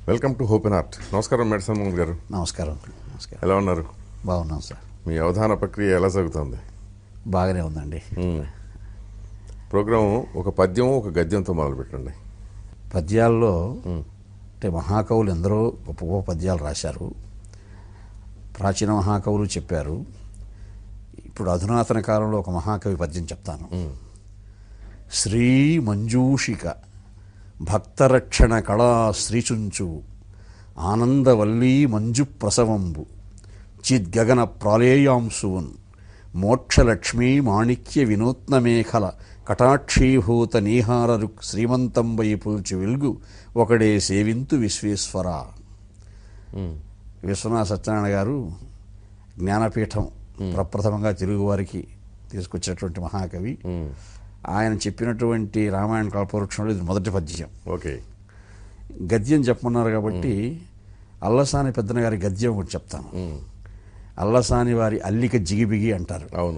Welcome to hope and art నమస్కారం మెడిసన్ మోహన్ గారు నమస్కారం నమస్కారం ఎలా ఉన్నారు బాగున్నాం సార్ మీ అవధాన ప్రక్రియ ఎలా సాగుతుంది బాగానే ఉందండి ప్రోగ్రాం ఒక పద్యం ఒక గద్యంతో మొదలు పెట్టండి పద్యాల్లో అంటే మహాకవులు ఎందరో గొప్ప గొప్ప పద్యాలు రాశారు ప్రాచీన మహాకవులు చెప్పారు ఇప్పుడు అధునాతన కాలంలో ఒక మహాకవి పద్యం చెప్తాను శ్రీ మంజూషిక భక్తరక్షణ కళా శ్రీచుంచు ఆనందవల్లీ మంజు ప్రసవంబు చిద్గగన ప్రాళేయాంశువున్ మోక్షలక్ష్మీ మాణిక్య వినూత్న మేఖల కటాక్షీభూత నీహారరు శ్రీమంతం వైపుల్చి వెలుగు ఒకడే సేవింతు విశ్వేశ్వర విశ్వనాథ సత్యనారాయణ గారు జ్ఞానపీఠం ప్రప్రథమంగా తెలుగువారికి తీసుకొచ్చినటువంటి మహాకవి ఆయన చెప్పినటువంటి రామాయణ కల్పవృక్షంలో ఇది మొదటి పద్యం ఓకే గద్యం చెప్పమన్నారు కాబట్టి అల్లసాని పెద్దన గారి గద్యం ఒకటి చెప్తాను అల్లసాని వారి అల్లిక జిగిబిగి అంటారు అవును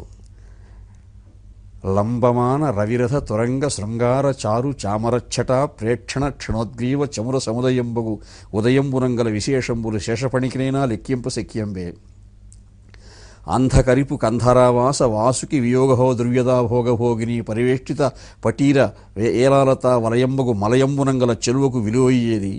లంబమాన రవిరథ తురంగ శృంగార చారు చామరచ్చట ప్రేక్షణ క్షణోద్గ్రీవ చముర సముదయంబగు ఉదయంబునంగల విశేషంబులు శేషపణికినైనా లెక్కింపు శక్యంబే అంధకరిపు కంధరావాస వాసుకి వియోగహో దుర్వ్యదా భోగభోగిని పరివేష్టిత పటీర వే- ఏలాలత వలయంబగు మలయంబునంగల చెలువకు విలువయ్యేది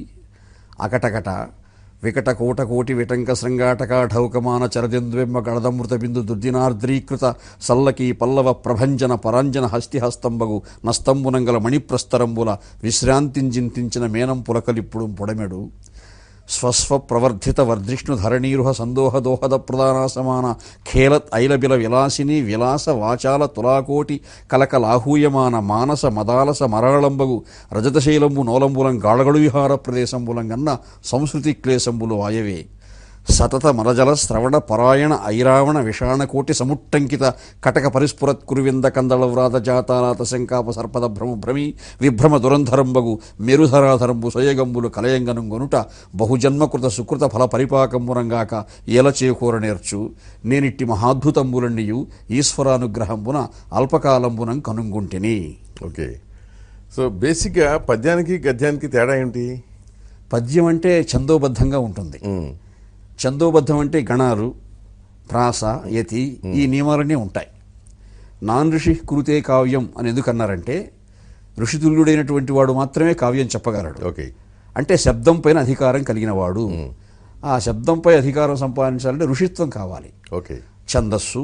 అకటకట వికట కోట కోటి విటంక శృంగాటక ఢౌకమాన చరదెంద్వెమ్మ గళదమృత బిందు దుర్దినార్ద్రీకృత సల్లకి పల్లవ ప్రభంజన పరాంజన హస్తిహస్తంబగు నస్తంబునంగల మణిప్రస్తరంబుల విశ్రాంతించింతించిన మేనం పులకలిప్పుడు పొడమెడు స్వస్వ ప్రవర్ధిత వర్ధిష్ణు ధరణీరుహ సందోహ దోహద ప్రధాన సమాన ఖేలత్ ఐలబిల విలాసిని విలాస వాచాల తులాకోటి కలకలాహూయమాన మానస మదాలస మరళంబగు రజతశైలంబు నోలంబులం గాళగడు విహార ప్రదేశంబులం గన్న సంస్కృతి క్లేశంబులు ఆయవే సతత మరజల శ్రవణ పరాయణ ఐరావణ విషాణకోటి సముట్టంకిత కటక పరిస్ఫురత్ కురువింద కందళ వ్రాత జాతాలాత శంకాప సర్పద భ్రమ భ్రమి విభ్రమ దురంధరంబగు మెరుధరాధరంబు సయగంబులు కలయంగనం గనుట బహుజన్మకృత సుకృత ఫల పరిపాకంబురంగాక ఏల చేకూర నేర్చు నేనిట్టి మహాద్భుతంబులన్నీయు ఈశ్వరానుగ్రహంబున అల్పకాలంబునం కనుంగుంటిని ఓకే సో బేసిక్గా పద్యానికి గద్యానికి తేడా ఏంటి పద్యం అంటే ఛందోబద్ధంగా ఉంటుంది మ్మ్. ఛందోబద్ధం అంటే గణాలు ప్రాస యతి ఈ నియమాలన్నీ ఉంటాయి నాన్ ఋషి కురుతే కావ్యం అని ఎందుకన్నారంటే ఋషితుల్యుడైనటువంటి వాడు మాత్రమే కావ్యం చెప్పగలడు ఓకే అంటే శబ్దం పైన అధికారం కలిగిన వాడు ఆ శబ్దంపై అధికారం సంపాదించాలంటే ఋషిత్వం కావాలి ఓకే ఛందస్సు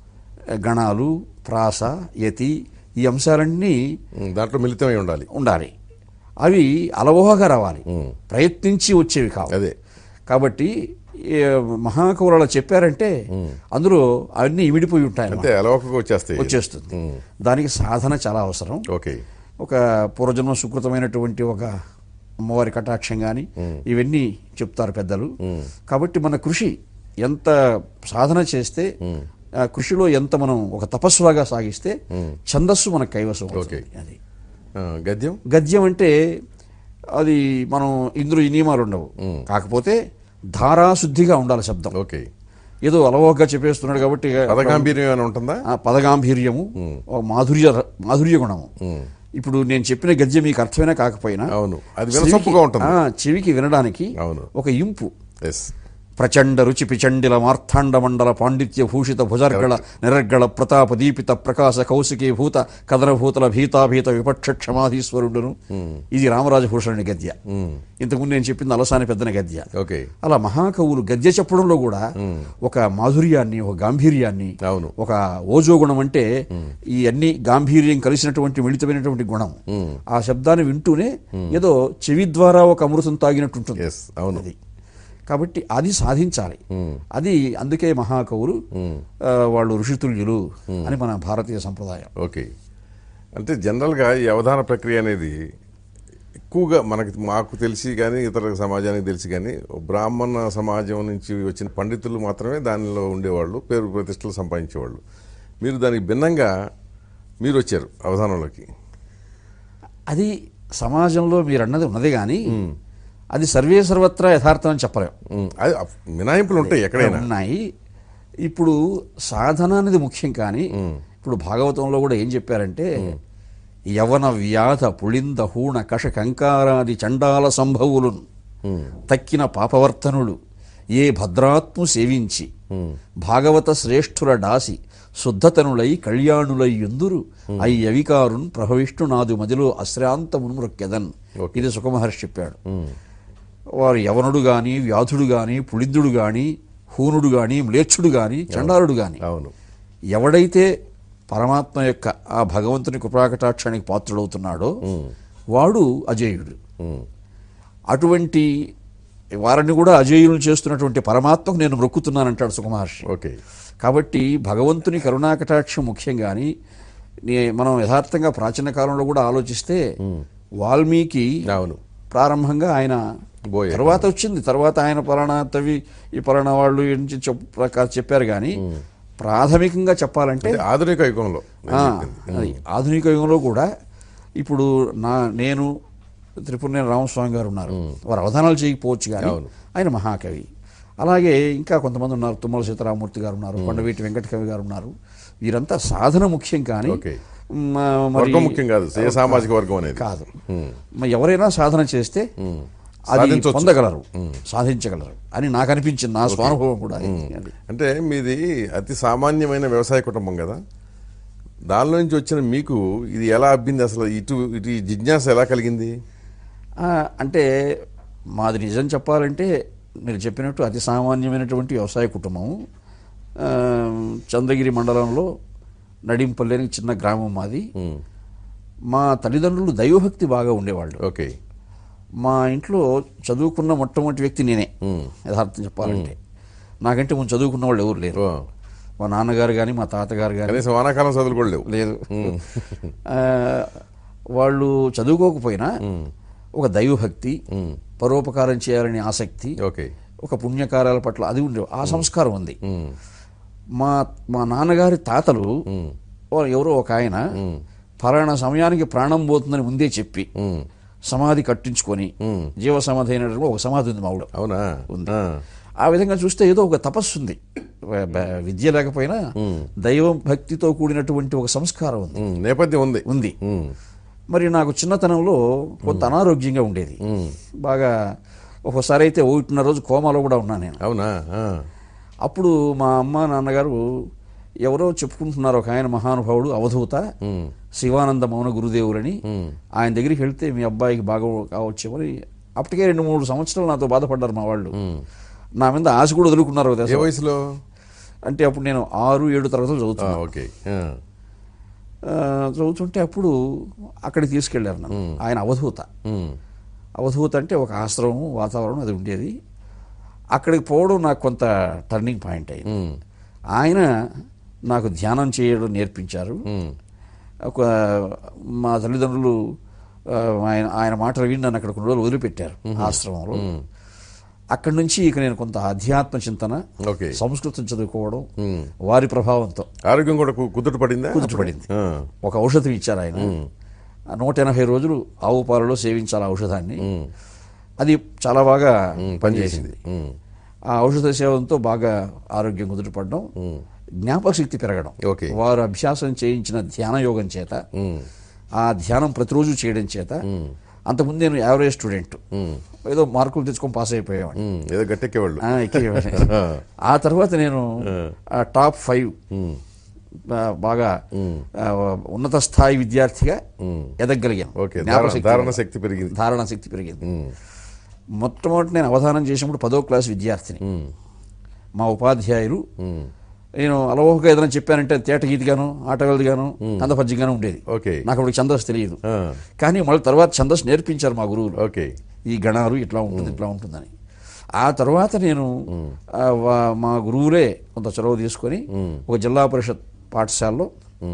గణాలు ప్రాస యతి ఈ అంశాలన్నీ మ్మ్. దాంట్లో మిళితమై ఉండాలి ఉండాలి అవి అలవోహగా రావాలి ప్రయత్నించి వచ్చేవి కావు అదే కాబట్టి ఏ మహాకవులు అలా చెప్పారంటే అందులో అవన్నీ ఇమిడిపోయి ఉంటాయి అంతే అలవకగా వచ్చేస్తాయి వచ్చేస్తుంది మ్మ్. దానికి సాధన చాలా అవసరం ఓకే ఒక పూర్వజన్మ సుకృతమైనటువంటి ఒక అమ్మవారి కటాక్షం కానీ ఇవన్నీ చెప్తారు పెద్దలు కాబట్టి మన కృషి ఎంత సాధన చేస్తే ఆ కృషిలో ఎంత మనం ఒక తపస్సులాగా సాగిస్తే ఛందస్సు మనకు కైవసం అవుతుంది. అది ఆ, గద్యం గద్యం అంటే అది మనం ఇందులో ఈ నియమాలు ఉండవు కాకపోతే ధారాశుద్ధిగా ఉండాలి శబ్దం ఓకే ఏదో అలవోగ్గా చెప్పేస్తున్నాడు కాబట్టి పదగాంభీర్యం ఏమైనా ఉంటుందా ఆ పదగాంభీర్యము ఒక మాధుర్య మాధుర్య గుణము ఇప్పుడు నేను చెప్పిన గద్యం మీకు అర్థమైనా కాకపోయినా అవును. అది చెవికి- వినసొంపుగా ఉంటుంది. ఆ, చెవికి వినడానికి అవును. ఒక ఇంపు ఎస్ ప్రచండ రుచి పిచండిల మార్తాండ మండల పాండిత్య భూషిత భుజర్గళ నిరర్గళ ప్రతాప దీపిత ప్రకాశ కౌశికీ భూత కదనభూతల భీతాభీత విపక్ష క్షమాధీశ్వరుడును ఇది రామరాజభూషణుని గద్య ఇంతకుముందు నేను చెప్పింది అలసాని పెద్దన గద్య ఓకే అలా మహాకవులు గద్య చెప్పడంలో కూడా ఒక మాధుర్యాన్ని ఒక గాంభీర్యాన్ని అవును. ఒక ఓజో గుణం అంటే ఈ అన్ని గాంభీర్యం కలిసినటువంటి మిళితమైనటువంటి గుణం ఆ శబ్దాన్ని వింటూనే ఏదో చెవి ద్వారా ఒక అమృతం తాగినట్టు ఉంటుంది ఎస్ అవును అది కాబట్టి అది సాధించాలి అది అందుకే మహాకవులు ఆ, వాళ్ళు ఋషితుల్యులు అని మన భారతీయ సంప్రదాయం ఓకే అంటే జనరల్గా ఈ అవధాన ప్రక్రియ అనేది ఎక్కువగా మనకి మాకు తెలిసి కానీ ఇతర సమాజానికి తెలిసి కానీ బ్రాహ్మణ సమాజం నుంచి వచ్చిన పండితులు మాత్రమే దానిలో ఉండేవాళ్ళు పేరు ప్రతిష్టలు సంపాదించేవాళ్ళు మీరు దానికి భిన్నంగా మీరు వచ్చారు అవధానంలోకి అది సమాజంలో మీరు అన్నది ఉన్నది కానీ అది సర్వే సర్వత్రా యథార్థం అని చెప్పలేం ఉమ్, అది మినాయింపులు ఉంటాయి ఎక్కడైనా ఉన్నాయి ఇప్పుడు సాధన అనేది ముఖ్యం కానీ ఇప్పుడు భాగవతంలో కూడా ఏం చెప్పారంటే యవన వ్యాధ పుళింద హూణ కష కంకారాది చండాల సంభవులు తక్కిన పాపవర్తనులు ఏ భద్రాత్ము సేవించి భాగవత శ్రేష్ఠుల డాసి శుద్ధతనులై కళ్యాణులై యుందురు అయ్యవికారున్ ప్రభవిష్ణునాదు మదిలో అశ్రాంతమును మృక్కెదన్ ఇది సుఖమహర్షి చెప్పాడు వారు యవనుడు గాని వ్యాధుడు గాని పుళిందుడు గాని హూనుడు గాని మ్లేచ్ఛుడు గాని చండాలుడు గాని అవును ఎవడైతే పరమాత్మ యొక్క ఆ భగవంతుని కృపాకటాక్షానికి పాత్రుడవుతున్నాడో వాడు అజేయుడు ఉమ్. అటువంటి వారిని కూడా అజేయులు చేస్తున్నటువంటి పరమాత్మకు నేను మొక్కుతున్నానంటాడు సుఖమహర్షి ఓకే కాబట్టి భగవంతుని కరుణాకటాక్షం ముఖ్యం కానీ నే- మనం యథార్థంగా ప్రాచీన కాలంలో కూడా ఆలోచిస్తే వాల్మీకి అవును ప్రారంభంగా ఆయన బోయే. తర్వాత వచ్చింది తర్వాత ఆయన పలానా తవి ఈ పలానా వాళ్ళు ఈ నుంచి చెప్ ప్రకారం చెప్పారు కానీ ప్రాథమికంగా చెప్పాలంటే అంటే ఆధునిక యుగంలో నేను ఆ, చెప్పింది. అది ఆధునిక యుగంలో కూడా ఇప్పుడు నా నేను త్రిపురనేని రామస్వామి గారు ఉన్నారు వారు అవధానాలు చేయకపోవచ్చు కానీ అవును. ఆయన మహాకవి అలాగే ఇంకా కొంతమంది ఉన్నారు తుమ్మల సీతారామూర్తి గారు ఉన్నారు కొండవీటి వెంకటకవి గారు ఉన్నారు వీరంతా సాధన ముఖ్యం కానీ ఓకే. మ- మరి వర్గం ముఖ్యం కాదు ఏ సామాజిక వర్గం అనేది కాదు మరి ఎవరైనా సాధన చేస్తే అది సాధించొచ్చు. పొందగలరు సాధించగలరు అని నాకు అనిపించింది నా స్వానుభవం కూడా అది. అంటే మీది అతి సామాన్యమైన వ్యవసాయ కుటుంబం కదా దానిలో నుంచి వచ్చిన మీకు ఇది ఎలా అబ్బింది అసలు ఇటు ఇటు ఈ జిజ్ఞాస ఎలా కలిగింది ఆ, అంటే మాది నిజం చెప్పాలంటే మీరు చెప్పినట్టు అతి సామాన్యమైనటువంటి వ్యవసాయ కుటుంబం ఆ, చంద్రగిరి మండలంలో నడింపల్లి అని చిన్న గ్రామం మాది ఉమ్. మా తల్లిదండ్రులు దైవభక్తి బాగా ఉండేవాళ్ళు ఓకే మా ఇంట్లో చదువుకున్న మొట్టమొదటి వ్యక్తి నేనే యథార్థం చెప్పాలంటే నాకంటే ముందు చదువుకున్న వాళ్ళు ఎవరు లేరు ఓ. మా నాన్నగారు కానీ మా తాతగారు కానీ కనీసం వానాకాలం చదువులు కూడా లేవు లేదు ఆ, వాళ్ళు చదువుకోకపోయినా ఒక దైవభక్తి పరోపకారం చేయాలనే ఆసక్తి ఓకే ఒక పుణ్యకార్యాల పట్ల అది ఉండే ఆ సంస్కారం ఉంది మా మా నాన్నగారి తాతలు ఓ- ఎవరో ఒక ఆయన ఫలానా సమయానికి ప్రాణం పోతుందని ముందే చెప్పి ఉమ్. సమాధి కట్టించుకొని జీవ సమాధి అయినటువంటి ఒక సమాధి ఉంది మా ఊళ్ళో అవునా ఉంది. ఆ. ఆ విధంగా చూస్తే ఏదో ఒక తపస్సు ఉంది వ- బ- విద్య లేకపోయినా దైవం భక్తితో కూడినటువంటి ఒక సంస్కారం ఉంది ఉమ్. నేపథ్యం ఉంది ఉంది ఉమ్. మరి నాకు చిన్నతనంలో కొంత అనారోగ్యంగా ఉండేది బాగా ఒకసారి అయితే ఒకటిన్నర రోజు కోమాలో కూడా ఉన్నాను నేను అవునా ఆ. అప్పుడు మా అమ్మ నాన్నగారు ఎవరో చెప్పుకుంటున్నారు ఒక ఆయన మహానుభావుడు అవధూత శివానంద మౌన గురుదేవులని ఆయన దగ్గరికి వెళ్తే మీ అబ్బాయికి బాగా కావచ్చేమని అప్పటికే రెండు మూడు సంవత్సరాలు నాతో బాధపడ్డారు మా వాళ్ళు నా మీద ఆశ కూడా వదులుకున్నారు ఒక ఏ దశలో. వయసులో అంటే అప్పుడు నేను ఆరు ఏడు తరగతులు ఆ, చదువుతున్నాను ఓకే ఆ. ఆ, చదువుతుంటే అప్పుడు అక్కడికి తీసుకెళ్లారు నన్ను ఆయన అవధూత ఉమ్. అవధూత అంటే ఒక ఆశ్రమం వాతావరణం అది ఉండేది అక్కడికి పోవడం నాకు కొంత టర్నింగ్ పాయింట్ అయింది ఉమ్. ఆయన నాకు ధ్యానం చేయడం నేర్పించారు ఉమ్. ఒక మా తల్లిదండ్రులు ఆ, ఆయన ఆయన మాటలు విని నన్ను అక్కడ కొన్ని రోజులు వదిలిపెట్టారు ఆశ్రమంలో అక్కడి నుంచి ఇక నేను కొంత ఆధ్యాత్మ చింతన ఓకే సంస్కృతం చదువుకోవడం వారి ప్రభావంతో ఆరోగ్యం కూడా కు- కుదుట పడిందా కుదుటపడింది ఆ. ఒక ఔషధం ఇచ్చారు ఆయన ఆ నూట ఎనభై రోజులు ఆవు పాలలో సేవించాలి ఆ ఔషధాన్ని అది చాలా బాగా పనిచేసింది ఉమ్. ఆ ఔషధ సేవంతో బాగా ఆరోగ్యం కుదుటపడడం జ్ఞాపక శక్తి పెరగడం ఓకే. వారు అభ్యాసం చేయించిన ధ్యాన యోగం చేత ఉమ్. ఆ ధ్యానం ప్రతిరోజు చేయడం చేత అంతకుముందు నేను యావరేజ్ స్టూడెంట్ ఏదో మార్కులు తెచ్చుకొని పాస్ అయిపోయేవాడిని ఉమ్. ఏదో గట్టెక్కేవాళ్ళు ఆ, ఎక్కేవాడిని. ఆ తర్వాత నేను ఆ టాప్ ఫైవ్ ఆ, బాగా ఆ, ఉన్నత స్థాయి విద్యార్థిగా ఎదగలిగాను ఓకే జ్ఞాపక ధారణ- శక్తి ధారణ శక్తి పెరిగింది ధారణ శక్తి పెరిగింది మొట్టమొదటి నేను అవధానం చేసినప్పుడు పదో క్లాస్ విద్యార్థిని మా ఉపాధ్యాయులు నేను అలవోకగా ఏదైనా చెప్పానంటే తేట గీతిగాను ఆటగాను కందపద్యంగాను ఉండేది ఓకే నాకు అప్పుడు ఛందస్సు తెలియదు ఆ. కానీ మళ్ళీ తర్వాత ఛందస్సు నేర్పించారు మా గురువులు ఓకే ఈ గణాలు ఇట్లా ఉంటుంది ఇట్లా ఉంటుందని ఆ తర్వాత నేను ఆ, వా- మా గురువులే కొంత చొరవ తీసుకొని ఒక జిల్లా పరిషత్ పాఠశాలలో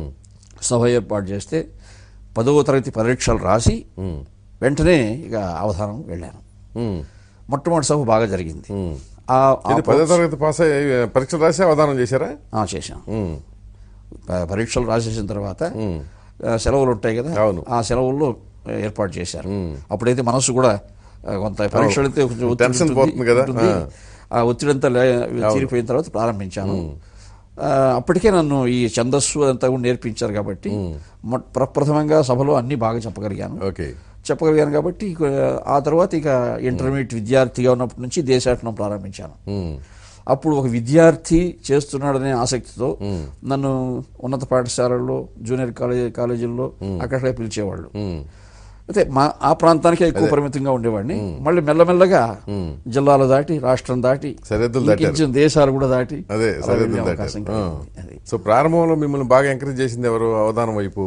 సభ ఏర్పాటు చేస్తే పదవ తరగతి పరీక్షలు రాసి వెంటనే ఇక అవధానం వెళ్ళాను ఉమ్. మొట్టమొదటి సభ బాగా జరిగింది ఆ ఆ ఇది పదో తరగతి పాస్ అయ్యి పరీక్షలు రాసి అవధానం చేశారా ఆ, చేశాం ఉమ్. ప- పరీక్షలు రాసేసిన తర్వాత ఆ, సెలవులు ఉంటాయి కదా అవును. ఆ సెలవుల్లో ఏర్పాటు చేశారు అప్పుడైతే మనస్సు కూడా ఆ, కొంత పరీక్షలు అయితే కొంచెం ఒత్తిడి టెన్షన్ ఉంటుంది, పోతుంది కదా. ఉంటుంది. ఆ. ఆ ఒత్తిడి అంతా లే- తీరిపోయిన తర్వాత ప్రారంభించాను ఆ, అప్పటికే నన్ను ఈ ఛందస్సు అంతా కూడా నేర్పించారు కాబట్టి మొట్- ప్రప్రథమంగా సభలో అన్ని బాగా చెప్పగలిగాను ఓకే చెప్పగలిగాను కాబట్టి ఇక ఆ తర్వాత ఇక ఇంటర్మీడియట్ విద్యార్థిగా ఉన్నప్పటి నుంచి దేశాటనం ప్రారంభించాను ఉమ్, అప్పుడు ఒక విద్యార్థి చేస్తున్నాడనే ఆసక్తితో నన్ను ఉన్నత పాఠశాలల్లో జూనియర్ కాలేజీ కాలేజీల్లో అక్కడే పిలిచేవాళ్ళు ఉమ్, అయితే మా ఆ ప్రాంతానికే ఎక్కువ పరిమితంగా ఉండేవాడిని మళ్ళీ మెల్లమెల్లగా జిల్లాలు దాటి రాష్ట్రం దాటి సరిహద్దులు దాటారు. ఇంకొంచెం దేశాలు కూడా దాటి అదే అలా సరిహద్దులు వెళ్ళే దాటారు అవకాశం ఆ. కలిగింది. అది సో ప్రారంభంలో మిమ్మల్ని బాగా ఎంకరేజ్ చేసింది ఎవరు అవధానం వైపు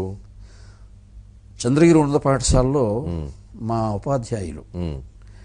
చంద్రగిరి ఉన్నత పాఠశాలలో మా ఉపాధ్యాయులు ఉమ్,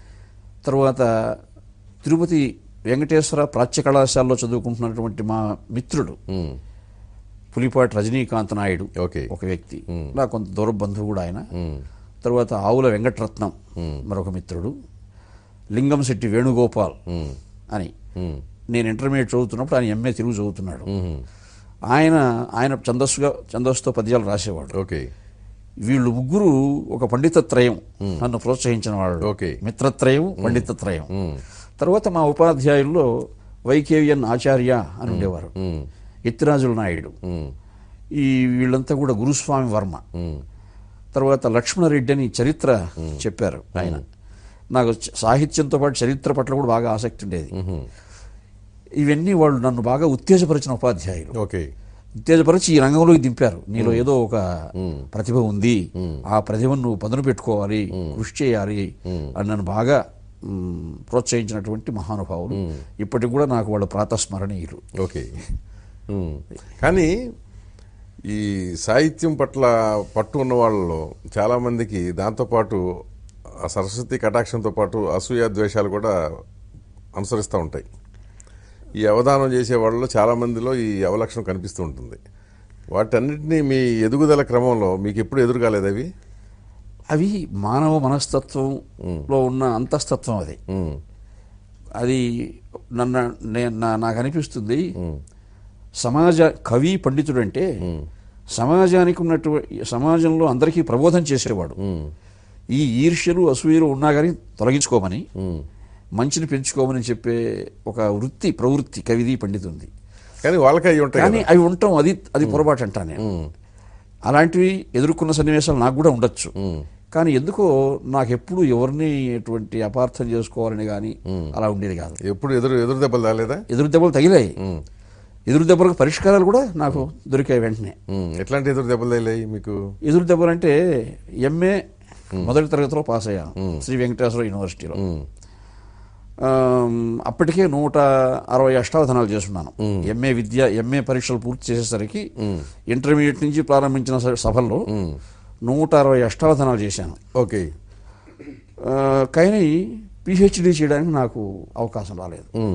తర్వాత తిరుపతి వెంకటేశ్వర ప్రాచ్య కళాశాలలో చదువుకుంటున్నటువంటి మా మిత్రుడు ఉమ్, పులిపాటి రజనీకాంత్ నాయుడు ఓకే ఒక వ్యక్తి నా కొంత దూర బంధువు కూడా ఆయన ఉమ్, తర్వాత ఆవుల వెంకటరత్నం మరొక మిత్రుడు లింగంశెట్టి వేణుగోపాల్ ఉమ్, అని ఉమ్, నేను ఇంటర్మీడియట్ చదువుతున్నప్పుడు ఆయన ఎంఏ తెలుగు చదువుతున్నాడు ఉమ్, ఆయన ఆయన ఛందస్సుగా ఛందస్సుతో పద్యాలు రాసేవాడు ఓకే వీళ్ళు ముగ్గురు ఒక పండితత్రయం నన్ను ప్రోత్సహించిన వాళ్ళు ఓకే. మిత్రత్రయం పండితత్రయం ఉమ్, తర్వాత మా ఉపాధ్యాయుల్లో వైకేవియన్ ఆచార్య అని ఉండేవారు ఉమ్, ఎత్తిరాజుల నాయుడు ఉమ్, ఈ వీళ్ళంతా కూడా గురుస్వామి వర్మ ఉమ్, తర్వాత లక్ష్మణరెడ్డి అని చరిత్ర చెప్పారు ఆయన నాకు చ- సాహిత్యంతో పాటు చరిత్ర పట్ల కూడా బాగా ఆసక్తి ఉండేది ఉమ్, ఇవన్నీ వాళ్ళు నన్ను బాగా ఉత్తేజపరిచిన ఉపాధ్యాయులు ఓకే ఉత్తేజపరిచి ఈ రంగంలోకి దింపారు నీలో ఏదో ఒక ప్రతిభ ఉంది ఆ ప్రతిభను నువ్వు పదును పెట్టుకోవాలి కృషి చేయాలి అని నన్ను బాగా మ్, ప్రోత్సహించినటువంటి మహానుభావులు ఇప్పటికి కూడా నాకు వాళ్ళు ప్రాతస్మరణీయులు ఓకే ఉమ్. కానీ ఈ సాహిత్యం పట్ల పట్టు ఉన్న వాళ్ళలో చాలామందికి దాంతోపాటు ఆ సరస్వతి కటాక్షంతో పాటు అసూయ ద్వేషాలు కూడా అనుసరిస్తూ ఉంటాయి ఈ అవధానం చేసే వాళ్ళలో చాలామందిలో ఈ అవలక్షణం కనిపిస్తూ ఉంటుంది వాటన్నిటినీ మీ ఎదుగుదల క్రమంలో మీకు ఎప్పుడు ఎదురు కాలేదు అవి అవి మానవ మనస్తత్వంలో ఉన్న అంతస్తత్వం అది ఉమ్, అది నన్ను నేను నా- నాకు అనిపిస్తుంది సమాజ కవి పండితుడు అంటే సమాజానికి ఉన్నటువంటి సమాజంలో అందరికీ ప్రబోధం చేసేవాడు ఉమ్, ఈ ఈర్ష్యలు అసూయలు ఉన్నా కానీ తొలగించుకోమని ఉమ్. మంచిని పెంచుకోమని చెప్పే ఒక వృత్తి ప్రవృత్తి కవిది పండితుంది కానీ వాళ్ళకి అవి ఉంటాయి కానీ కదా. అవి ఉండటం అది అది పొరపాటు అంటా నేను ఉమ్, అలాంటివి ఎదుర్కొన్న సన్నివేశాలు నాకు కూడా ఉండొచ్చు ఉమ్, కానీ ఎందుకో నాకు ఎప్పుడు ఎవరిని ఎటువంటి అపార్థం చేసుకోవాలని కానీ అలా ఉండేది కాదు ఎప్పుడు ఎదురు ఎదురు దెబ్బలు రాలేదా ఎదురు దెబ్బలు తగిలాయి ఉమ్, ఎదురు దెబ్బలకు పరిష్కారాలు కూడా నాకు దొరికాయి వెంటనే ఉమ్. ఎట్లాంటి ఎదురు దెబ్బలు తగిలాయి మీకు ఎదురు దెబ్బలు అంటే ఎంఏ మొదటి తరగతిలో పాస్ అయ్యాను శ్రీ వెంకటేశ్వర యూనివర్సిటీలో ఉమ్, ఆమ్, అప్పటికే నూట అరవై అష్టావధానాలు చేస్తున్నాను ఎంఏ విద్య ఎంఏ పరీక్షలు పూర్తి చేసేసరికి ఇంటర్మీడియట్ నుంచి ప్రారంభించిన స- సభల్లో నూట అరవై అష్టావధానాలు చేశాను ఓకే ఆ, కానీ పిహెచ్డి చేయడానికి నాకు అవకాశం రాలేదు ఉమ్,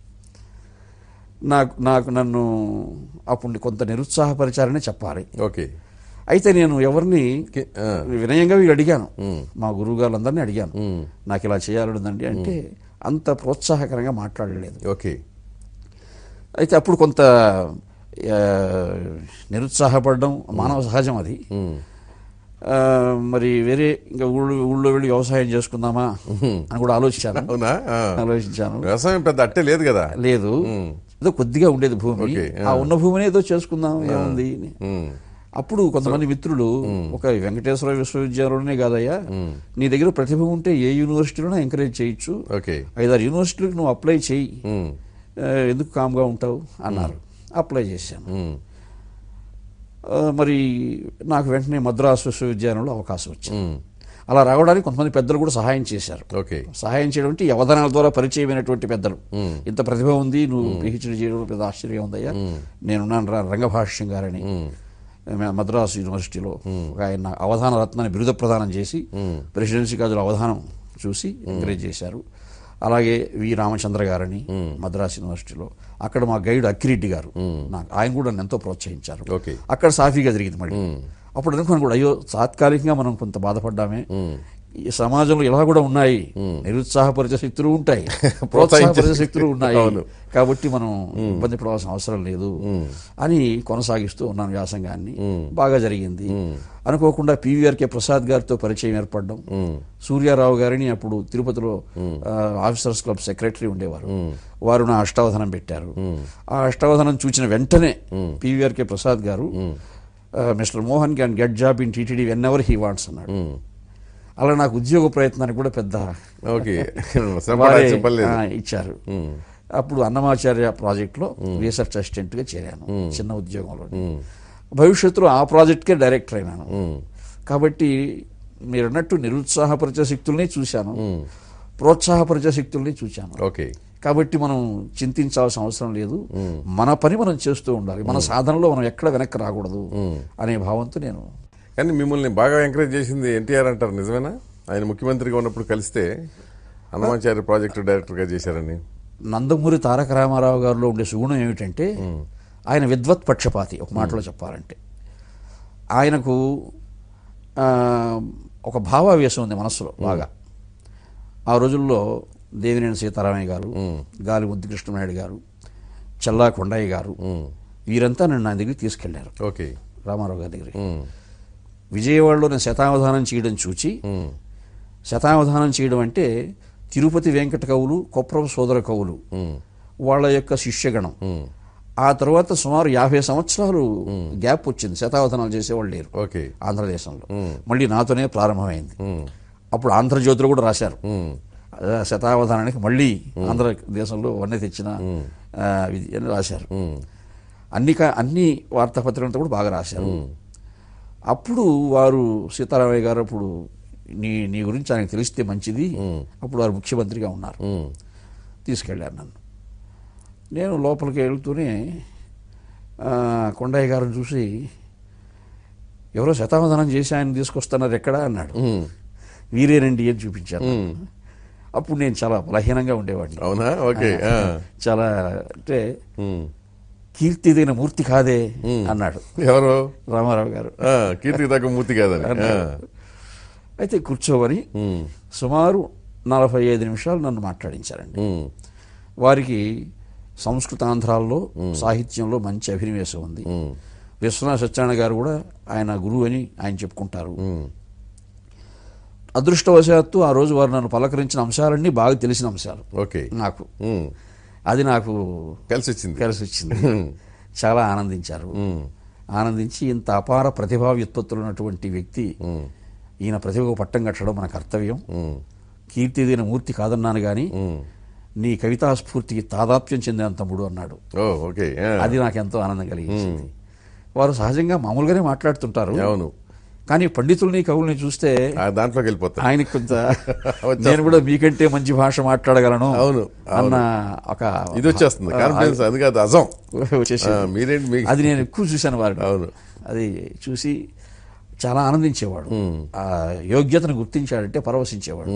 నాకు నాకు నన్ను అప్పుడు కొంత నిరుత్సాహపరిచారనే చెప్పాలి ఓకే అయితే నేను ఎవరిని కి- ఆ, వినయంగా వీళ్ళు అడిగాను మా గురువు గారులందరినీ అడిగాను ఉమ్, నాకు ఇలా చేయాలనుందండి అంటే అంత ప్రోత్సాహకరంగా మాట్లాడలేదు ఓకే అయితే అప్పుడు కొంత ఆ, నిరుత్సాహపడడం మానవ సహజం అది ఉమ్, ఆ, మరి వేరే ఇంకా ఊళ్ళో ఊళ్ళో వెళ్ళి వ్యవసాయం చేసుకుందామా అని కూడా ఆలోచించాను అవునా ఆ. ఆలోచించాను వ్యవసాయం పెద్ద అట్టే లేదు కదా లేదు ఏదో కొద్దిగా ఉండేది భూమి ఓకే, ఆ ఉన్న భూమిని ఏదో చేసుకుందాం ఏముంది అని. ఉమ్, అప్పుడు కొంతమంది మిత్రులు ఒక వెంకటేశ్వర విశ్వవిద్యాలయంలోనే కాదయ్యా నీ దగ్గర ప్రతిభ ఉంటే ఏ యూనివర్సిటీలోనే ఎంకరేజ్ చేయొచ్చు ఓకే ఐదారు యూనివర్సిటీలకు నువ్వు అప్లై చేయి ఉమ్, ఆ, ఎందుకు కామ్గా ఉంటావు అన్నారు అప్లై చేశాను ఉమ్, ఆ, మరి నాకు వెంటనే మద్రాసు విశ్వవిద్యాలయంలో అవకాశం వచ్చింది ఉమ్, అలా రావడానికి కొంతమంది పెద్దలు కూడా సహాయం చేశారు ఓకే సహాయం చేయడం అంటే ఈ అవధానాల ద్వారా పరిచయమైనటువంటి పెద్దలు ఇంత ప్రతిభ ఉంది నువ్వు పిహెచ్డీ చేయడం పెద్ద ఆశ్చర్యం ఉందయ్యా నేనున్నాను రా రంగభాష్యం గారని మ- మద్రాసు యూనివర్సిటీలో ఒక ఆయన అవధాన రత్నాన్ని బిరుద ప్రదానం చేసి ప్రెసిడెన్సీ కాజుల అవధానం చూసి ఎంకరేజ్ చేశారు అలాగే వి రామచంద్ర గారని మద్రాసు యూనివర్సిటీలో అక్కడ మా గైడ్ అక్కిరెడ్డి గారు నాకు ఆయన కూడా నన్ను ఎంతో ప్రోత్సహించారు ఓకే అక్కడ సాఫీగా జరిగింది మళ్ళీ అప్పుడు అనుకున్నాను కూడా అయ్యో తాత్కాలికంగా మనం కొంత బాధపడ్డామే ఈ సమాజంలో ఇలా కూడా ఉన్నాయి నిరుత్సాహపరిచే శక్తులు ఉంటాయి ప్రోత్సాహపరిచే శక్తులు ఉన్నాయి కాబట్టి మనం ఇబ్బంది పడవలసిన అవసరం లేదు అని కొనసాగిస్తూ ఉన్నాను వ్యాసంగాన్ని బాగా జరిగింది అనుకోకుండా పివిఆర్కే ప్రసాద్ గారితో పరిచయం ఏర్పడడం సూర్యారావు గారిని అప్పుడు తిరుపతిలో ఆ, ఆఫీసర్స్ క్లబ్ సెక్రటరీ ఉండేవారు వారు నా అష్టావధానం పెట్టారు ఆ అష్టావధానం చూసిన వెంటనే పివిఆర్కే ప్రసాద్ గారు mister Mohan can get job in TTD whenever he wants అన్నాడు అలా నాకు ఉద్యోగ ప్రయత్నానికి కూడా పెద్ద ఓకే శ్రమ వారే, పడాల్సిన పని లేదు ఆ, ఇచ్చారు అప్పుడు అన్నమాచార్య ప్రాజెక్ట్లో రీసెర్చ్ అసిస్టెంట్గా చేరాను చిన్న ఉద్యోగంలో భవిష్యత్తులో ఆ ప్రాజెక్ట్కే డైరెక్టర్ అయినాను కాబట్టి మీరు అన్నట్టు నిరుత్సాహపరిచే శక్తుల్ని చూశాను ప్రోత్సాహపరిచే శక్తుల్ని చూశాను ఓకే కాబట్టి మనం చింతించాల్సిన అవసరం లేదు మన పని మనం చేస్తూ ఉండాలి మన సాధనలో మనం ఎక్కడ వెనక్కి రాకూడదు అనే భావంతో నేను కానీ మిమ్మల్ని బాగా ఎంకరేజ్ చేసింది ఎన్టీఆర్ అంటారు నిజమేనా ఆయన ముఖ్యమంత్రిగా ఉన్నప్పుడు కలిస్తే హనుమాచార్య ప్రాజెక్టు డైరెక్టర్గా చేశారని నందమూరి తారక రామారావు గారిలో ఉండే సుగుణం ఏమిటంటే ఆయన విద్వత్ పక్షపాతి ఒక మాటలో చెప్పాలంటే ఆయనకు ఆ, ఒక భావావేశం ఉంది మనస్సులో బాగా ఆ రోజుల్లో దేవినేని సీతారామయ్య గారు గాలి ముద్దుకృష్ణనాయుడు గారు చల్లా కొండయ్య గారు వీరంతా నన్ను నా దగ్గరికి తీసుకెళ్లారు ఓకే రామారావు గారి దగ్గరికి విజయవాడలో నేను శతావధానం చేయడం చూచి శతావధానం చేయడం అంటే తిరుపతి వెంకట కవులు కొప్రవ సోదర కవులు వాళ్ళ యొక్క శిష్యగణం ఆ తర్వాత సుమారు యాభై సంవత్సరాలు గ్యాప్ వచ్చింది శతావధానాలు చేసేవాళ్ళు లేరు ఓకే ఆంధ్రదేశంలో మళ్ళీ నాతోనే ప్రారంభమైంది అప్పుడు ఆంధ్రజ్యోతిలో కూడా రాశారు ఆ, శతావధానానికి మళ్ళీ ఆంధ్రదేశంలో వన్నె తెచ్చిన ఆ, ఇది అని రాశారు అన్ని కా- అన్ని వార్తాపత్రికలతో కూడా బాగా రాశారు అప్పుడు వారు సీతారామయ్య గారు అప్పుడు నీ నీ గురించి ఆయనకు తెలిస్తే మంచిది అప్పుడు వారు ముఖ్యమంత్రిగా ఉన్నారు తీసుకెళ్ళారు నన్ను నేను లోపలికి వెళ్తూనే ఆ, కొండయ్య గారిని చూసి ఎవరో శతావధానం చేసి ఆయన తీసుకొస్తున్నారు ఎక్కడా అన్నాడు వీరేనండి అని చూపించాను అప్పుడు నేను చాలా బలహీనంగా ఉండేవాడిని అవునా ఓకే ఆ. చాలా అంటే ఉమ్. కీర్తిదైన మూర్తి కాదే అన్నాడు ఎవరు రామారావు గారు ఆ, కీర్తికి తగ్గ మూర్తి కాదని ఆ. అయితే కూర్చోవని ఉమ్. సుమారు నలభై ఐదు నిమిషాలు నన్ను మాట్లాడించారండి ఉమ్. వారికి సంస్కృతాంధ్రాల్లో సాహిత్యంలో మంచి అభినవేశం ఉంది విశ్వనాథ సత్యనారాయణ గారు కూడా ఆయన గురువు అని ఆయన చెప్పుకుంటారు అదృష్టవశాత్తు ఆ రోజు వారు నన్ను పలకరించిన అంశాలన్నీ బాగా తెలిసిన అంశాలు ఓకే నాకు ఉమ్. అది నాకు కలిసి వచ్చింది కలిసి వచ్చింది చాలా ఆనందించారు ఆనందించి ఇంత అపార ప్రతిభా వ్యుత్పత్తులు ఉన్నటువంటి వ్యక్తి ఈయన ప్రతిభకు పట్టం కట్టడం మన కర్తవ్యం కీర్తిదైన మూర్తి కాదన్నాను గాని నీ కవితా స్ఫూర్తికి తాదాప్యం చెందిన తమ్ముడు అన్నాడు ఓ ఓకే ఆ. అది నాకు ఎంతో ఆనందం కలిగించింది వారు సహజంగా మామూలుగానే మాట్లాడుతుంటారు అవును కానీ పండితుల్ని కవుల్ని చూస్తే ఆ దాంట్లోకి వెళ్ళిపోతా ఆయనకి కొంత నేను కూడా మీకంటే మంచి భాష మాట్లాడగలను అవును, అన్న ఒక ఇది వచ్చేస్తుంది కాన్ఫిడెన్స్ అది కాదు అజం వచ్చేసి ఆ, మీరేంటి మీ అది నేను ఎక్కువ చూశాను వారిని అవును. అది చూసి చాలా ఆనందించేవాడు ఆ యోగ్యతను గుర్తించాడంటే పరవశించేవాడు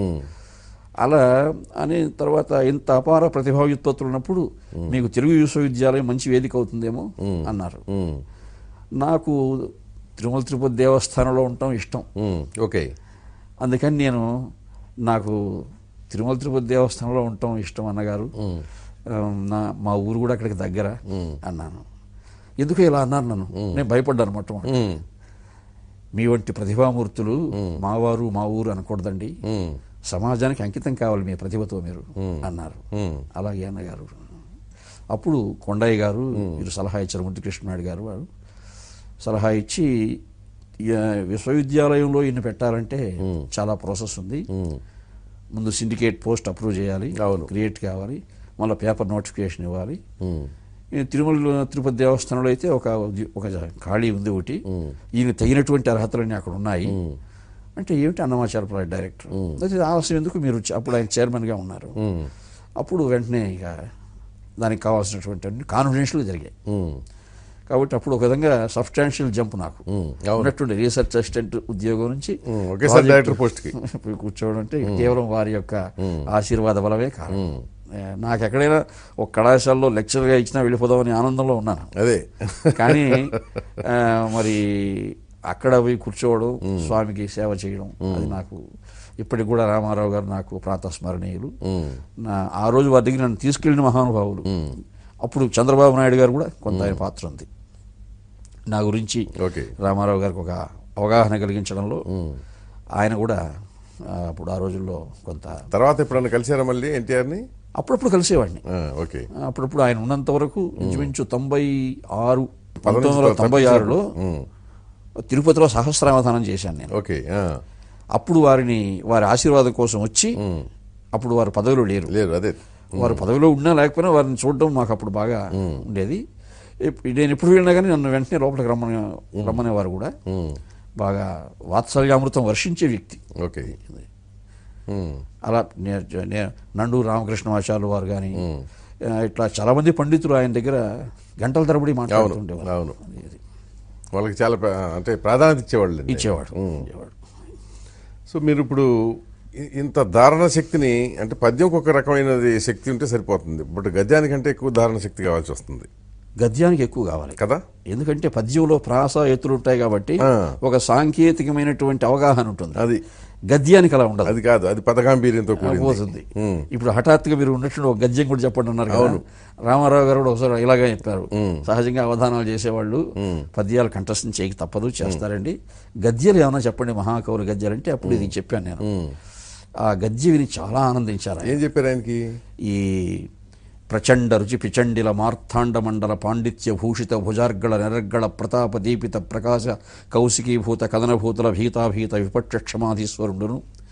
అలా అని తర్వాత ఇంత అపార ప్రతిభావ్యుత్పత్తులు ఉన్నప్పుడు మీకు తెలుగు విశ్వవిద్యాలయం మంచి వేదిక అవుతుందేమో అన్నారు ఉమ్. నాకు తిరుమల తిరుపతి దేవస్థానంలో ఉండటం ఇష్టం ఉమ్. ఓకే అందుకని నేను నాకు తిరుమల తిరుపతి దేవస్థానంలో ఉండటం ఇష్టం అన్నగారు ఆ, నా మా ఊరు కూడా అక్కడికి దగ్గర అన్నాను ఎందుకు ఇలా అన్నారు నన్ను నేను భయపడ్డాను మొట్టమొదటి ఉమ్. మీ వంటి ప్రతిభామూర్తులు మావారు మా ఊరు అనకూడదండి ఉమ్. సమాజానికి అంకితం కావాలి మీ ప్రతిభతో మీరు అన్నారు ఉమ్. అలాగే అన్నగారు అప్పుడు కొండయ్య గారు వీరు సలహా ఇచ్చారు ముద్దుకృష్ణనాయుడు గారు వారు సలహా ఇచ్చి ఇక విశ్వవిద్యాలయంలో ఇన్ని పెట్టాలంటే చాలా ప్రాసెస్ ఉంది ముందు సిండికేట్ పోస్ట్ అప్రూవ్ చేయాలి అవును. క్రియేట్ కావాలి మళ్ళీ పేపర్ నోటిఫికేషన్ ఇవ్వాలి ఈ తిరుమల తిరుపతి దేవస్థానంలో అయితే ఒక ఉద్య- ఒక ఖాళీ ఉంది ఒకటి ఈయన తగినటువంటి అర్హతలన్నీ అక్కడ ఉన్నాయి అంటే ఏమిటి అన్నమాచార ప్రాజెక్ట్ డైరెక్టర్ అయితే ఆలస్యం ఎందుకు మీరు చ- అప్పుడు ఆయన చైర్మన్గా ఉన్నారు అప్పుడు వెంటనే ఇక దానికి కావాల్సినటువంటి కాన్ఫిడెన్షియల్ జరిగాయి ఉమ్. కాబట్టి అప్పుడు ఒక విధంగా సబ్స్టాన్షియల్ జంప్ నాకు ఉమ్. అవును ఉన్నటువంటి రీసెర్చ్ అసిస్టెంట్ ఉద్యోగం నుంచి ఉమ్. ఒకేసారి ప్రాజెక్టు డైరెక్టర్ పోస్ట్కి. పోయి కూర్చోవడం అంటే కేవలం వారి యొక్క ఆశీర్వాద బలమే కాదు ఏ, నాకు ఎక్కడైనా ఒక కళాశాలలో లెక్చర్గా ఇచ్చినా వెళ్ళిపోదామని ఆనందంలో ఉన్నాను అదే కానీ ఆ, మరి అక్కడ పోయి కూర్చోవడం స్వామికి సేవ చేయడం అది నాకు ఇప్పటికి కూడా రామారావు గారు నాకు ప్రాతస్మరణీయులు ఉమ్. నా ఆ రోజు వారి దగ్గర నన్ను తీసుకెళ్లిన మహానుభావులు అప్పుడు చంద్రబాబు నాయుడు గారు కూడా కొంత ఆయన పాత్ర ఉంది నా గురించి ఓకే రామారావు గారికి ఒక అవగాహన కలిగించడంలో ఆయన కూడా ఆ, అప్పుడు ఆ రోజుల్లో కొంత తర్వాత ఎప్పుడన్నా కలిసారా మళ్ళీ ఎన్టీఆర్ని అప్పుడప్పుడు కలిసేవాడిని ఓకే అప్పుడప్పుడు ఆయన ఉన్నంత వరకు ఇంచుమించు తొంభై ఆరు పంతొమ్మిది వందల తొంభై ఆరులో తిరుపతిలో సహస్రావధానం చేశాను నేను ఓకే ఆ. అప్పుడు వారిని వారి ఆశీర్వాదం కోసం వచ్చి అప్పుడు వారు పదవిలో లేరు లేరు అదే వారు పదవిలో ఉన్నా లేకపోయినా వారిని చూడడం మాకు అప్పుడు బాగా ఉండేది ఇప్- నేను ఎప్పుడు వెళ్ళినా కానీ నన్ను వెంటనే లోపలికి రమ్మని రమ్మనేవారు కూడా ఉమ్, బాగా వాత్సల్యామృతం వర్షించే వ్యక్తి ఓకే ఉమ్, అలా నే- నే- నండు రామకృష్ణమాచార్యులు వారు కానీ ఇట్లా చాలా మంది పండితులు ఆయన దగ్గర గంటల తరబడి మాట్లాడుతుండేవారు అవును. వాళ్ళకి చాలా ప్ర- అంటే ప్రాధాన్యత ఇచ్చేవాళ్ళు ఇచ్చేవాడు ఇచ్చేవాడు సో మీరు ఇప్పుడు ఇ- ఇంత ధారణ శక్తిని అంటే పద్యంకి ఒక రకమైనది శక్తి ఉంటే సరిపోతుంది బట్ గద్యానికంటే ఎక్కువ ధారణ శక్తి కావాల్సి వస్తుంది గద్యానికి ఎక్కువ కావాలి కదా ఎందుకంటే పద్యంలో ప్రాస ఎత్తులు ఉంటాయి కాబట్టి ఆ. ఒక సాంకేతికమైనటువంటి అవగాహన ఉంటుంది అది గద్యానికి అలా ఉండదు అది కాదు అది పదగాంభీర్యంతో కూడింది పోతుంది ఇప్పుడు హఠాత్తుగా మీరు ఉన్నట్టు ఒక గద్యం కూడా చెప్పండి అన్నారు కదా రామారావు గారు కూడా ఒకసారి ఇలాగే చెప్పారు సహజంగా అవధానాలు చేసేవాళ్ళు పద్యాలు కంఠస్థం చేయక తప్పదు చేస్తారండి గద్యాలు ఏమైనా చెప్పండి మహాకవులు గద్యాలు అంటే అప్పుడు ఇది చెప్పాను నేను ఆ గద్య విని చాలా ఆనందించారు ఆయన. ఏం చెప్పారు ఆయనకి ఈ ప్రచండ రుచి పిచండిల మార్తాండ మండల పాండిత్య భూషిత భుజార్గళ నిరర్గళ ప్రతాప దీపిత ప్రకాశ కౌశికీభూత కథనభూతుల భీతాభీత విపక్ష క్షమాధీశ్వరుండును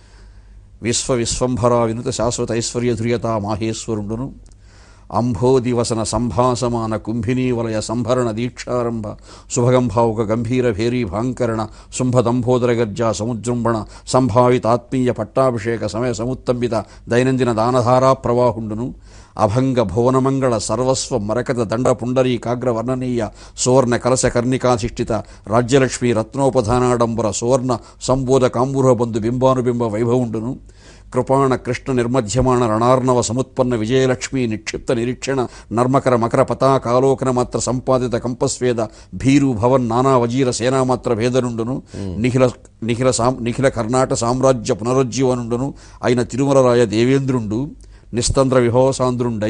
విశ్వ విశ్వంభర వినుత శాశ్వత ఐశ్వర్య ధుర్యత మాహేశ్వరుండును అంభోదివసన సంభాసమాన కుంభినీ వలయ సంభరణ దీక్షారంభ శుభగంభావుక గంభీర భేరీ భాంకరణ శుంభదంభోదర గర్జా సముజృంభణ సంభావిత ఆత్మీయ పట్టాభిషేక సమయ సముత్తంబిత దైనందిన దానధారా ప్రవాహుండును అభంగ భువనమంగళ సర్వస్వ మరకత దండ పుండరీ కాగ్ర వర్ణనీయ సువర్ణ కలశ కర్ణికాధిష్ఠిత రాజ్యలక్ష్మి రత్నోపధానాడంబర సువర్ణ సంబోధ కాంబూర బంధు బింబానుబింబ వైభవుండును కృపాణ కృష్ణ నిర్మధ్యమాణ రణార్ణవ సముత్పన్న విజయలక్ష్మి నిక్షిప్త నిరీక్షణ నర్మకర మకర పతాకాలోకన మాత్ర సంపాదిత కంపస్వేద భీరు భవన్ నానా వజీర సేనామాత్ర భేదనుండును నిఖిల నిఖిల సాం నిఖిల కర్ణాట సామ్రాజ్య పునరుజ్జీవనుండును అయిన తిరుమలరాయ దేవేంద్రుండు నిస్తంద్ర విహోసాంద్రుండై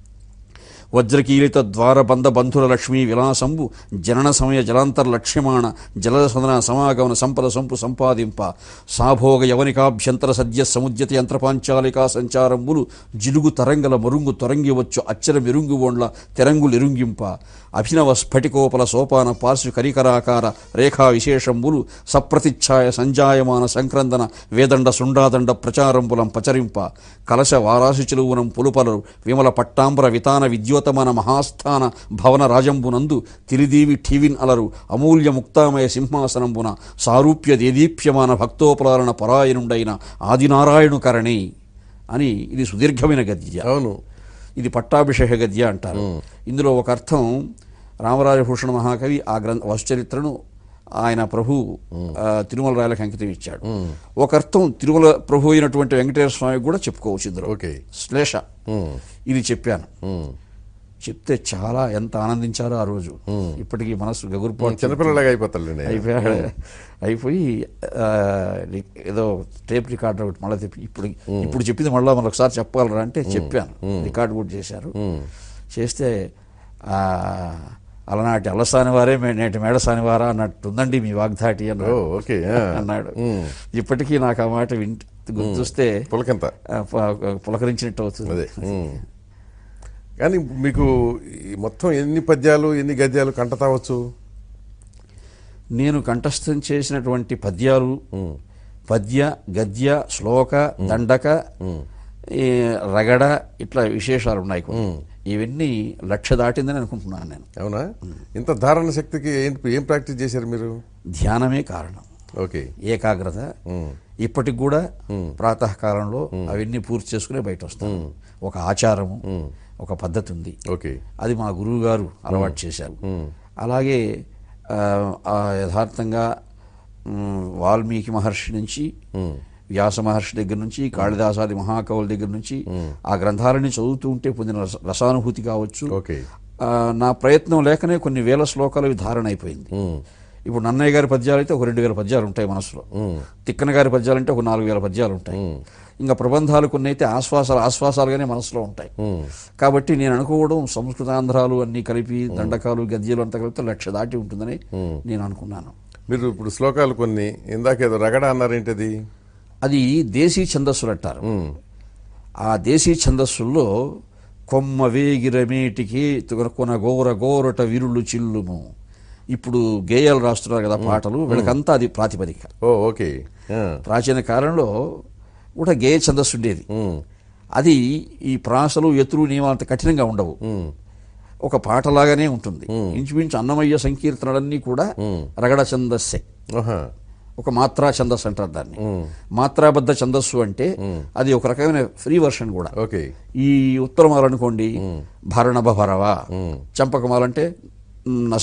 వజ్రకీలిత ద్వారబంధ బంధుర లక్ష్మీ విలాసంబు జనన సమయ జలాంతర లక్ష్యమాణ జలసదన సమాగమన సంపద సంపు సంపాదింప సాభోగ యవనికాభ్యంతర సద్య సముద్యత యంత్రపాంచాలికా సంచారంబులు జిలుగు తరంగల మరుంగు తొరంగివచ్చు అచ్చర మిరుంగు బోండ్ల తెరంగులిరుంగింప అభినవ స్ఫటికోపల సోపాన పార్శ్వ కరికరాకార రేఖా విశేషంబులు సప్రతిచ్ఛాయ సంజాయమాన సంక్రందన వేదండ సుండాదండ ప్రచారంబులం పచరింప కలశ వారాసి చెలువునం పులుపలరు విమల పట్టాంబర వితాన విద్యోతమన మహాస్థాన భవన రాజంబునందు తిరిదీవి ఠీవిన్ అలరు అమూల్య ముక్తామయ సింహాసనంబున సారూప్య దేదీప్యమాన భక్తోపలాలన పరాయణుండైన ఆదినారాయణు కరణి అని ఇది సుదీర్ఘమైన గద్య అవును ఇది పట్టాభిషేక గద్య అంటారు ఇందులో ఒక అర్థం రామరాజభూషణ మహాకవి ఆ గ్రంథ వసుచరిత్రను ఆయన ప్రభు ఆ, తిరుమల రాయలకు అంకితం ఇచ్చాడు ఒక అర్థం తిరుమల ప్రభు అయినటువంటి వెంకటేశ్వర స్వామికి కూడా చెప్పుకోవచ్చు ఇందులో ఓకే శ్లేష ఉమ్, ఇది చెప్పాను ఉమ్. చెప్తే చాలా ఎంత ఆనందించారో ఆ రోజు ఇప్పటికీ మనసు గగురుపాటు చిన్నపిల్లలాగా అయిపోతాడు అయిపోయాడు అయిపోయి ఆ, రి- ఏదో టేప్ రికార్డర్ ఒకటి మళ్ళీ తెప్పి ఇప్పుడు ఇప్పుడు చెప్పింది మళ్ళీ మళ్ళీ ఒకసారి చెప్పగలరా అంటే చెప్పాను రికార్డు కూడా చేశారు చేస్తే ఆ, అలనాటి అల్లసాని వారే మే- నేటి మేడసాని వారా అన్నట్టుందండి మీ వాగ్దాటి ఓ అన్నాడు ఓకే ఆ. అన్నాడు ఇప్పటికీ నాకు ఆ మాట వింట గుర్తొస్తే పులకింత ఆ, ప- పులకరించినట్టు అవుతుంది అదే ఉమ్. కానీ మీకు ఈ మొత్తం ఎన్ని పద్యాలు ఎన్ని గద్యాలు కంట తావచ్చు నేను కంఠస్థం చేసినటువంటి పద్యాలు పద్య గద్య శ్లోక దండక ఈ రగడ ఇట్లా విశేషాలు ఉన్నాయి కొన్ని. ఇవన్నీ లక్ష దాటిందని అనుకుంటున్నాను నేను అవునా ఇంత ధారణ శక్తికి ఏంటి ఏం ప్రాక్టీస్ చేశారు మీరు ధ్యానమే కారణం ఓకే ఏకాగ్రత ఇప్పటికి కూడా ప్రాతకాలంలో అవన్నీ పూర్తి చేసుకునే బయట వస్తాను ఒక ఆచారము ఒక పద్ధతి ఉంది ఓకే అది మా గురువు గారు అలవాటు చేశారు అలాగే ఆ, ఆ యథార్థంగా మ్, వాల్మీకి మహర్షి నుంచి వ్యాస మహర్షి దగ్గర నుంచి కాళిదాసాది మహాకవుల దగ్గర నుంచి ఆ గ్రంథాలని చదువుతూ ఉంటే పొందిన రస- రసానుభూతి కావచ్చు ఓకే ఆ, నా ప్రయత్నం లేకనే కొన్ని వేల శ్లోకాలు ఇవి ధారణ అయిపోయింది ఇప్పుడు నన్నయ్య గారి పద్యాలు అయితే ఒక రెండు వేల పద్యాలు ఉంటాయి మనసులో తిక్కన గారి పద్యాలు అంటే ఒక నాలుగు వేల పద్యాలు ఉంటాయి ఇంకా ప్రబంధాలు కొన్ని అయితే ఆశ్వాసాలు ఆశ్వాసాలుగానే మనసులో ఉంటాయి కాబట్టి నేను అనుకోవడం సంస్కృతాంధ్రాలు అన్ని కలిపి దండకాలు గద్యలు అంతా కలిపితే లక్ష దాటి ఉంటుందని నేను అనుకున్నాను మీరు ఇప్పుడు శ్లోకాలు కొన్ని ఇందాకేదో రగడ అన్నారేంటది అది దేశీ ఛందస్సులు అంటారు ఆ దేశీ ఛందస్సుల్లో కొమ్మ వేగిరమేటికి కొన గోర గోరట విరులు చిల్లుము ఇప్పుడు గేయాలు రాస్తున్నారు కదా పాటలు వీళ్ళకంతా అది ప్రాతిపదిక ఓ ఓకే ఆ, ప్రాచీన కాలంలో కూడా గేయ ఛందస్సు ఉండేది ఉమ్, అది ఈ ప్రాసలు ఎతురు నియమాలు అంత కఠినంగా ఉండవు ఉమ్, ఒక పాటలాగానే ఉంటుంది ఇంచుమించు అన్నమయ్య సంకీర్తనలన్నీ కూడా రగడ ఛందస్సే ఆహా, ఒక మాత్రా ఛందస్సు అంటారు దాన్ని మాత్రాబద్ధ ఛందస్సు అంటే అది ఒక రకమైన ఫ్రీ వర్షన్ కూడా ఓకే ఈ ఉత్తరమాల అనుకోండి భరణభ భరవ చంపకమాలంటే నస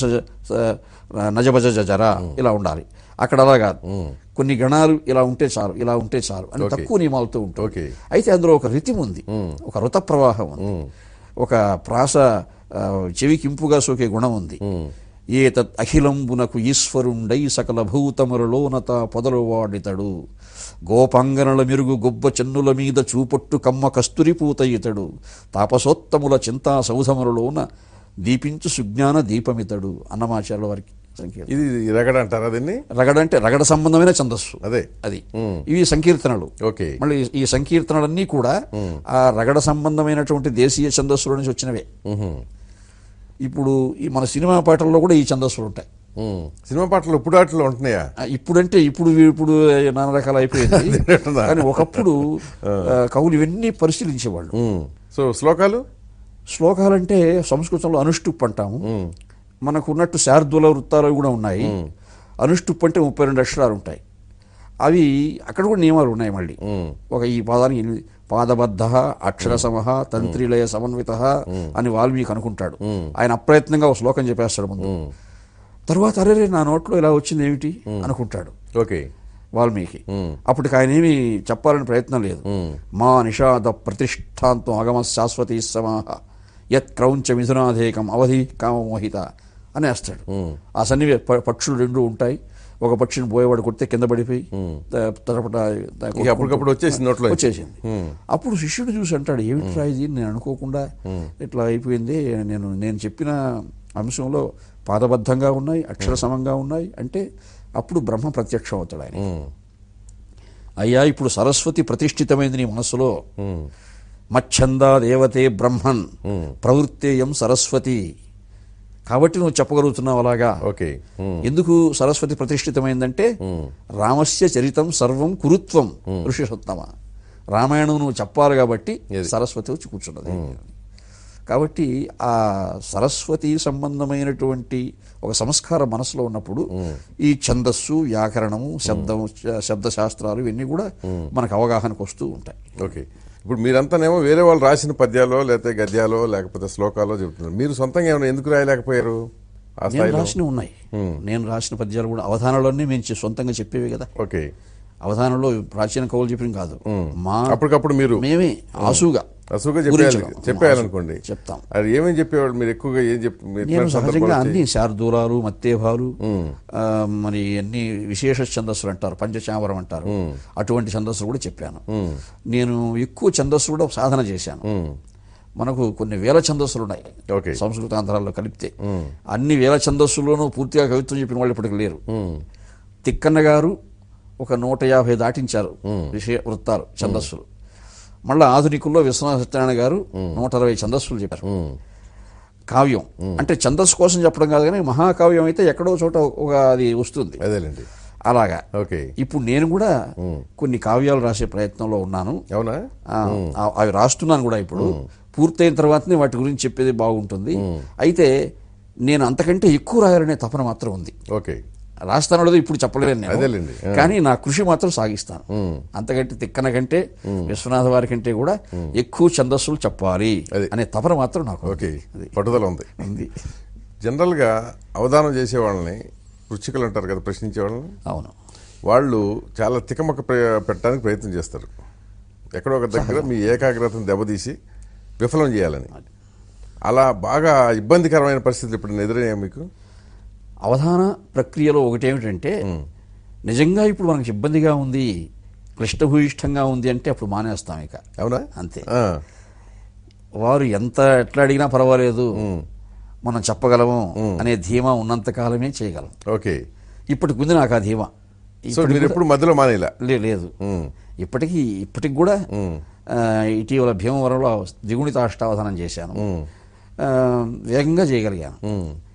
నజభజ జర ఇలా ఉండాలి అక్కడ అలా కాదు కొన్ని గణాలు ఇలా ఉంటే చాలు ఇలా ఉంటే చాలు అని తక్కువ నియమాలతో ఉంటుంది ఓకే అయితే అందులో ఒక రితిం ఉంది ఒక రుత ప్రవాహం ఉంది ఒక ప్రాస ఆ, చెవికి ఇంపుగా సోకే గుణం ఉంది ఏ తత్ అఖిలంబునకు ఈశ్వరుండై సకల భూతములలోనత పొదలు వాడితడు గోపాంగనల మెరుగు గొబ్బ చెన్నుల మీద చూపట్టు కమ్మ కస్తురి పూత ఇతడు తాపసోత్తముల చింతా సౌధములలోన దీపించు సుజ్ఞాన దీపమితడు అన్నమాచార్యుల వారికి సంకీర్తన ఇది రగడ అంటారా దీన్ని రగడ అంటే రగడ సంబంధమైన ఛందస్సు అదే అది ఇవి సంకీర్తనలు ఓకే మళ్ళీ ఈ సంకీర్తనలన్నీ కూడా ఆ రగడ సంబంధమైనటువంటి దేశీయ ఛందస్సుల నుంచి వచ్చినవే ఉహు, ఇప్పుడు ఈ మన సినిమా పాటల్లో కూడా ఈ ఛందస్సులు ఉంటాయి ఉమ్. సినిమా పాటలు ఇప్పుడు ఆటలు ఉంటున్నాయా ఆ, ఇప్పుడంటే ఇప్పుడు ఇప్పుడు నానా రకాలు అయిపోయింది కానీ ఒకప్పుడు ఆ, కవులు ఇవన్నీ పరిశీలించేవాళ్ళు ఉమ్. సో శ్లోకాలు శ్లోకాలంటే సంస్కృతంలో అనుష్టుప్ అంటాము మనకు ఉన్నట్టు శార్దూల వృత్తాలు అవి కూడా ఉన్నాయి అనుష్టుప్ అంటే ముప్పై రెండు అక్షరాలు ఉంటాయి అవి అక్కడ కూడా నియమాలు ఉన్నాయి మళ్ళీ ఒక ఈ పాదానికి ఎనిమిది పాదబద్ధ అక్షర సమహ తంత్రిలయ సమన్విత అని వాల్మీకి అనుకుంటాడు ఆయన అప్రయత్నంగా ఒక శ్లోకం చెప్పేస్తాడు ముందు తర్వాత అరే నా నోట్లో ఇలా వచ్చింది ఏమిటి అనుకుంటాడు ఓకే వాల్మీకి అప్పటికి ఆయన ఏమి చెప్పాలని ప్రయత్నం లేదు మా నిషాద ప్రతిష్టాంతం అగమ శాశ్వతీ సమాహ యత్ క్రౌంచ మిథునాధేకం అవధి కామమోహిత అనేస్తాడు ఆ సన్నివే ప- పక్షులు రెండు ఉంటాయి ఒక పక్షిని పోయేవాడు కొడితే కింద పడిపోయి త- తడపట త- ఇక అప్పటికప్పుడు వచ్చేసింది నోట్లో నుంచి. వచ్చేసింది అప్పుడు శిష్యుడు చూసి అంటాడు ఏమిట్రా ఇది నేను అనుకోకుండా ఇట్లా అయిపోయింది నేను నేను చెప్పిన అంశంలో పాదబద్ధంగా ఉన్నాయి అక్షర సమంగా ఉన్నాయి అంటే అప్పుడు బ్రహ్మ ప్రత్యక్షం అవుతాడు ఆయన అయ్యా ఇప్పుడు సరస్వతి ప్రతిష్ఠితమైంది నీ మనస్సులో మచ్ఛందా దేవతే బ్రహ్మన్ ప్రవృత్తేయం సరస్వతి కాబట్టి నువ్వు చెప్పగలుగుతున్నావు అలాగా ఓకే ఉమ్. ఎందుకు సరస్వతి ప్రతిష్ఠితమైందంటే రామస్య చరితం సర్వం కురుత్వం ఋషిసత్తమ రామాయణం నువ్వు చెప్పాలి కాబట్టి ఇది. సరస్వతి వచ్చి కూర్చున్నది కాబట్టి ఆ సరస్వతి సంబంధమైనటువంటి ఒక సంస్కారం మనసులో ఉన్నప్పుడు ఈ ఛందస్సు వ్యాకరణము శబ్దం శబ్దశాస్త్రాలు ఇవన్నీ కూడా మనకు అవగాహనకు వస్తూ ఉంటాయి ఓకే ఇప్పుడు మీరంతానేమో వేరే వాళ్ళు రాసిన పద్యాలో లేకపోతే గద్యాలో లేకపోతే శ్లోకాలో చెబుతున్నారు మీరు సొంతంగా ఏమైనా ఎందుకు రాయలేకపోయారు ఆ నేను స్థాయిలో రాసినవి ఉన్నాయి నేను రాసిన పద్యాలు కూడా అవధానాలన్నీ మేము చె- సొంతంగా చెప్పేవి కదా ఓకే అవధానంలో ప్రాచీన కవులు చెప్పిన కాదు మా అప్పటికప్పుడు మీరు మేమే ఆసుగా అసుగా చెప్పేయాలి గురించడం. చెప్పేయాలనుకోండి చెప్తాం అది ఏమేమి చెప్పేవాళ్ళు మీరు ఎక్కువగా ఏం చెప్పి మీరు నేను ఎట్లాంటి సహజంగా సందర్భాలు అన్ని శార్దూలాలు మత్తేభాలు ఆ, మరి అన్ని విశేష ఛందస్సులు అంటారు పంచచామరం అంటారు అటువంటి ఛందస్సులు కూడా చెప్పాను నేను ఎక్కువ ఛందస్సు కూడా సాధన చేశాను మనకు కొన్ని వేల ఛందస్సులు ఉన్నాయి ఓకే. సంస్కృతాంధ్రాల్లో కలిపితే అన్ని వేల ఛందస్సుల్లోనూ పూర్తిగా కవిత్వం చెప్పిన వాళ్ళు ఇప్పటికి లేరు తిక్కన్న గారు ఒక నూట యాభై దాటించారు విషయ వృత్తాలు ఛందస్సులు మళ్ళా ఆధునికుల్లో విశ్వనాథ సత్యనారాయణ గారు నూట అరవై ఛందస్సులు చెప్పారు కావ్యం అంటే ఛందస్సు కోసం చెప్పడం కాదు కానీ మహాకావ్యం అయితే ఎక్కడో చోట ఒక అది వస్తుంది అదేలేండి అలాగా ఓకే ఇప్పుడు నేను కూడా కొన్ని కావ్యాలు రాసే ప్రయత్నంలో ఉన్నాను అవునా ఆ, ఆ- అవి రాస్తున్నాను కూడా ఇప్పుడు పూర్తయిన తర్వాతనే వాటి గురించి చెప్పేది బాగుంటుంది అయితే నేను అంతకంటే ఎక్కువ రాయాలనే తపన మాత్రం ఉంది ఓకే రాస్తానో లేదో ఇప్పుడు చెప్పలేను నేను అదేలేండి. ఆ. కానీ నా కృషి మాత్రం సాగిస్తాను అంతకంటే తిక్కన కంటే విశ్వనాథ వారి కంటే కూడా ఎక్కువ ఛందస్సులు చెప్పాలి అది. అనే తపన మాత్రం నాకు ఓకే అది పట్టుదల ఉంది ఉంది జనరల్గా అవధానం చేసే వాళ్ళని రుచికలు అంటారు కదా ప్రశ్నించే వాళ్ళని అవును వాళ్ళు చాలా తికమక ప్ర- పెట్టడానికి ప్రయత్నం చేస్తారు ఎక్కడో ఒక దగ్గర మీ ఏకాగ్రతను దెబ్బతీసి విఫలం చేయాలని అలా బాగా ఇబ్బందికరమైన పరిస్థితులు ఇప్పుడు ఎదురయ్యా మీకు అవధాన ప్రక్రియలో ఒకటేమిటంటే నిజంగా ఇప్పుడు మనకు ఇబ్బందిగా ఉంది క్లిష్టభూయిష్టంగా ఉంది అంటే అప్పుడు మానేస్తాం ఇక అవునా అంతే ఆ, వారు ఎంత ఎట్లా అడిగినా పర్వాలేదు మనం చెప్పగలము అనే ధీమా ఉన్నంత కాలమే చేయగలం ఓకే ఇప్పటికి ఉంది నాకు ఆ ధీమా సో ఇప్పటికి మీరు కూడా- ఎప్పుడు మధ్యలో మానేలా లే- లేదు ఇప్పటికీ ఇప్పటికి కూడా ఆ, ఇటీవల భీమవరంలో దిగుణిత అష్టావధానం చేశాను ఆ, వేగంగా చేయగలిగాను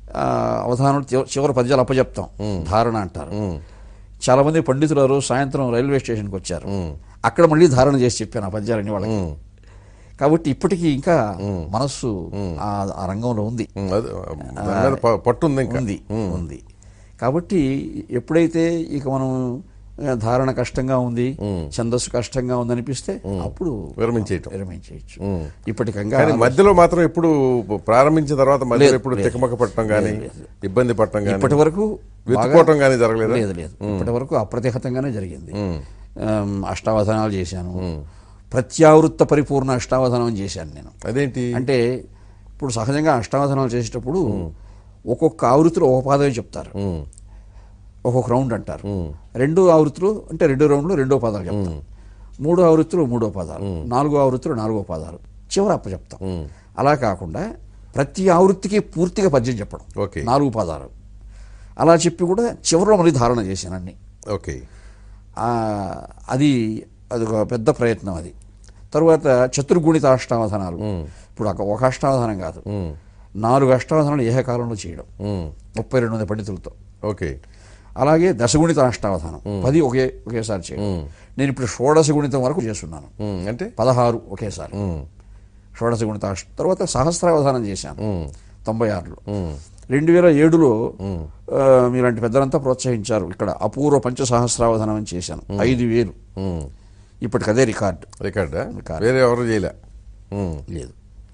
ఆ, అవధానం చివ- చివరి పద్యాలు అప్పచెప్తాం ధారణ అంటారు చాలా మంది పండితులు ఆ రోజు సాయంత్రం రైల్వే స్టేషన్కి వచ్చారు అక్కడ మళ్ళీ ధారణ చేసి చెప్పాను ఆ పద్యాలన్నీ వాళ్ళకి కాబట్టి ఇప్పటికీ ఇంకా మనస్సు ఆ ఆ రంగంలో ఉంది ఉమ్, అదే, దాని మీద ప- పట్టు ఉంది ఇంకా ఉంది ఉంది కాబట్టి ఎప్పుడైతే ఇక మనం ఆ, ధారణ కష్టంగా ఉంది ఛందస్సు కష్టంగా ఉంది అనిపిస్తే అప్పుడు విరమించేయటం విరమించేయచ్చు ఇప్పటికంగా కానీ మధ్యలో మాత్రం ఎప్పుడు ప్రారంభించిన తర్వాత మధ్యలో లేదు, ఎప్పుడు లేదు. తికమక పట్టడం కానీ ఇబ్బంది పట్టడం కానీ ఇప్పటి వరకు వెతుక్కోవటం కానీ జరగలేదా లేదు లేదు ఇప్పటి వరకు అప్రతిహతంగానే జరిగింది ఆమ్, అష్టావధానాలు చేశాను ప్రత్యావృత్త పరిపూర్ణ అష్టావధానం చేశాను నేను అదేంటి అంటే ఇప్పుడు సహజంగా అష్టావధానాలు చేసేటప్పుడు ఒక్కొక్క ఆవృత్తిలో ఒక పాదమే చెప్తారు ఉమ్, ఒక్కొక్క రౌండ్ అంటారు రెండు ఆవృత్తులు అంటే రెండు రౌండ్లు రెండో పదాలు చెప్తాం మూడో ఆవృత్తులు మూడో పదాలు నాలుగో ఆవృత్తులు నాలుగో పదాలు చివరి అప్ప చెప్తాం అలా కాకుండా ప్రతి ఆవృత్తికి పూర్తిగా పద్యం చెప్పడం ఓకే నాలుగు పదాలు అలా చెప్పి కూడా చివరిలో మళ్ళీ ధారణ చేశాను అన్ని ఓకే ఆ, అది అది ఒక పెద్ద ప్రయత్నం అది తరువాత చతుర్గుణిత అష్టావధానాలు ఇప్పుడు ఒక- ఒక అష్టావధానం కాదు నాలుగు అష్టావధానాలు ఏకకాలంలో చేయడం ఉమ్, ముప్పై రెండు మంది పండితులతో ఓకే అలాగే దశగుణిత అష్టావధానం పది ఒకే ఒకేసారి చేయడం నేను ఇప్పుడు షోడశ గుణితం వరకు చేస్తున్నాను ఉమ్, అంటే పదహారు ఒకేసారి షోడశ గుణిత అష్ట తర్వాత సహస్రావధానం చేశాను తొంభై ఆరులో రెండు వేల ఏడులో ఆ, మీలాంటి పెద్దలంతా ప్రోత్సహించారు ఇక్కడ అపూర్వ పంచ సహస్రావధానం అని చేశాను ఐదు వేలు ఉమ్, ఇప్పటికి అదే రికార్డు రికార్డా రికార్డ్. వేరే ఎవరు చేయలే ఉమ్, లేదు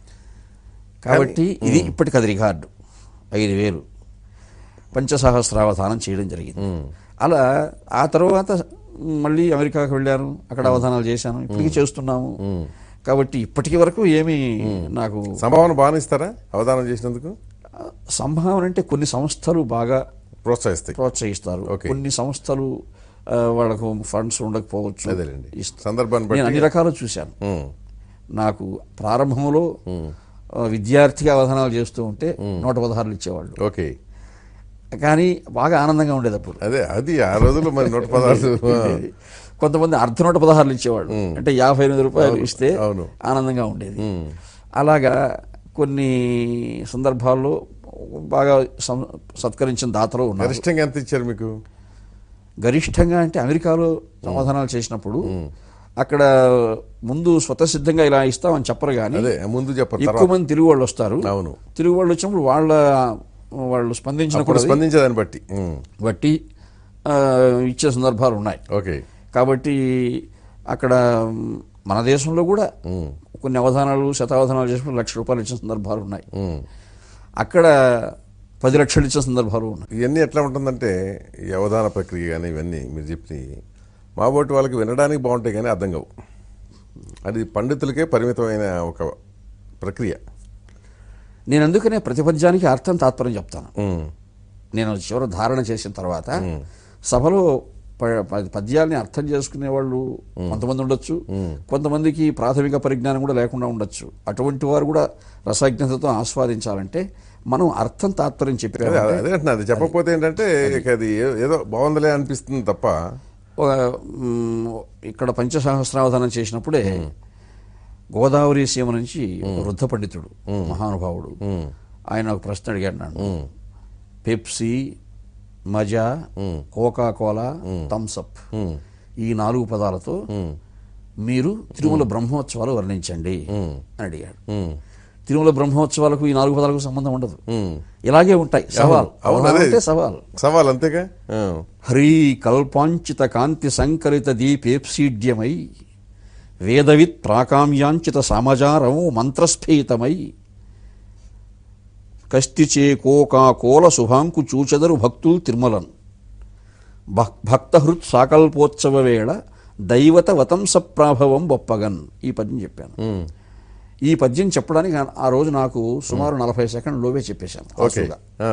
కాబట్టి ఇది ఇప్పటికి అది రికార్డు ఐదు వేలు పంచసహస్రావధానం చేయడం జరిగింది అలా ఆ తర్వాత మళ్ళీ అమెరికాకు వెళ్ళాను అక్కడ అవధానాలు చేశాను ఇప్పటికీ చేస్తున్నాము కాబట్టి ఇప్పటికి వరకు ఏమీ నాకు సంభావన బాగానే ఇస్తారా అవధానం చేసినందుకు సంభావన అంటే కొన్ని సంస్థలు బాగా ప్రోత్సహిస్తాయి ప్రోత్సహిస్తారు ఓకే. కొన్ని సంస్థలు ఆ, వాళ్ళకు ఫండ్స్ ఉండకపోవచ్చు అదేలేండి ఇస్తారు. సందర్భాన్ని నేను బట్టి అన్ని రకాలు చూశాను ఉమ్, నాకు ప్రారంభంలో ఆ, విద్యార్థిగా అవధానాలు చేస్తూ ఉంటే నూట పదహారులు ఇచ్చేవాళ్ళు ఓకే కానీ బాగా ఆనందంగా ఉండేది అప్పుడు అదే అది ఆ రోజుల్లో మరి నూట పదార్థు కొంతమంది అర్ధ నూట పదహారులు ఇచ్చేవాళ్ళు అంటే యాభై ఎనిమిది రూపాయలు ఇస్తే అవును. ఆనందంగా ఉండేది అలాగా కొన్ని సందర్భాల్లో బాగా సం- సత్కరించిన దాతలు ఉన్నారు గరిష్టంగా ఎంత ఇచ్చారు మీకు గరిష్టంగా అంటే అమెరికాలో సమాధానాలు చేసినప్పుడు అక్కడ ముందు స్వతసిద్ధంగా ఇలా ఇస్తామని చెప్పరు కానీ అదే ముందు చెప్పరు ఎక్కువ తర్వాత మంది తెలుగు వాళ్ళు వస్తారు అవును తెలుగు వాళ్ళు వచ్చినప్పుడు వాళ్ళ వాళ్ళు స్పందించిన అప్పుడు కొద్దీ స్పందించేదాన్ని బట్టి ఉమ్, బట్టి ఆ, ఇచ్చే సందర్భాలు ఉన్నాయి ఓకే కాబట్టి అక్కడ మ్, మన దేశంలో కూడా కొన్ని అవధానాలు శతావధానాలు చేసినప్పుడు లక్ష రూపాయలు ఇచ్చిన సందర్భాలు ఉన్నాయి ఉమ్. అక్కడ పది లక్షలు ఇచ్చిన సందర్భాలు ఉన్నాయి ఇవన్నీ ఎట్లా ఉంటుందంటే ఈ అవధాన ప్రక్రియ కానీ ఇవన్నీ మీరు చెప్పి మా బోటి వాళ్ళకి వినడానికి బాగుంటాయి కానీ అర్థం కావు అది పండితులకే పరిమితమైన ఒక ప్రక్రియ నేను అందుకనే ప్రతి పద్యానికి అర్థం తాత్పర్యం చెప్తాను ఉమ్, నేను చివరి ధారణ చేసిన తర్వాత సభలో ప- ప- పద్యాల్ని అర్థం చేసుకునే వాళ్ళు కొంతమంది ఉండొచ్చు కొంతమందికి ప్రాథమిక పరిజ్ఞానం కూడా లేకుండా ఉండొచ్చు అటువంటి వారు కూడా రసజ్ఞతతో ఆస్వాదించాలంటే మనం అర్థం తాత్పర్యం అదే చెప్పారు అదే అంటున్నా అది చెప్పకపోతే ఏంటంటే ఇక అది ఏ- ఏదో బాగుందిలే అనిపిస్తుంది తప్ప ఒక మ్, ఇక్కడ పంచసహస్రావధానం చేసినప్పుడే గోదావరి సీమ నుంచి ఒక వృద్ధ పండితుడు మహానుభావుడు ఆయన ఒక ప్రశ్న అడిగాడు నన్ను పెప్సీ మజా కోకా కోలా థమ్సప్ ఈ నాలుగు పదాలతో మీరు తిరుమల బ్రహ్మోత్సవాలు వర్ణించండి అని అడిగాడు ఉమ్, తిరుమల బ్రహ్మోత్సవాలకు ఈ నాలుగు పదాలకు సంబంధం ఉండదు ఉమ్. ఇలాగే ఉంటాయి సవాల్ అవును, అవధానం అదే. అంటే సవాల్ సవాల్ అంతేగా ఆ, హ్రీ కల్పాంచిత కాంతి సంకరిత దీపేప్సీడ్యమై వేదవిత్ ప్రాకామ్యాంచిత సమాచారం మంత్రస్ఫీతమై కస్తిచే కోకాకోల శుభాంకు చూచెదరు భక్తులు తిరుమలన్ భక్ భక్తహృత్ సాకల్పోత్సవ వేళ దైవత వతంస ప్రాభవం బొప్పగన్ ఈ పద్యం చెప్పాను ఉమ్, ఈ పద్యం చెప్పడానికి ఆ- ఆ రోజు నాకు సుమారు నలభై సెకండ్ లోపే చెప్పేశాను ఓకే ఆసుగా. ఆ,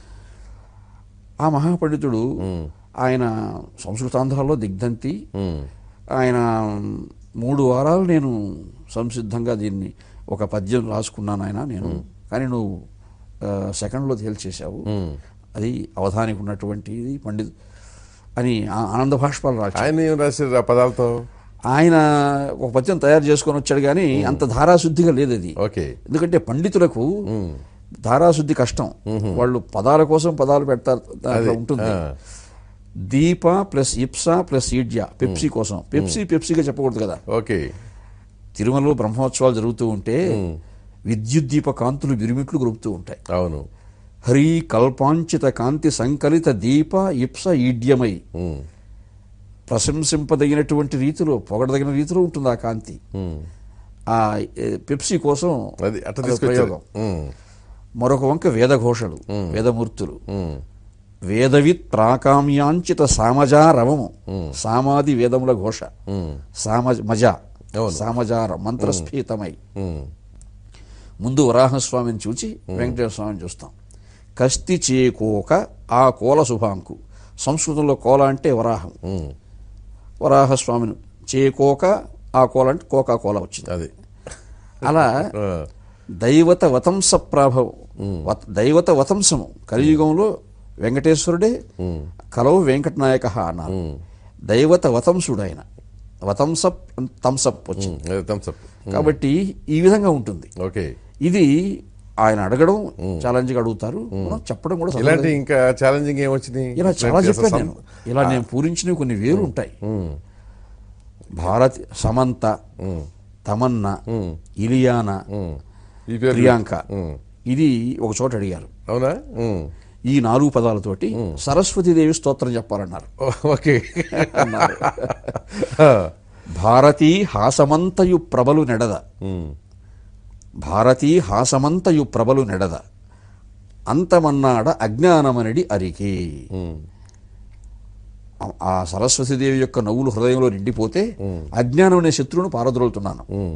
ఆ మహాపండితుడు ఆయన సంస్కృతాంధ్రాల్లో దిగ్ధంతి ఉమ్, ఆయన మూడు వారాలు నేను సంసిద్ధంగా దీన్ని ఒక పద్యం రాసుకున్నాను ఆయన నేను కానీ నువ్వు ఆ, సెకండ్లో తేల్చేశావు అది అవధానికి ఉన్నటువంటిది పండిత్ అని ఆ- ఆనంద భాష్పాలు రాశాడు ఆయన ఏం రాశారు ఆ పదాలతో ఆయన ఒక పద్యం తయారు చేసుకొని వచ్చాడు కానీ అంత ధారాశుద్ధిగా లేదు అది ఓకే ఎందుకంటే పండితులకు ధారాశుద్ధి కష్టం వాళ్ళు పదాల కోసం పదాలు పెడతారు దాంట్లో ఉంటుంది ఆ. దీప ప్లస్ ఇప్సా ప్లస్ ఈడ్యా పెప్సీ కోసం పెప్సీ పెప్సీగా చెప్పకూడదు కదా ఓకే తిరుమలలో బ్రహ్మోత్సవాలు జరుగుతూ ఉంటే విద్యుత్ దీప కాంతులు విరిమిట్లు గొరుపుతూ ఉంటాయి అవును హరి కల్పాంచిత కాంతి సంకలిత దీప ఇప్స ఈడ్యమై ఉమ్, ప్రశంసింపదగినటువంటి రీతిలో పొగడదగిన రీతిలో ఉంటుంది ఆ కాంతి ఉమ్. ఆ ఏ, పెప్సీ కోసం అది అట్ట అదొక తీసుకొచ్చారు ప్రయోగం ఉమ్, మరొక వంక వేదఘోషలు వేదమూర్తులు ఉమ్, వేదవిత్ ప్రాకామ్యాంచిత సామజారవము సామాది వేదముల ఘోష ఉమ్, సామజ మజ అవును. సామజార మంత్రస్ఫీతమై ఉమ్. ముందు వరాహస్వామిని చూచి వెంకటేశ్వర స్వామిని చూస్తాం కస్తి చేకోక ఆ కోల శుభాంకు సంస్కృతంలో కోల అంటే వరాహం ఉమ్. వరాహస్వామిని చేకోక ఆ కోల అంటే కోకా కోల వచ్చింది అది అలా ఆ, దైవత వతంస ప్రాభవం వత- దైవత వతంసము కలియుగంలో వెంకటేశ్వరుడే కలవు వెంకటనాయక అన్నారు దైవత వతంసుడు ఆయన వతంసప్ తంసప్ వచ్చింది ఉమ్, అది thumbs up. కాబట్టి ఈ విధంగా ఉంటుంది ఓకే ఇది ఆయన అడగడం ఛాలెంజ్గా అడుగుతారు మనం చెప్పడం కూడా సహజమే. ఇలాంటి ఇంకా ఛాలెంజింగ్ ఏమొచ్చింది ఇలా చాలా అసలు చెప్పాను సం- నేను ఇలా నేను పూరించినవి కొన్ని వేరు ఉంటాయి ఉమ్, భారత్ సమంత తమన్నా ఇలియానా ఉమ్. ఈ పేరు ప్రియాంక ఉమ్. ఇది ఒక చోట అడిగారు అవునా ఉమ్. ఈ నాలుగు పదాలతోటి సరస్వతీదేవి స్తోత్రం చెప్పాలన్నారు ఓ, ఓకే అన్నారు ఆ, భారతీ హాసమంతయు ప్రబలు నెడద ఉమ్, భారతీ హాసమంతయు ప్రబలు నెడద అంతమన్నాడ అజ్ఞానమనడి అరికి ఉమ్. ఆ- ఆ సరస్వతీదేవి యొక్క నవ్వులు హృదయంలో నిండిపోతే అజ్ఞానం అనే శత్రువును పారద్రోలుతున్నాను ఉమ్.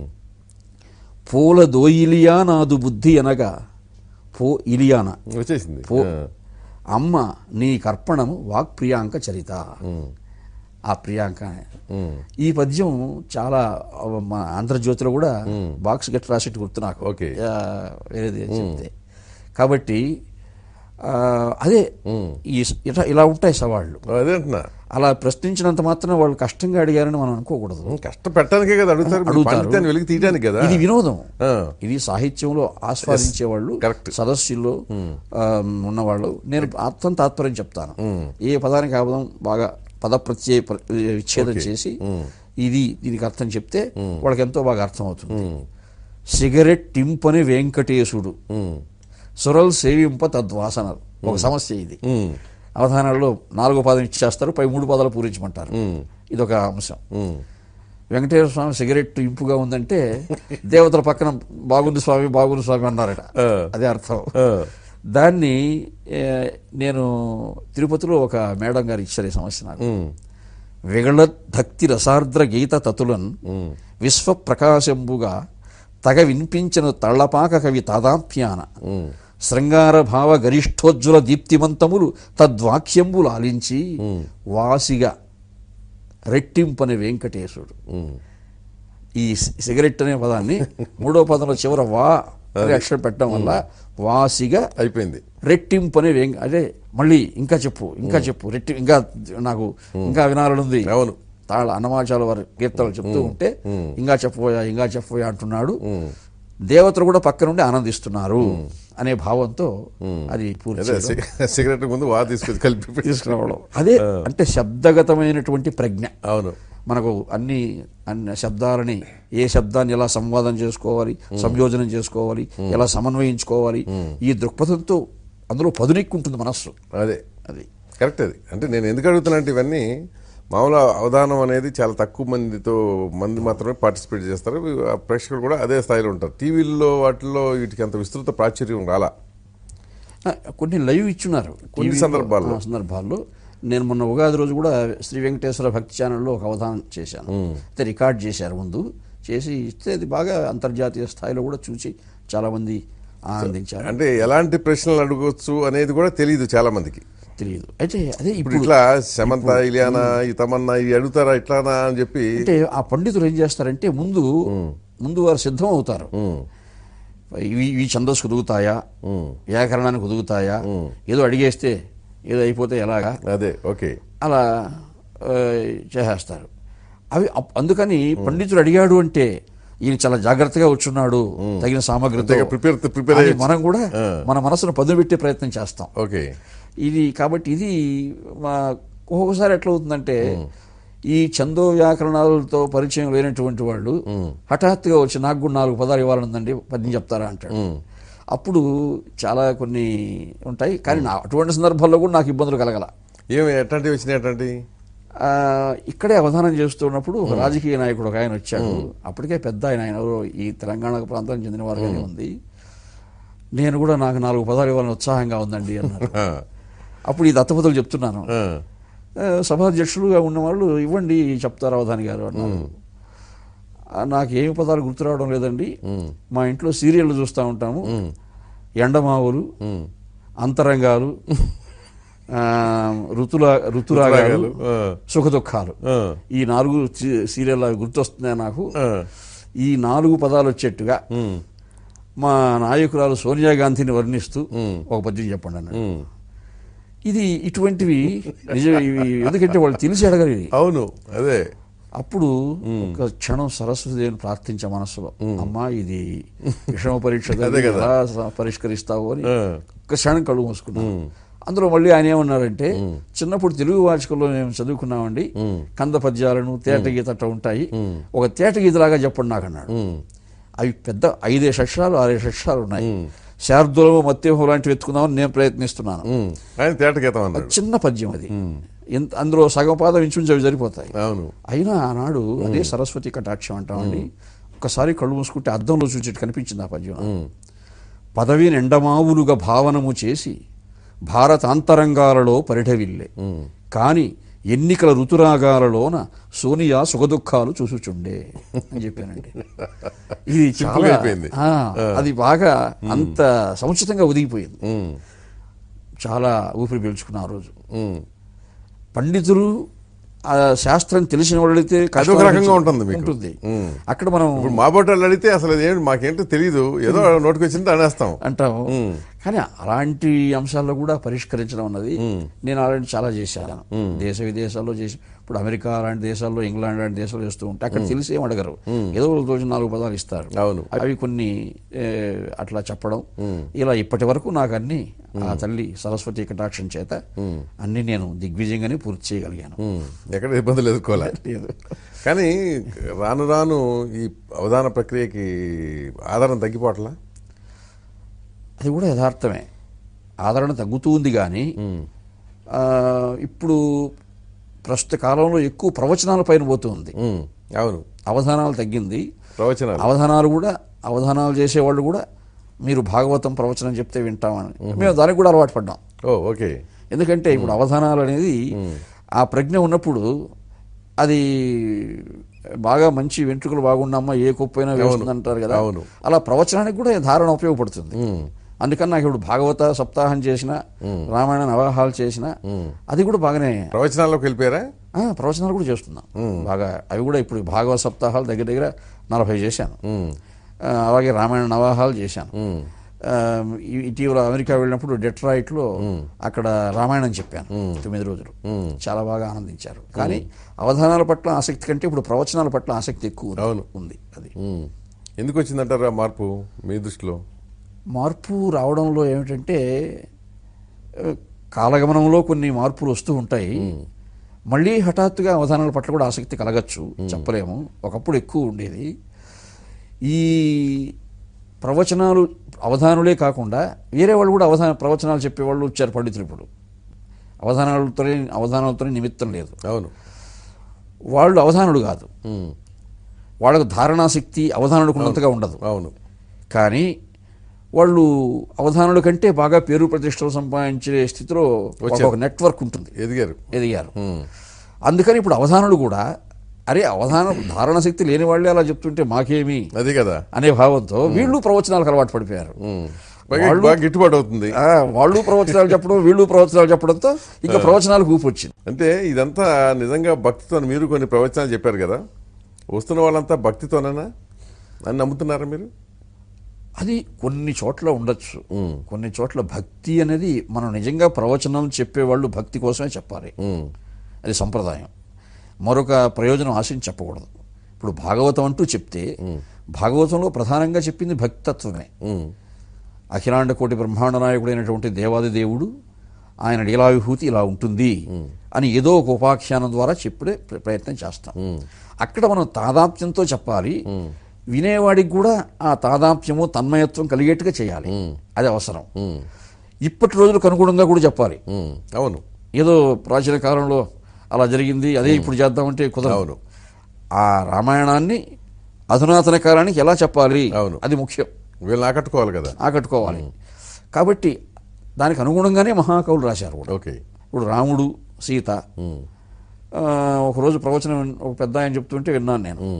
పూల దోయిలియా నాదు బుద్ధి అనగా పో ఇలియాన వచ్చేసింది పో ఆ, అమ్మ నీ కర్పణము వాక్ ప్రియాంక చరిత ఉమ్, ఆ ప్రియాంక ఉమ్. ఈ పద్యం చాలా ఆ, మన ఆంధ్రజ్యోతిలో కూడా బాక్స్ గెట్ రాసేట్టు గుర్తు నాకు ఓకే. ఆ, వేరేది చెప్తే కాబట్టి ఆ, అదే ఈ ఇలా ఇలా ఉంటాయి సవాళ్ళు అదే అంటున్నా అలా ప్రశ్నించినంత మాత్రం వాళ్ళు కష్టంగా అడిగారని మనం అనుకోకూడదు ఉమ్, కష్టపెట్టడానికే కదా అడుగుతారు మీరు అడుగుతారు. పండితాన్ని వెలికి తీయడానికి కదా ఇది వినోదం ఆ. ఇది సాహిత్యంలో ఆస్వాదించే వాళ్ళు correct. సదస్సుల్లో ఆ, ఉన్నవాళ్ళు నేను అర్థం తాత్పర్యం చెప్తాను ఏ పదానికి ఆ పదం బాగా పద ప్రత్యయ ప్ర- విచ్ఛేదం చేసి ఇది దీనికి అర్థం చెప్తే వాళ్ళకి ఎంతో బాగా అర్థం అవుతుంది సిగరెట్ టింపని వెంకటేశుడు ఉమ్, సురల్ సేవింప తద్వాసన ఒక సమస్య ఇది ఉమ్, అవధానాల్లో నాలుగో పదం ఇచ్చేస్తారు పై మూడు పదాలు పూరించమంటారు ఇదొక అంశం ఉమ్. వెంకటేశ్వర స్వామి సిగరెట్ ఇంపుగా ఉందంటే దేవతల పక్కన బాగుంది స్వామి బాగుంది స్వామి అన్నారట ఆ. అదే అర్థం ఆ, దాన్ని ఏ, నేను తిరుపతిలో ఒక మేడం గారు ఇచ్చారు ఈ సమస్య నాకు ఉమ్, విగళద్ధక్తి రసార్ద్ర గీత తతులన్ విశ్వ ప్రకాశంబుగా తగ వినిపించిన తళ్లపాక కవి తాదాప్యాన శృంగార భావ గరిష్ఠోజ్వల దీప్తిమంతములు తద్వాక్యంబులు ఆలించి వాసిగా రెట్టింపని వెంకటేశుడు ఉమ్. ఈ సి- సిగరెట్ అనే పదాన్ని మూడో పదంలో చివర వా అనే అక్షరం పెట్టడం వల్ల వాసిగా అయిపోయింది రెట్టింపు అనే వెంక అదే మళ్ళీ ఇంకా చెప్పు ఇంకా చెప్పు రెట్టి ఇంకా నాకు ఇంకా వినాలనుంది అవును. తాళ అన్నమాచాల వారి కీర్తనలు చెప్తూ ఉంటే ఇంకా చెప్పబోయా ఇంకా చెప్పబోయా అంటున్నాడు దేవతలు కూడా పక్క నుండి ఆనందిస్తున్నారు అనే భావంతో అది పూర్తి అదే చేయడం, సి- సిగరెట్ ముందు వా తీసుకొచ్చి కలిపి పెట్టి- తీసుకురావడం అదే అంటే శబ్దగతమైనటువంటి ప్రజ్ఞ అవును మనకు అన్ని అన్ని శబ్దాలని ఏ శబ్దాన్ని ఎలా సంవాదం చేసుకోవాలి సంయోజనం చేసుకోవాలి ఎలా సమన్వయించుకోవాలి ఈ దృక్పథంతో అందులో పదునెక్కుంటుంది మనస్సు అదే అది కరెక్ట్ అది అంటే నేను ఎందుకు అడుగుతున్నా అంటే ఇవన్నీ మామూలు అవధానం అనేది చాలా తక్కువ మందితో మంది మాత్రమే పార్టిసిపేట్ చేస్తారు ఆ ప్రేక్షకులు కూడా అదే స్థాయిలో ఉంటారు టీవీల్లో వాటిల్లో వీటికి అంత విస్తృత ప్రాచుర్యం రాలా ఆ, కొన్ని లైవ్ ఇచ్చున్నారు కొన్ని టీవీలో, సందర్భాల్లో. ఆ, సందర్భాల్లో నేను మొన్న ఉగాది రోజు కూడా శ్రీ వెంకటేశ్వర భక్తి ఛానల్లో ఒక అవధానం చేశాను అయితే రికార్డ్ చేశారు ముందు చేసి ఇస్తే అది బాగా అంతర్జాతీయ స్థాయిలో కూడా చూసి చాలా మంది ఆనందించారు అంటే ఎలాంటి ప్రశ్నలు అడగవచ్చు అనేది కూడా తెలియదు చాలా మందికి తెలియదు అయితే అదే ఇప్పుడు ఇప్పుడు ఇట్లా శమంత ఇలియానా ఈ తమన్నా ఇవి అడుగుతారా ఇట్లానా అని చెప్పి అంటే ఆ పండితులు ఏం చేస్తారంటే ముందు ముందు వారు సిద్ధం అవుతారు ఉమ్, ఇవి ఇవి ఛందస్సు కుదుగుతాయా వ్యాకరణానికి కుదుగుతాయా ఏదో అడిగేస్తే ఏదో అయిపోతే ఎలాగా అదే ఓకే అలా ఆ, చేసేస్తారు అవి అప్- అందుకని పండితుడు అడిగాడు అంటే ఈయన చాలా జాగ్రత్తగా వచ్చున్నాడు తగిన సామగ్రితో అంతేగా ప్రిపేర్ ప్రిపేర్ అని అయ్యి మనం కూడా మన మనసును పదును పెట్టే ప్రయత్నం చేస్తాం ఓకే ఇది కాబట్టి ఇది మా ఒక్కొక్కసారి ఎట్లా అవుతుందంటే ఈ చందో వ్యాకరణాలతో పరిచయం లేనటువంటి వాళ్ళు హఠాత్తుగా వచ్చి నాకు కూడా నాలుగు పదాలు ఇవ్వాలనుందండి పద్యం చెప్తారా అంటాడు అప్పుడు చాలా కొన్ని ఉంటాయి కానీ నా అటువంటి సందర్భాల్లో కూడా నాకు ఇబ్బందులు కలగల ఏమి ఎట్లాంటివి వచ్చినాయి అట్లాంటి ఆ, ఇక్కడే అవధానం చేస్తున్నప్పుడు ఒక రాజకీయ నాయకుడు ఒక ఆయన వచ్చాడు అప్పటికే పెద్ద ఆయన ఆయన ఎవరో ఈ తెలంగాణ ప్రాంతానికి చెందిన వారుగానే ఉంది నేను కూడా నాకు నాలుగు పదాలు ఇవ్వాలని ఉత్సాహంగా ఉందండి అన్నారు అప్పుడు ఈ దత్తపదులు చెప్తున్నాను ఆ, ఆ, సభాధ్యక్షులుగా ఉన్నవాళ్ళు ఇవ్వండి చెప్తారు అవధాని గారు అన్నారు ఆ, నాకు ఏమి పదాలు గుర్తు రావడం లేదండి మా ఇంట్లో సీరియళ్ళు చూస్తూ ఉంటాము ఎండమావులు అంతరంగాలు ఆ, ఋతుల ఋతురాగాలు రాగాలు, ఆ, సుఖ దుఃఖాలు ఆ, ఈ నాలుగు సీ- సీరియల్ అవి గుర్తొస్తున్నాయి నాకు ఆ, ఈ నాలుగు పదాలు వచ్చేట్టుగా ఉమ్, మా నాయకురాలు సోనియా గాంధీని వర్ణిస్తూ ఒక పద్యం చెప్పండి అన్నాడు ఉమ్. ఇది ఇటువంటివి నిజం ఇవి ఎందుకంటే వాళ్ళు తెలిసి అడగరు ఇది అవును అదే అప్పుడు ఒక క్షణం సరస్వతిదేవిని ప్రార్థించే మనస్సులో అమ్మా ఇది విషమ పరీక్ష అదే కదా. ఎలా స- పరిష్కరిస్తావు అని ఆ. ఒక క్షణం కళ్ళు మూసుకున్నాను అందులో మళ్ళీ ఆయన ఏమన్నారంటే చిన్నప్పుడు తెలుగు వాచకంలో మేము చదువుకున్నామండి కంద పద్యాలను తేట గీత అట్లా ఉంటాయి ఒక తేట గీతలాగా చెప్పండి నాకు అన్నాడు ఉమ్, అవి పెద్ద ఐదేసి అక్షరాలు ఆరేసి అక్షరాలు ఉన్నాయి శార్దులము మత్యహం లాంటివి ఎత్తుకుందామని నేను ప్రయత్నిస్తున్నాను ఉమ్. ఆయన తేటగీతం అన్నాడు చిన్న పద్యం అది ఎంత అందులో సగం పాదం ఇంచుమించు అవి సరిపోతాయి అవును అయినా ఆనాడు అదే సరస్వతి కటాక్షం అంటామండి ఒకసారి కళ్ళు మూసుకుంటే అద్దంలో చూచేట్టు కనిపించింది ఆ పద్యం పదవి నిండమావులుగా భావనము చేసి భారతాంతరంగాలలో పరిఢవిల్లే కాని ఎన్నికల ఋతురాగాలలోన సోనియా సుఖదుఖాలు చూసుచుండే అని చెప్పానండి ఇది Simple చాలా అయిపోయింది. ఆ, అది బాగా అంత సముచితంగా ఒదిగిపోయింది ఉమ్, చాలా ఊపిరి పీల్చుకున్న ఆ రోజు ఉమ్. పండితులు ఆ శాస్త్రం తెలిసిన వాళ్ళైతే అదొక రకంగా ఉంటుంది మీకు. ఉంటుంది ఉమ్. అక్కడ మనం ఇప్పుడు మా బొట్టాలు అడిగితే అసలు అదేంటి మాకేంటో తెలియదు ఏదో నోటికి వచ్చింది అనేస్తాం అంటాము కానీ అలాంటి అంశాల్లో కూడా పరిష్కరించడం అన్నది నేను అలాంటి చాలా చేశాను దేశ విదేశాల్లో చేసి ఇప్పుడు అమెరికా లాంటి దేశాల్లో ఇంగ్లాండ్ లాంటి దేశాల్లో చేస్తూ ఉంటే అక్కడ తెలిసి ఏం అడగరు ఏదో ఒక రోజు నాలుగు పదాలు ఇస్తారు అవును. అవి కొన్ని ఏ, అట్లా చెప్పడం ఇలా ఇప్పటి వరకు నాకు అన్ని ఆ తల్లి సరస్వతి కటాక్షం చేత అన్ని నేను దిగ్విజయంగానే పూర్తి చేయగలిగాను ఉమ్, ఎక్కడ ఇబ్బందులు ఎదుర్కోలే లేదు కానీ రాను రాను ఈ అవధాన ప్రక్రియకి ఆధారం తగ్గిపోవట్లా అది కూడా యథార్థమే ఆదరణ తగ్గుతూ ఉంది కానీ ఆ, ఇప్పుడు ప్రస్తుత కాలంలో ఎక్కువ ప్రవచనాల పైన పోతుంది ఉమ్, అవును అవధానాలు తగ్గింది ప్రవచనాలు అవధానాలు కూడా అవధానాలు చేసేవాళ్ళు కూడా మీరు భాగవతం ప్రవచనం చెప్తే వింటామని మేము దానికి కూడా అలవాటు పడ్డాం ఓ ఓకే ఎందుకంటే ఇప్పుడు అవధానాలు అనేది ఆ ప్రజ్ఞ ఉన్నప్పుడు అది బాగా మంచి వెంట్రుకలు బాగున్నామా ఏ కుప్పైనా వేస్తుంది అంటారు కదా అవును. అలా ప్రవచనానికి కూడా ఈ ధారణ ఉపయోగపడుతుంది అందుకని నాకు ఇప్పుడు భాగవత సప్తాహం చేసిన రామాయణ నవాహాలు చేసిన అది కూడా బాగానే ప్రవచనాల్లోకి వెళ్ళిపోయారా ఆ, ప్రవచనాలు కూడా చేస్తున్నాం బాగా అవి కూడా ఇప్పుడు భాగవత సప్తాహాలు దగ్గర దగ్గర నలభై చేశాను ఆ, అలాగే రామాయణ నవాహాలు చేశాను ఆ, ఇ- ఇటీవల అమెరికా వెళ్ళినప్పుడు డెట్రాయిట్లో అక్కడ రామాయణం చెప్పాను తొమ్మిది రోజులు చాలా బాగా ఆనందించారు కానీ అవధానాల పట్ల ఆసక్తి కంటే ఇప్పుడు ప్రవచనాల పట్ల ఆసక్తి ఎక్కువ ఉంది. అవును. ఉంది అది ఉమ్. ఎందుకు వచ్చిందంటారా మార్పు మీ దృష్టిలో మార్పు రావడంలో ఏమిటంటే ఆ, కాలగమనంలో కొన్ని మార్పులు వస్తూ ఉంటాయి మళ్ళీ హఠాత్తుగా అవధానాల పట్ల కూడా ఆసక్తి కలగచ్చు చెప్పలేము ఒకప్పుడు ఎక్కువ ఉండేది ఈ ప్రవచనాలు అవధానులే కాకుండా వేరే వాళ్ళు కూడా అవధాన ప్రవచనాలు చెప్పేవాళ్ళు వచ్చారు పండితులు ఇప్పుడు అవధానాలతోనే అవధానాలతోనే నిమిత్తం లేదు అవును వాళ్ళు అవధానుడు కాదు ఉమ్, వాళ్ళకు ధారణాశక్తి అవధానుడికి ఉన్నంతగా ఉండదు అవును కానీ వాళ్ళు అవధానుల కంటే బాగా పేరు ప్రతిష్టలు సంపాదించే స్థితిలో ఒక- ఒక నెట్వర్క్ ఉంటుంది ఎదిగారు ఎదిగారు అందుకని ఇప్పుడు అవధానులు కూడా అరే అవధాన ధారణ శక్తి లేని వాళ్ళే అలా చెప్తుంటే మాకేమి అదే కదా అనే భావంతో వీళ్ళు ప్రవచనాలకు అలవాటు పడిపోయారు ఉమ్. బాగా బాగా గిట్టుబాటు అవుతుంది ఆ, వాళ్ళు ప్రవచనాలు చెప్పడం వీళ్ళు ప్రవచనాలు చెప్పడంతో ఇంకా ప్రవచనాలకు ఊపు వచ్చింది అంటే ఇదంతా నిజంగా భక్తితో మీరు కొన్ని ప్రవచనాలు చెప్పారు కదా వస్తున్న వాళ్ళంతా భక్తితోనేనా అని నమ్ముతున్నారా మీరు అది కొన్ని చోట్ల ఉండొచ్చు కొన్ని చోట్ల భక్తి అనేది మనం నిజంగా ప్రవచనం చెప్పేవాళ్ళు భక్తి కోసమే చెప్పాలి ఉమ్, అది సంప్రదాయం మరొక ప్రయోజనం ఆశించి చెప్పకూడదు ఇప్పుడు భాగవతం అంటూ చెప్తే భాగవతంలో ప్రధానంగా చెప్పింది భక్తత్వమే ఉమ్, అఖిలాండ కోటి బ్రహ్మాండ నాయకుడైనటువంటి దేవాది దేవుడు ఆయన లీలా విభూతి ఇలా ఉంటుంది అని ఏదో ఒక ఉపాఖ్యానం ద్వారా చెప్పే ప్ర- ప్రయత్నం చేస్తాం అక్కడ మనం తాదాప్యంతో చెప్పాలి వినేవాడికి కూడా ఆ తాదాప్యము తన్మయత్వం కలిగేట్టుగా చేయాలి అది అవసరం ఉమ్, ఇప్పటి రోజులకు అనుగుణంగా కూడా చెప్పాలి ఉమ్, అవును ఏదో ప్రాచీన కాలంలో అలా జరిగింది అదే ఇప్పుడు చేద్దామంటే కుదరదు అవును. ఆ రామాయణాన్ని అధునాతన కాలానికి ఎలా చెప్పాలి అవును. అది ముఖ్యం వీళ్ళని ఆకట్టుకోవాలి కదా ఆకట్టుకోవాలి కాబట్టి దానికి అనుగుణంగానే మహాకవులు రాశారు కూడా ఓకే ఇప్పుడు రాముడు సీత ఉమ్, ఆ, ఒకరోజు ప్రవచనం విన్- ఒక పెద్ద ఆయన చెప్తుంటే విన్నాను నేను ఉమ్,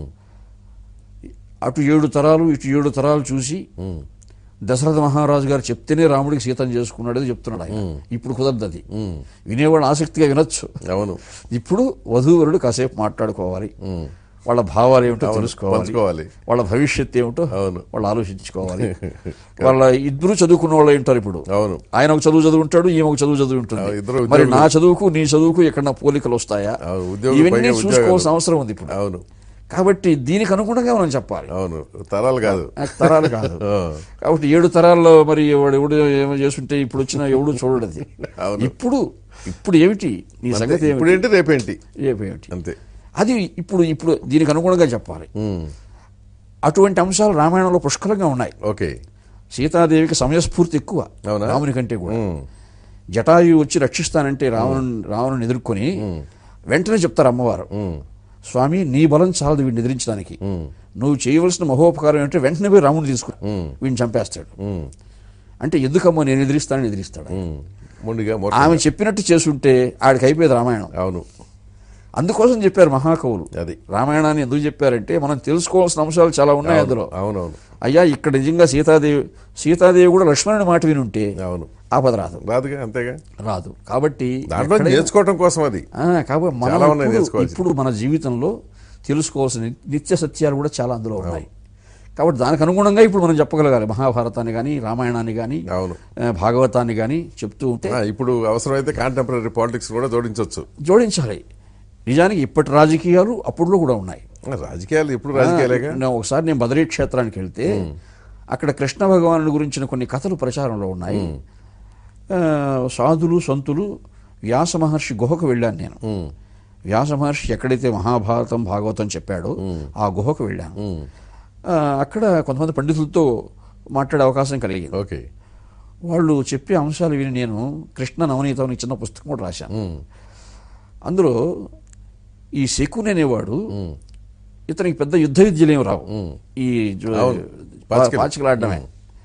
అటు ఏడు తరాలు ఇటు ఏడు తరాలు చూసి ఉమ్, దశరథ మహారాజు గారు చెప్తేనే రాముడికి సీతను చేసుకున్నాడు అని చెప్తున్నాడు ఆయన ఇప్పుడు కుదరదు అది ఉమ్, వినేవాడు ఆసక్తిగా వినొచ్చు అవును ఇప్పుడు వధూవరుడు కాసేపు మాట్లాడుకోవాలి ఉమ్, వాళ్ళ భావాలు ఏమిటో అవును, తెలుసుకోవాలి పంచుకోవాలి. వాళ్ళ భవిష్యత్తు ఏమిటో అవును. వాళ్ళు ఆలోచించుకోవాలి వాళ్ళ ఇద్దరు చదువుకున్న వాళ్ళు ఉంటారు ఇప్పుడు అవును ఆయన ఒక చదువు చదువుంటాడు ఈమె ఒక చదువు చదువుంటుంది అవును, ఇద్దరు మరి ఉద్యోగులు. నా చదువుకు నీ చదువుకు ఎక్కడ పోలికలు వస్తాయా అవును, ఉద్యోగులు ఇవన్నీ పైగా చూసుకోవాల్సిన ఉద్యోగాలు. అవసరం ఉంది ఇప్పుడు అవును కాబట్టి దీనికి అనుగుణంగా మనం చెప్పాలి అవును తరాలు కాదు ఆ తరాలు కాదు ఆ, కాబట్టి ఏడు తరాల్లో మరి వాడు ఎవడు ఏమో చేస్తుంటే ఇప్పుడు వచ్చిన ఎవడు చూడదు అవును. ఇప్పుడు ఇప్పుడు ఏమిటి నీ సంగతి ఏమిటి ఇప్పుడేంటి రేపేంటి రేపేమిటి అంతే అది ఇప్పుడు ఇప్పుడు దీనికి అనుగుణంగా చెప్పాలి ఉమ్, అటువంటి అంశాలు రామాయణంలో పుష్కలంగా ఉన్నాయి ఓకే సీతాదేవికి సమయస్ఫూర్తి ఎక్కువ అవునా? రాముని కంటే కూడా ఉమ్, జటాయు వచ్చి రక్షిస్తానంటే రావణు రావణుని ఎదుర్కొని వెంటనే చెప్తారు అమ్మవారు ఉమ్, స్వామి నీ బలం చాలదు వీడిని ఎదిరించడానికి ఉమ్, నువ్వు చేయవలసిన మహోపకారం ఏంటంటే వెంటనే పోయి రాముని తీసుకు ఉమ్, వీడిని చంపేస్తాడు ఉమ్, అంటే ఎందుకమ్మా నేను ఎదిరిస్తానని ఎదిరిస్తాడు ఉమ్. మొండిగా మొట్ట ఆమె చెప్పినట్టు చేసుంటే ఆడికి అయిపోయేది రామాయణం అవును అందుకోసం చెప్పారు మహాకవులు అది రామాయణాన్ని ఎందుకు చెప్పారంటే మనం తెలుసుకోవాల్సిన అంశాలు చాలా ఉన్నాయి అందులో అవునవును అయ్యా ఇక్కడ నిజంగా సీతాదేవి సీతాదేవి కూడా లక్ష్మణుని మాట వినుంటే అవును ఆపద రాదు రాదుగా అంతేగా రాదు కాబట్టి దాంట్లో ఎక్కడైనా- నేర్చుకోవటం కోసం అది ఆ, కాబట్టి మనం చాలా ఉన్నాయి ఇప్పుడు- నేర్చుకోవాల్సినవి. ఇప్పుడు మన జీవితంలో తెలుసుకోవాల్సిన ని- నిత్య సత్యాలు కూడా చాలా అందులో ఉన్నాయి కాబట్టి దానికి అనుగుణంగా ఇప్పుడు మనం చెప్పగలగాలి మహాభారతాన్ని కానీ రామాయణాన్ని కానీ అవును భాగవతాన్ని కానీ చెప్తూ ఉంటే ఆ, ఇప్పుడు అవసరమైతే కాంటెంపరీ పాలిటిక్స్ కూడా జోడించవచ్చు జోడించాలి నిజానికి ఇప్పటి రాజకీయాలు అప్పుడులో కూడా ఉన్నాయి రాజకీయాలు ఇప్పుడు రాజకీయాలేగా నేను ఒకసారి నేను బదరీ క్షేత్రానికి వెళ్తే అక్కడ కృష్ణ భగవానుడి గురించిన కొన్ని కథలు ప్రచారంలో ఉన్నాయి ఆ, సాధులు సంతులు వ్యాస మహర్షి గుహకు వెళ్ళాను నేను ఉమ్, వ్యాస మహర్షి ఎక్కడైతే మహాభారతం భాగవతం చెప్పాడో ఆ గుహకు వెళ్ళాను ఉమ్, ఆ, అక్కడ కొంతమంది పండితులతో మాట్లాడే అవకాశం కలిగింది ఓకే వాళ్ళు చెప్పే అంశాలు విని నేను కృష్ణ నవనీతం అనే చిన్న పుస్తకం కూడా రాశాను ఉమ్, అందులో ఈ శకుని అనేవాడు ఉమ్, ఇతనికి పెద్ద యుద్ధ విద్యలేం రావు ఉమ్. ఈ జు- అవును. పా- పాచికలు. పాచికలాడడమే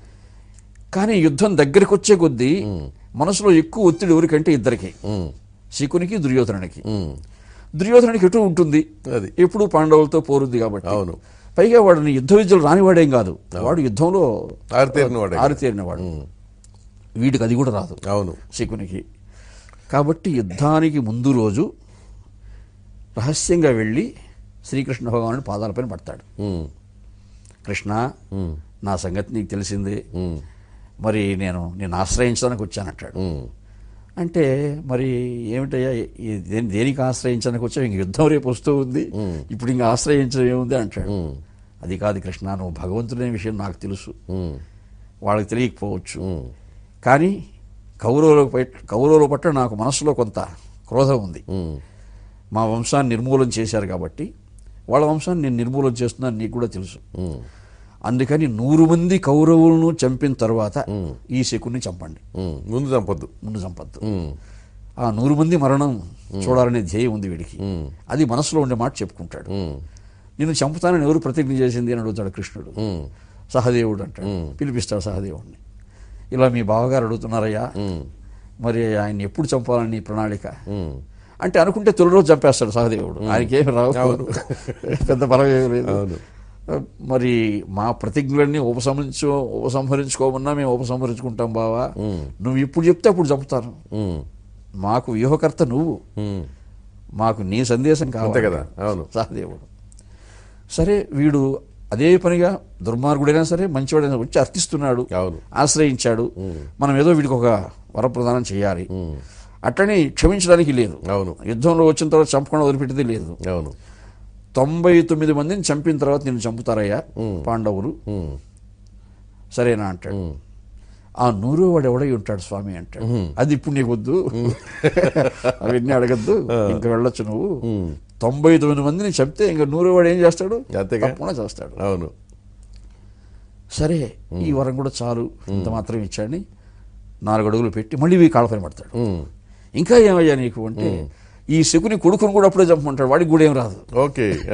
కానీ యుద్ధం దగ్గరికి వచ్చే కొద్దీ మనసులో ఎక్కువ ఒత్తిడి ఎవరికంటే ఇద్దరికి ఉమ్, శకునికి దుర్యోధనునికి ఉమ్. దుర్యోధనునికి ఎటు ఉంటుంది అది ఎప్పుడు పాండవులతో పోరుద్ది కాబట్టి అవును. పైగా వాడిని యుద్ధ విద్యలు రానివాడేం కాదు వాడు యుద్ధంలో ఆరితేరిన వాడే. ఆరితేరినవాడు వీడికి అది కూడా రాదు అవును శకునికి కాబట్టి యుద్ధానికి ముందు రోజు రహస్యంగా వెళ్ళి శ్రీకృష్ణ భగవానుడి పాదాలపైన పడతాడు ఉమ్, కృష్ణ ఉమ్, నా సంగతి నీకు తెలిసిందే ఉమ్, మరి నేను నేను ఆశ్రయించడానికి వచ్చానంటాడు ఉమ్. అంటే మరి ఏమిటయ్యా ఈ దేని దేనికి ఆశ్రయించడానికి వచ్చావు ఇంక యుద్ధం రేపు వస్తూ ఉంది ఇప్పుడు ఇంకా ఆశ్రయించడం ఏముంది అంటాడు ఉమ్. అది కాదు కృష్ణ నువ్వు భగవంతుడనే విషయం నాకు తెలుసు ఉమ్, వాళ్ళకి తెలియకపోవచ్చు ఉమ్, కానీ కౌరవుల పట్ల కౌరవుల పట్ల నాకు మనసులో కొంత క్రోధం ఉంది ఉమ్, మా వంశాన్ని నిర్మూలన చేశారు కాబట్టి వాళ్ళ వంశాన్ని నేను నిర్మూలన చేస్తున్నాను నీకు కూడా తెలుసు ఉమ్, అందుకని నూరు మంది కౌరవులను చంపిన తర్వాత ఈ శకుని చంపండి ఉమ్. ముందు చంపొద్దు ముందు చంపద్దు ఉమ్, ఆ నూరు మంది మరణం చూడాలనే ధ్యేయం ఉంది వీడికి ఉమ్, అది మనసులో ఉండే మాట చెప్పుకుంటాడు ఉమ్, నిన్ను చంపుతానని ఎవరు ప్రతిజ్ఞ చేసింది అని అడుగుతాడు కృష్ణుడు ఉమ్, సహదేవుడు అంటాడు పిలిపిస్తాడు సహదేవుడిని ఇలా మీ బావగారు అడుగుతున్నారయ్యా ఉమ్, మరి ఆయన ఎప్పుడు చంపాలని నీ ప్రణాళిక ఉమ్. అంటే అనుకుంటే తొలి రోజు చంపేస్తాడు సహదేవుడు ఆయనకేమి రావు పెద్ద బలం ఏమీ లేదు అవును. మరి మా ప్రతిజ్ఞలన్నీ ఉపసంహరించు ఉపసంహరించుకోమన్నా మేము ఉపసంహరించుకుంటాం బావా నువ్వు ఇప్పుడు చెప్తే అప్పుడు చంపుతాను ఉమ్, మాకు వ్యూహకర్త నువ్వు ఉమ్. మాకు నీ సందేశం అంతే కావాలి కదా అవును సహదేవుడు సరే వీడు అదే పనిగా దుర్మార్గుడైనా సరే మంచివాడైనా వచ్చి అర్థిస్తున్నాడు అవును ఆశ్రయించాడు మనం ఏదో వీడికి ఒక వరప్రదానం చేయాలి అట్లనే క్షమించడానికి లేదు అవును యుద్ధంలో వచ్చిన తర్వాత చంపకుండా వదిలిపెట్టేది లేదు అవును తొంభై తొమ్మిది మందిని చంపిన తర్వాత నిన్ను చంపుతారయ్యా పాండవులు ఉమ్, సరేనా అంటాడు ఆ నూరు వాడు ఎవడై ఉంటాడు స్వామి అంటాడు అది ఇప్పుడు నీకు వద్దు అవన్నీ అడగద్దు ఇంక వెళ్ళొచ్చు నువ్వు తొంభై తొమ్మిది మందిని చెప్తే ఇంకా నూరు వాడు ఏం చేస్తాడు అంతేగా. తప్పకుండా చేస్తాడు అవును సరే ఈ వరం కూడా చాలు ఇంత మాత్రం ఇచ్చాడని నాలుగు అడుగులు పెట్టి మళ్ళీ వీ కాళ్ళ పైన పడతాడు ఉమ్, ఇంకా ఏమయ్యా నీకు అంటే ఈ శకుని కొడుకుని కూడా అప్పుడే చంపమంటాడు వాడికి కూడా ఏం రాదు ఓకే ఆ.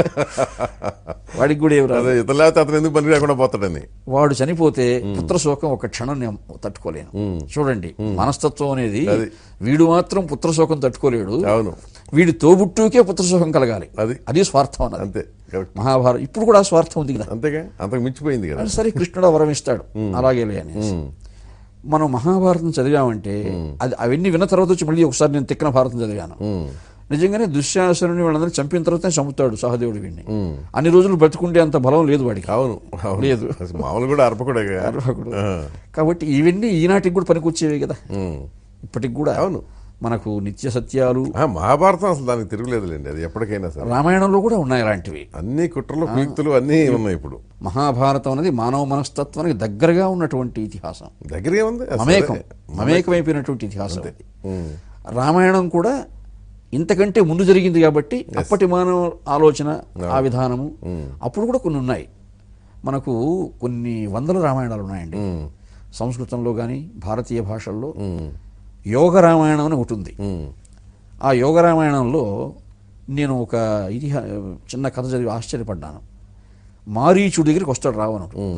వాడికి కూడా ఏం రాదు అదే ఇతను లేకపోతే అతను ఎందుకు పని లేకుండా పోతాడని వాడు చనిపోతే పుత్రశోకం ఒక క్షణం నేను తట్టుకోలేను చూడండి మనస్తత్వం అనేది అది. వీడు మాత్రం పుత్రశోకం తట్టుకోలేడు అవును వీడి తోబుట్టుకే పుత్రశోకం కలగాలి అది. అది స్వార్థం అన్నది అంతే కరెక్ట్ మహాభారతం ఇప్పుడు కూడా ఆ స్వార్థం ఉంది కదా అంతేగా అంతకు మించిపోయింది కదా సరే కృష్ణుడు ఆ వరం ఇస్తాడు అలాగేలే అనేసి మనం మహాభారతం చదివామంటే అది అవన్నీ విన్న తర్వాత వచ్చి మళ్ళీ ఒకసారి నేను తిక్కన భారతం చదివాను ఉమ్, నిజంగానే దుశ్శాసనుని వాళ్ళందరూ చంపిన తర్వాత చంపుతాడు సహదేవుడు వీడిని అన్ని రోజులు బ్రతుకుంటే అంత బలం లేదు వాడికి అవును అవును లేదు. అసలు మామూలు కూడా అర్పకుడే అర్హకుడు. కాబట్టి ఇవన్నీ ఈనాటికి కూడా పనికొచ్చేవి కదా ఇప్పటికి కూడా అవును. మనకు నిత్య సత్యాలు మహాభారతం అసలు దానికి తిరుగులేదులేండి అది ఎప్పటికైనా సరే రామాయణంలో కూడా ఉన్నాయి అలాంటివి అన్ని కుట్రలు కుయుక్తులు అన్నీ ఉన్నాయి ఇప్పుడు మహాభారతం అనేది మానవ మనస్తత్వానికి దగ్గరగా ఉన్నటువంటి ఇతిహాసం దగ్గరే ఉంది అసలు మమేకం అదే. మమేకమైపోయినటువంటి ఇతిహాసం అది రామాయణం కూడా ఇంతకంటే ముందు జరిగింది కాబట్టి అప్పటి మానవ ఆలోచన ఆ విధానము అప్పుడు కూడా కొన్ని ఉన్నాయి మనకు కొన్ని వందల రామాయణాలు ఉన్నాయండి ఉమ్, సంస్కృతంలో కానీ భారతీయ భాషల్లో యోగ రామాయణం అని ఒకటి ఉంది ఉమ్, ఆ యోగ రామాయణంలో నేను ఒక ఇతిహా చిన్న కథ చదివి ఆశ్చర్యపడ్డాను మారీచుడి దగ్గరికి వస్తాడు రావణుడు ఉమ్,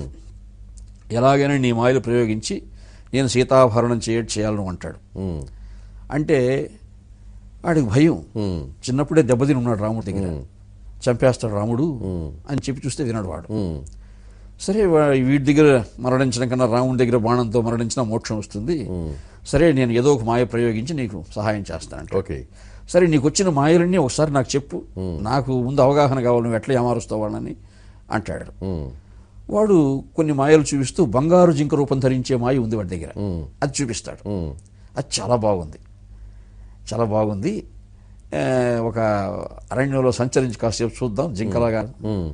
ఎలాగైనా నీ మాయలు ప్రయోగించి నేను సీతాభరణం చేయ చేయాలను అంటాడు ఉమ్, అంటే వాడికి భయం ఉమ్, చిన్నప్పుడే దెబ్బతిని ఉన్నాడు రాముడి దగ్గర చంపేస్తాడు రాముడు అని చెప్పి చూస్తే వినడు వాడు ఉమ్, సరే వా- వీడి దగ్గర మరణించడం కన్నా రాముడి దగ్గర బాణంతో మరణించిన మోక్షం వస్తుంది సరే నేను ఏదో ఒక మాయ ప్రయోగించి నీకు సహాయం చేస్తానంట ఓకే సరే నీకు వచ్చిన మాయలన్నీ ఒకసారి నాకు చెప్పు నాకు ముందు అవగాహన కావాలి నువ్వు ఎట్లా ఏమారుస్తావు వాళ్ళని అంటాడు ఉమ్, వాడు కొన్ని మాయలు చూపిస్తూ బంగారు జింక రూపం ధరించే మాయ ఉంది వాడి దగ్గర అది చూపిస్తాడు ఉమ్, అది చాలా బాగుంది చాలా బాగుంది ఆ, ఒక అరణ్యంలో సంచరించి కాసేపు చూద్దాం జింకలాగా ఉమ్,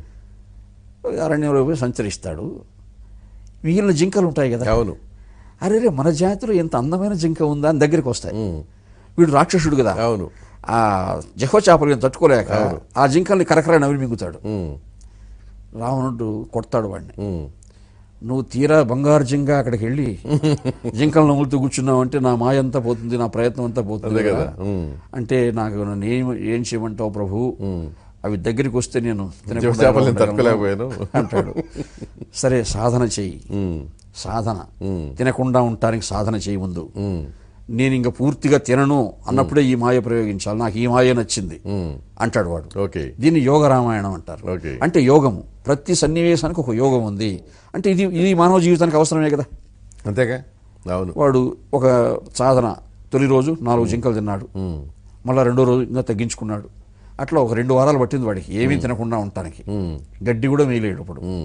అరణ్యంలో పోయి సంచరిస్తాడు మిగిలిన జింకలు ఉంటాయి కదా అవును అరే రే మన జాతిలో ఎంత అందమైన జింక ఉందా అని దగ్గరికి వస్తాయి ఉమ్, వీడు రాక్షసుడు కదా అవును ఆ జహో చేపలు తట్టుకోలేక ఆ జింకల్ని కరకర నవ్వి మింగుతాడు ఉమ్, రావణుడు కొడతాడు వాడిని ఉమ్, నువ్వు తీరా బంగారు జింక అక్కడికి వెళ్ళి జింకలు నవ్వులుతూ కూర్చున్నావు అంటే నా మాయ అంతా పోతుంది నా ప్రయత్నం అంతా పోతుంది అదే కదా కదా ఉమ్, అంటే నాకు నన్ను ఏం ఏం చేయమంటావు ప్రభు అవి దగ్గరికి వస్తే నేను తినకుండా జెఫ్ చేపలు నేను ఉండగలను తట్టుకోలేకపోయాను. అంటాడు సరే సాధన చెయ్యి ఉమ్, సాధన ఉమ్. తినకుండా ఉండటానికి సాధన చేయి ముందు ఉమ్, నేను ఇంకా పూర్తిగా తినను అన్నప్పుడే ఈ మాయ ప్రయోగించాలి నాకు ఈ మాయ నచ్చింది ఉమ్, అంటాడు వాడు ఓకే దీన్ని యోగ రామాయణం అంటారు ఓకే. అంటే యోగము ప్రతి సన్నివేశానికి ఒక యోగం ఉంది అంటే ఇది ఇది మానవ జీవితానికి అవసరమే కదా అంతేగా అవును వాడు ఒక సాధన తొలి రోజు నాలుగు జింకలు తిన్నాడు ఉమ్, మళ్ళా రెండో రోజు ఇంకా తగ్గించుకున్నాడు అట్లా ఒక రెండు వారాలు పట్టింది వాడికి ఏమీ తినకుండా ఉండటానికి ఉమ్, గడ్డి కూడా మేలేడు ఇప్పుడు ఉమ్.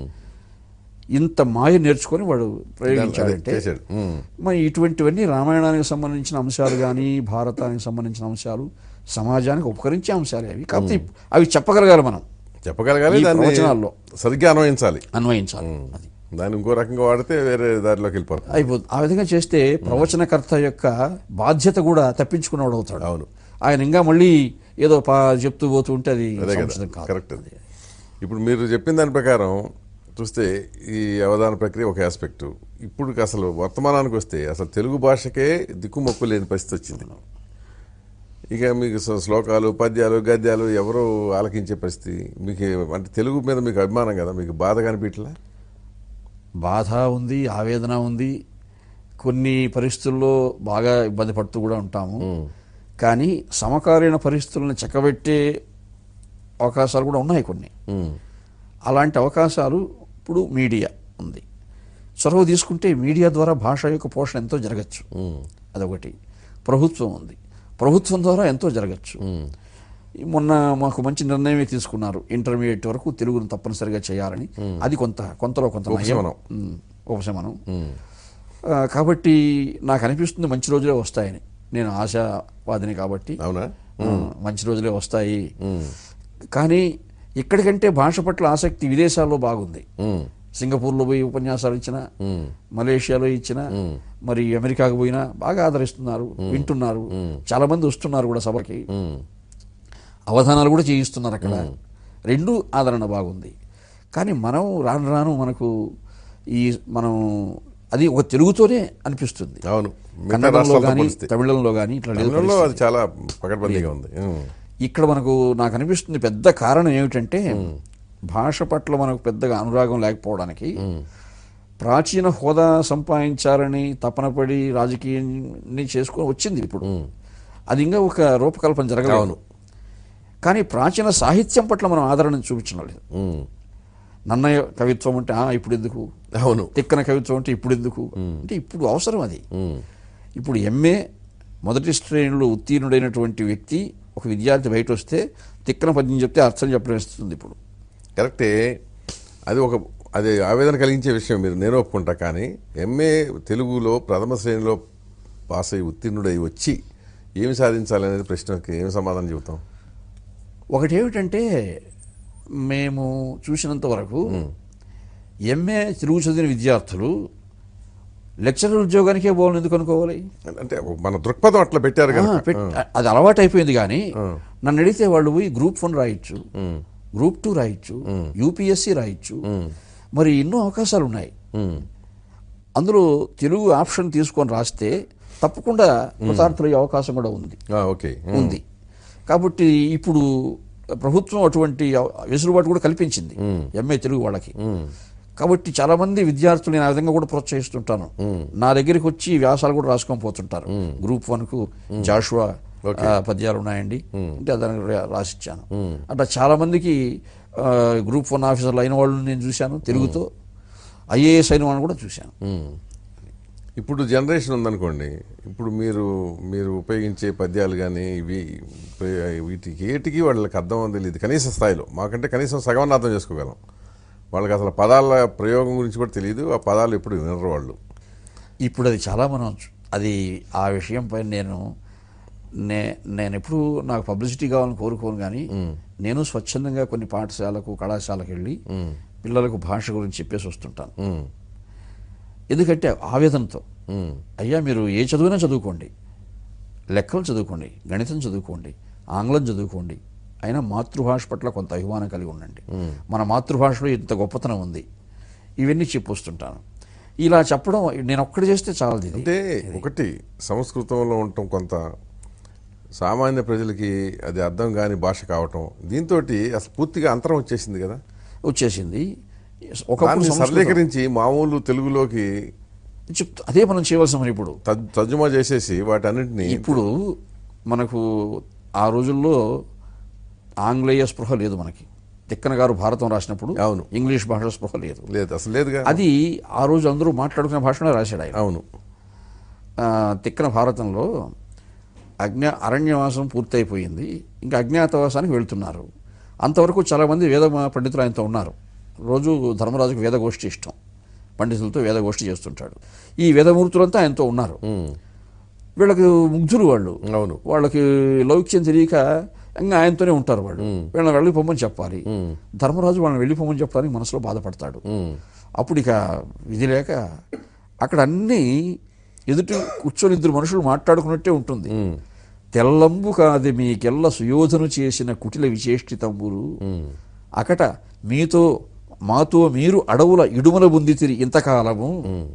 ఇంత మాయ నేర్చుకొని వాడు ప్రయోగించాడంటే అదే, చేశాడు. ఉమ్. మరి ఇటువంటివన్నీ రామాయణానికి సంబంధించిన అంశాలు కానీ భారతానికి సంబంధించిన అంశాలు సమాజానికి ఉపకరించే అంశాలే అవి కాకపోతే అవి చెప్పగలగాలి మనం చెప్పగలగాలి ఈ దాన్ని ప్రవచనాల్లో. సరిగ్గా అన్వయించాలి అన్వయించాలి అది దాన్ని ఇంకో రకంగా వాడితే వేరే దారిలోకి వెళ్ళిపోతుంది అయిపోతుంది ఆ విధంగా చేస్తే ప్రవచనకర్త యొక్క బాధ్యత కూడా తప్పించుకున్నవాడు అవుతాడు అవును. ఆయన ఇంకా మళ్ళీ ఏదో పా చెప్తూ పోతూ ఉంటే అది అదే సముచితం కదా కాదు కరెక్ట్ అది ఇప్పుడు మీరు చెప్పిన దాని ప్రకారం చూస్తే ఈ అవధాన ప్రక్రియ ఒక ఆస్పెక్ట్ ఇప్పుడు అసలు వర్తమానానికి వస్తే అసలు తెలుగు భాషకే దిక్కుమొక్కు లేని పరిస్థితి వచ్చింది ఇక మీకు స- శ్లోకాలు పద్యాలు గద్యాలు ఎవరు ఆలకించే పరిస్థితి మీకు అంటే తెలుగు మీద మీకు అభిమానం కదా మీకు బాధ కనిపించలే బాధ ఉంది ఆవేదన ఉంది కొన్ని పరిస్థితుల్లో బాగా ఇబ్బంది పడుతూ కూడా ఉంటాము కానీ సమకాలీన పరిస్థితులను చక్కబెట్టే అవకాశాలు కూడా ఉన్నాయి కొన్ని ఉమ్, అలాంటి అవకాశాలు ఇప్పుడు మీడియా ఉంది చొరవ తీసుకుంటే మీడియా ద్వారా భాష యొక్క పోషణ ఎంతో జరగచ్చు ఉమ్, అదొకటి ప్రభుత్వం ఉంది ప్రభుత్వం ద్వారా ఎంతో జరగచ్చు ఉమ్, మొన్న మాకు మంచి నిర్ణయమే తీసుకున్నారు ఇంటర్మీడియట్ వరకు తెలుగును తప్పనిసరిగా చేయాలని అది కొంత కొంతలో కొంత నయం. ఉపశమనం. ఉమ్, ఉపశమనం ఉమ్, ఆ, కాబట్టి నాకు అనిపిస్తుంది మంచి రోజులే వస్తాయని నేను ఆశావాదిని కాబట్టి అవునా ఆ, మంచి రోజులే వస్తాయి కానీ ఇక్కడికంటే భాష పట్ల ఆసక్తి విదేశాల్లో బాగుంది ఉమ్, సింగపూర్లో పోయి ఉపన్యాసాలు ఇచ్చిన ఉమ్, మలేషియాలో ఇచ్చిన మరి అమెరికాకు పోయినా బాగా ఆదరిస్తున్నారు వింటున్నారు చాలా మంది వస్తున్నారు కూడా సభకి ఉమ్, అవధానాలు కూడా చేయిస్తున్నారు అక్కడ రెండు ఆదరణ బాగుంది కానీ మనం రాను రాను మనకు ఈ మనం అది ఒక తెలుగుతోనే అనిపిస్తుంది అవును మిగతా కన్నడంలో రాష్ట్రాలతో కానీ పోలిస్తే తమిళంలో కానీ ఇట్లా లేదు తమిళంలో అది చాలా పకడ్బందీగా ఉంది ఉమ్, ఇక్కడ మనకు నాకు అనిపిస్తుంది పెద్ద కారణం ఏమిటంటే భాష పట్ల మనకు పెద్దగా అనురాగం లేకపోవడానికి ప్రాచీన హోదా సంపాదించాలని తపనపడి రాజకీయాన్ని చేసుకొని వచ్చింది ఇప్పుడు అది ఇంకా ఒక రూపకల్పన జరగలేదు కానీ ప్రాచీన సాహిత్యం పట్ల మనం ఆదరణ చూపించడం లేదు ఉమ్, నన్నయ్య కవిత్వం అంటే "ఆ, ఇప్పుడు ఎందుకు అవును తిక్కన కవిత్వం అంటే ఇప్పుడు ఎందుకు అంటే ఇప్పుడు అవసరం అది ఉమ్, ఇప్పుడు ఎంఏ మొదటి శ్రేణిలో ఉత్తీర్ణుడైనటువంటి వ్యక్తి ఒక విద్యార్థి బయట వస్తే తిక్కన పద్యం చెప్తే అర్థం చెప్పడం ఇస్తుంది ఇప్పుడు కరెక్టే అది ఒక అది ఆవేదన కలిగించే విషయం మీరు నేను ఒప్పుకుంటా కానీ ఎంఏ తెలుగులో ప్రథమ శ్రేణిలో పాస్ అయ్యి ఉత్తీర్ణుడై వచ్చి ఏమి సాధించాలనేది ప్రశ్నకి ఏమి సమాధానం చెబుతాం ఒకటి ఏమిటంటే మేము చూసినంత వరకు ఎంఏ తెలుగు చదివిన విద్యార్థులు లెక్చరర్ ఉద్యోగానికే పోవాలని ఎందుకు అనుకోవాలి అంటే మన దృక్పథం అట్లా పెట్టారు ఆ, కదా పెట్- అది అలవాటు అయిపోయింది కానీ నన్ను అడిగితే వాళ్ళు పోయి గ్రూప్ వన్ రాయొచ్చు గ్రూప్ టూ రాయొచ్చు యూపీఎస్సీ రాయొచ్చు మరి ఎన్నో అవకాశాలు ఉన్నాయి అందులో తెలుగు ఆప్షన్ తీసుకొని రాస్తే తప్పకుండా కృతార్థులయ్యే అవకాశం కూడా ఉంది ఓకే ఉంది కాబట్టి ఇప్పుడు ప్రభుత్వం అటువంటి వెసులుబాటు కూడా కల్పించింది ఎంఏ తెలుగు వాళ్ళకి కాబట్టి చాలా మంది విద్యార్థులు నేను ఆ విధంగా కూడా ప్రోత్సహిస్తుంటాను నా దగ్గరికి వచ్చి వ్యాసాలు కూడా రాసుకొని పోతుంటారు గ్రూప్ వన్ కు జాషువా ఆ, పద్యాలు ఉన్నాయండి అంటే దానికి రా- రాసిచ్చాను అట్లా చాలా మందికి ఆ, గ్రూప్ వన్ ఆఫీసర్లు అయిన వాళ్ళు నేను చూశాను తెలుగుతో ఐఏఎస్ అయిన వాళ్ళని కూడా చూశాను ఇప్పుడు జనరేషన్ ఉందనుకోండి ఇప్పుడు మీరు మీరు ఉపయోగించే పద్యాలు కానీ ఇవి ఉపయోగ- వీటికి ఏటికి వాళ్ళకి అర్థం తెలియదు కనీస స్థాయిలో మాకంటే కనీసం సగం అర్థం చేసుకోగలం వాళ్ళకి అసలు పదాల ప్రయోగం గురించి కూడా తెలియదు ఆ పదాలు ఎప్పుడు వినరు వాళ్ళు ఇప్పుడు అది చాలా మనం చూ- అది ఆ విషయంపై నేను నే నేను ఎప్పుడు నాకు పబ్లిసిటీ కావాలని కోరుకోను కానీ నేను స్వచ్ఛందంగా కొన్ని పాఠశాలకు కళాశాలకు వెళ్ళి పిల్లలకు భాష గురించి చెప్పేసి వస్తుంటాను ఉమ్, ఎందుకంటే ఆవేదనతో ఉమ్, అయ్యా మీరు ఏ చదువునా చదువుకోండి లెక్కలు చదువుకోండి గణితం చదువుకోండి ఆంగ్లం చదువుకోండి అయినా మాతృభాష పట్ల కొంత అభిమానం కలిగి ఉండండి మన మాతృభాషలో ఇంత గొప్పతనం ఉంది ఇవన్నీ చెప్పొస్తుంటాను ఇలా చెప్పడం నేను ఒక్కటి చేస్తే చాలదు ఇది అంటే ఒకటి సంస్కృతంలో ఉండటం కొంత సామాన్య ప్రజలకి అది అర్థం కాని భాష కావటం దీంతో అసలు పూర్తిగా అంతరం వచ్చేసింది కదా వచ్చేసింది ఒకప్పుడు దాన్ని సంస్కృతం సరళీకరించి మామూలు తెలుగులోకి చెప్తా అదే మనం చేయవలసిన పని ఇప్పుడు తజ్- తర్జుమా చేసేసి వాటన్నిటిని ఇప్పుడు మనకు ఆ రోజుల్లో ఆంగ్లేయ స్పృహ లేదు మనకి తిక్కన గారు భారతం రాసినప్పుడు అవును. ఇంగ్లీష్ భాష స్పృహ లేదు లేదు అసలు లేదుగా అది ఆ రోజు అందరూ మాట్లాడుకునే భాషలో రాశాడు ఆయన అవును ఆ, తిక్కన భారతంలో అజ్ఞా అరణ్యవాసం పూర్తయిపోయింది ఇంకా అజ్ఞాతవాసానికి వెళ్తున్నారు అంతవరకు చాలామంది వేద పండితులు ఆయనతో ఉన్నారు రోజు ధర్మరాజుకు వేదగోష్ఠి ఇష్టం పండితులతో వేదగోష్ఠి చేస్తుంటాడు ఈ వేదమూర్తులంతా ఆయనతో ఉన్నారు ఉమ్, వీళ్ళకి ముగ్ధులు వాళ్ళు అవును వాళ్ళకి లౌక్యం తెలియక ఇంకా ఆయనతోనే ఉంటారు వాళ్ళు వీళ్ళని వెళ్ళిపోమని చెప్పాలి ధర్మరాజు వాళ్ళని వెళ్ళిపోమని చెప్పడానికి మనసులో బాధపడతాడు ఉమ్, అప్పుడు ఇక విధి లేక అక్కడ అన్నీ ఎదుటి కూర్చొని ఇద్దరు మనుషులు మాట్లాడుకున్నట్టే ఉంటుంది తెల్లంబు కాది మీకెల్ల సుయోధను చేసిన కుటిల విశేష్టితంబులు అకట మీతో మాతో మీరు అడవుల ఇడుమల బుందితిరి ఇంతకాలము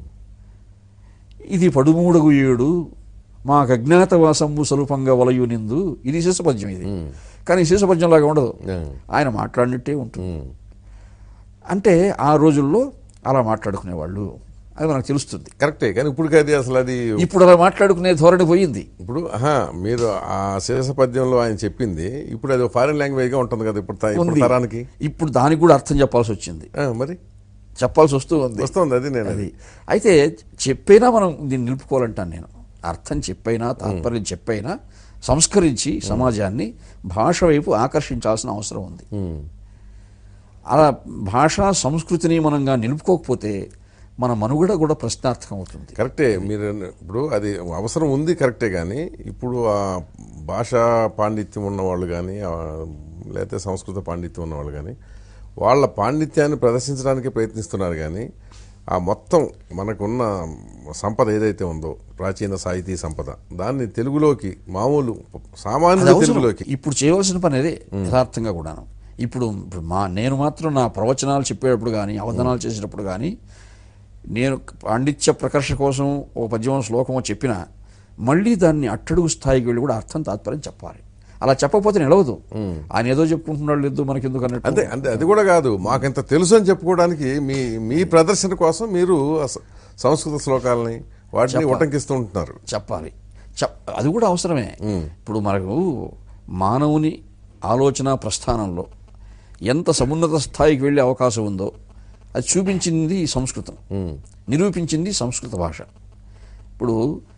ఇది పడుమూడగు ఏడు మాకు అజ్ఞాతవాసంబు స్వరూపంగా వలయునిందు ఇది శిశపద్యం ఇది కానీ శిశపద్యంలాగా ఉండదు ఉమ్, ఆయన మాట్లాడినట్టే ఉంటుంది ఉమ్. అంటే ఆ రోజుల్లో అలా మాట్లాడుకునేవాళ్ళు అది మనకు తెలుస్తుంది కరెక్టే కానీ ఇప్పుడు అది అసలు అది ఇప్పుడు అలా మాట్లాడుకునే ధోరణి పోయింది ఇప్పుడు ఆహా, మీరు ఆ శేష పద్యంలో ఆయన చెప్పింది ఇప్పుడు అది ఫారిన్ లాంగ్వేజ్ గా ఉంటుంది కదా ఇప్పుడు త- ఇప్పుడు ఉంది. తరానికి ఇప్పుడు దానికి కూడా అర్థం చెప్పాల్సి వచ్చింది ఆ, మరి చెప్పాల్సి వస్తూ ఉంది వస్తుంది అది నేను అది అయితే చెప్పైనా మనం దీన్ని నిలుపుకోవాలంటాను నేను అర్థం చెప్పైనా తాత్పర్యం చెప్పైనా సంస్కరించి సమాజాన్ని భాష వైపు ఆకర్షించాల్సిన అవసరం ఉంది ఉమ్, అలా భాషా సంస్కృతిని మనంగా నిలుపుకోకపోతే మన మనుగడ కూడా ప్రశ్నార్థకం అవుతుంది కరెక్టే మీరు అన్న- ఇప్పుడు అది అవసరం ఉంది కరెక్టే కానీ ఇప్పుడు ఆ భాషా పాండిత్యం ఉన్న వాళ్ళు కానీ లేకపోతే సంస్కృత పాండిత్యం ఉన్నవాళ్ళు కానీ వాళ్ళ పాండిత్యాన్ని ప్రదర్శించడానికి ప్రయత్నిస్తున్నారు కానీ ఆ మొత్తం మనకున్న సంపద ఏదైతే ఉందో ప్రాచీన సాహితీ సంపద దాన్ని తెలుగులోకి మామూలు అది సామాన్య అవసరం. తెలుగులోకి ఇప్పుడు చేయవలసిన పని అదే యథార్థంగా కూడాను ఇప్పుడు ఇప్పుడు మా నేను మాత్రం నా ప్రవచనాలు చెప్పేటప్పుడు కానీ అవధానాలు చేసేటప్పుడు కానీ నేను పాండిత్య ప్రకర్ష కోసం ఓ పద్యం శ్లోకమో చెప్పినా మళ్ళీ దాన్ని అట్టడుగు స్థాయికి వెళ్ళి కూడా అర్థం తాత్పర్యం చెప్పాలి అలా చెప్పకపోతే నిలవదు ఆయన ఏదో చెప్పుకుంటున్నాడు లేదు మనకెందుకు అన్నట్టు అంతే అంటే అది కూడా కాదు మాకింత తెలుసు అని చెప్పుకోవడానికి మీ మీ ప్రదర్శన కోసం మీరు ఆ స- సంస్కృత శ్లోకాలని వాటిని ఉటంకిస్తూ ఉంటున్నారు చెప్పాలి చెప్ అది కూడా అవసరమే ఇప్పుడు మనకు మానవుని ఆలోచన ప్రస్థానంలో ఎంత సమున్నత స్థాయికి వెళ్ళే అవకాశం ఉందో అది చూపించింది ఈ సంస్కృతం నిరూపించింది సంస్కృత భాష ఇప్పుడు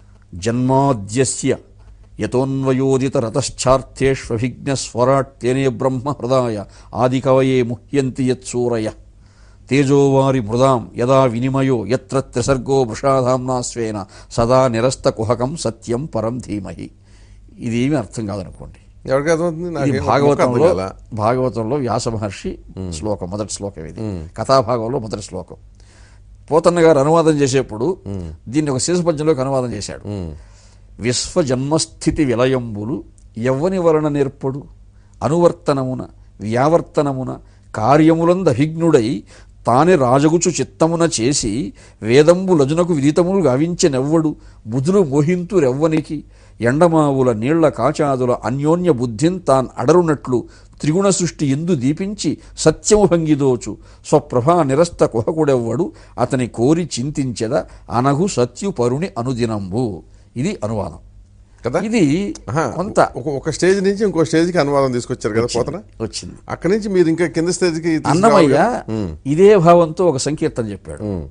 జన్మాద్యస్య యతోన్వయోదిత రతశ్చార్థేష్వభిజ్ఞ స్వరాట్యనే బ్రహ్మ హృదాయ ఆదికవయే ముహ్యంతి యత్సూరయ తేజోవారి మృదాం యదా వినిమయో ఎత్ర త్రిసర్గో వృషాధామ్నా స్వేన సదా నిరస్త కుహకం సత్యం పరం ధీమహి ఇదేమీ అర్థం కాదనుకోండి ఎవరికి అర్థమవుతుంది ఇది నాకేం భాగవతంలో అర్థం కాలా. భాగవతంలో వ్యాస మహర్షి శ్లోకం మొదటి శ్లోకం ఇది కథాభాగంలో మొదటి శ్లోకం పోతన్న గారు అనువాదం చేసేప్పుడు దీన్ని ఒక శీర్షపద్యంలోకి అనువాదం చేశాడు విశ్వజన్మస్థితి విలయంబులు ఎవ్వని వలన నేర్పడు అనువర్తనమున వ్యావర్తనమున కార్యములంద అభిజ్ఞుడై తానే రాజగుచు చిత్తమున చేసి వేదంబు లజునకు విదితములు గావించెనెవ్వడు బుధులు మోహింతురెవ్వనికి ఎండమావుల నీళ్ల కాచాదుల అన్యోన్య బుద్ధిన్ తాన్ అడరునట్లు త్రిగుణ సృష్టి ఎందు దీపించి సత్యము భంగిదోచు స్వప్రభా నిరస్త కుహకుడెవ్వడు అతని కోరి చింతించెద అనగు సత్యుపరుని అనుదినంబు ఇది అనువాదం కదా ఇది ఆహా, కొంత ఒక ఒక స్టేజ్ నుంచి ఇంకో స్టేజ్కి అనువాదం తీసుకొచ్చారు కదా పోతన వచ్చింది అక్కడి నుంచి మీరు ఇంకా కింద స్టేజ్కి అన్నమయ్య తీసుకురావాలి. ఇదే భావంతో ఒక సంకీర్తన చెప్పాడు ఉమ్.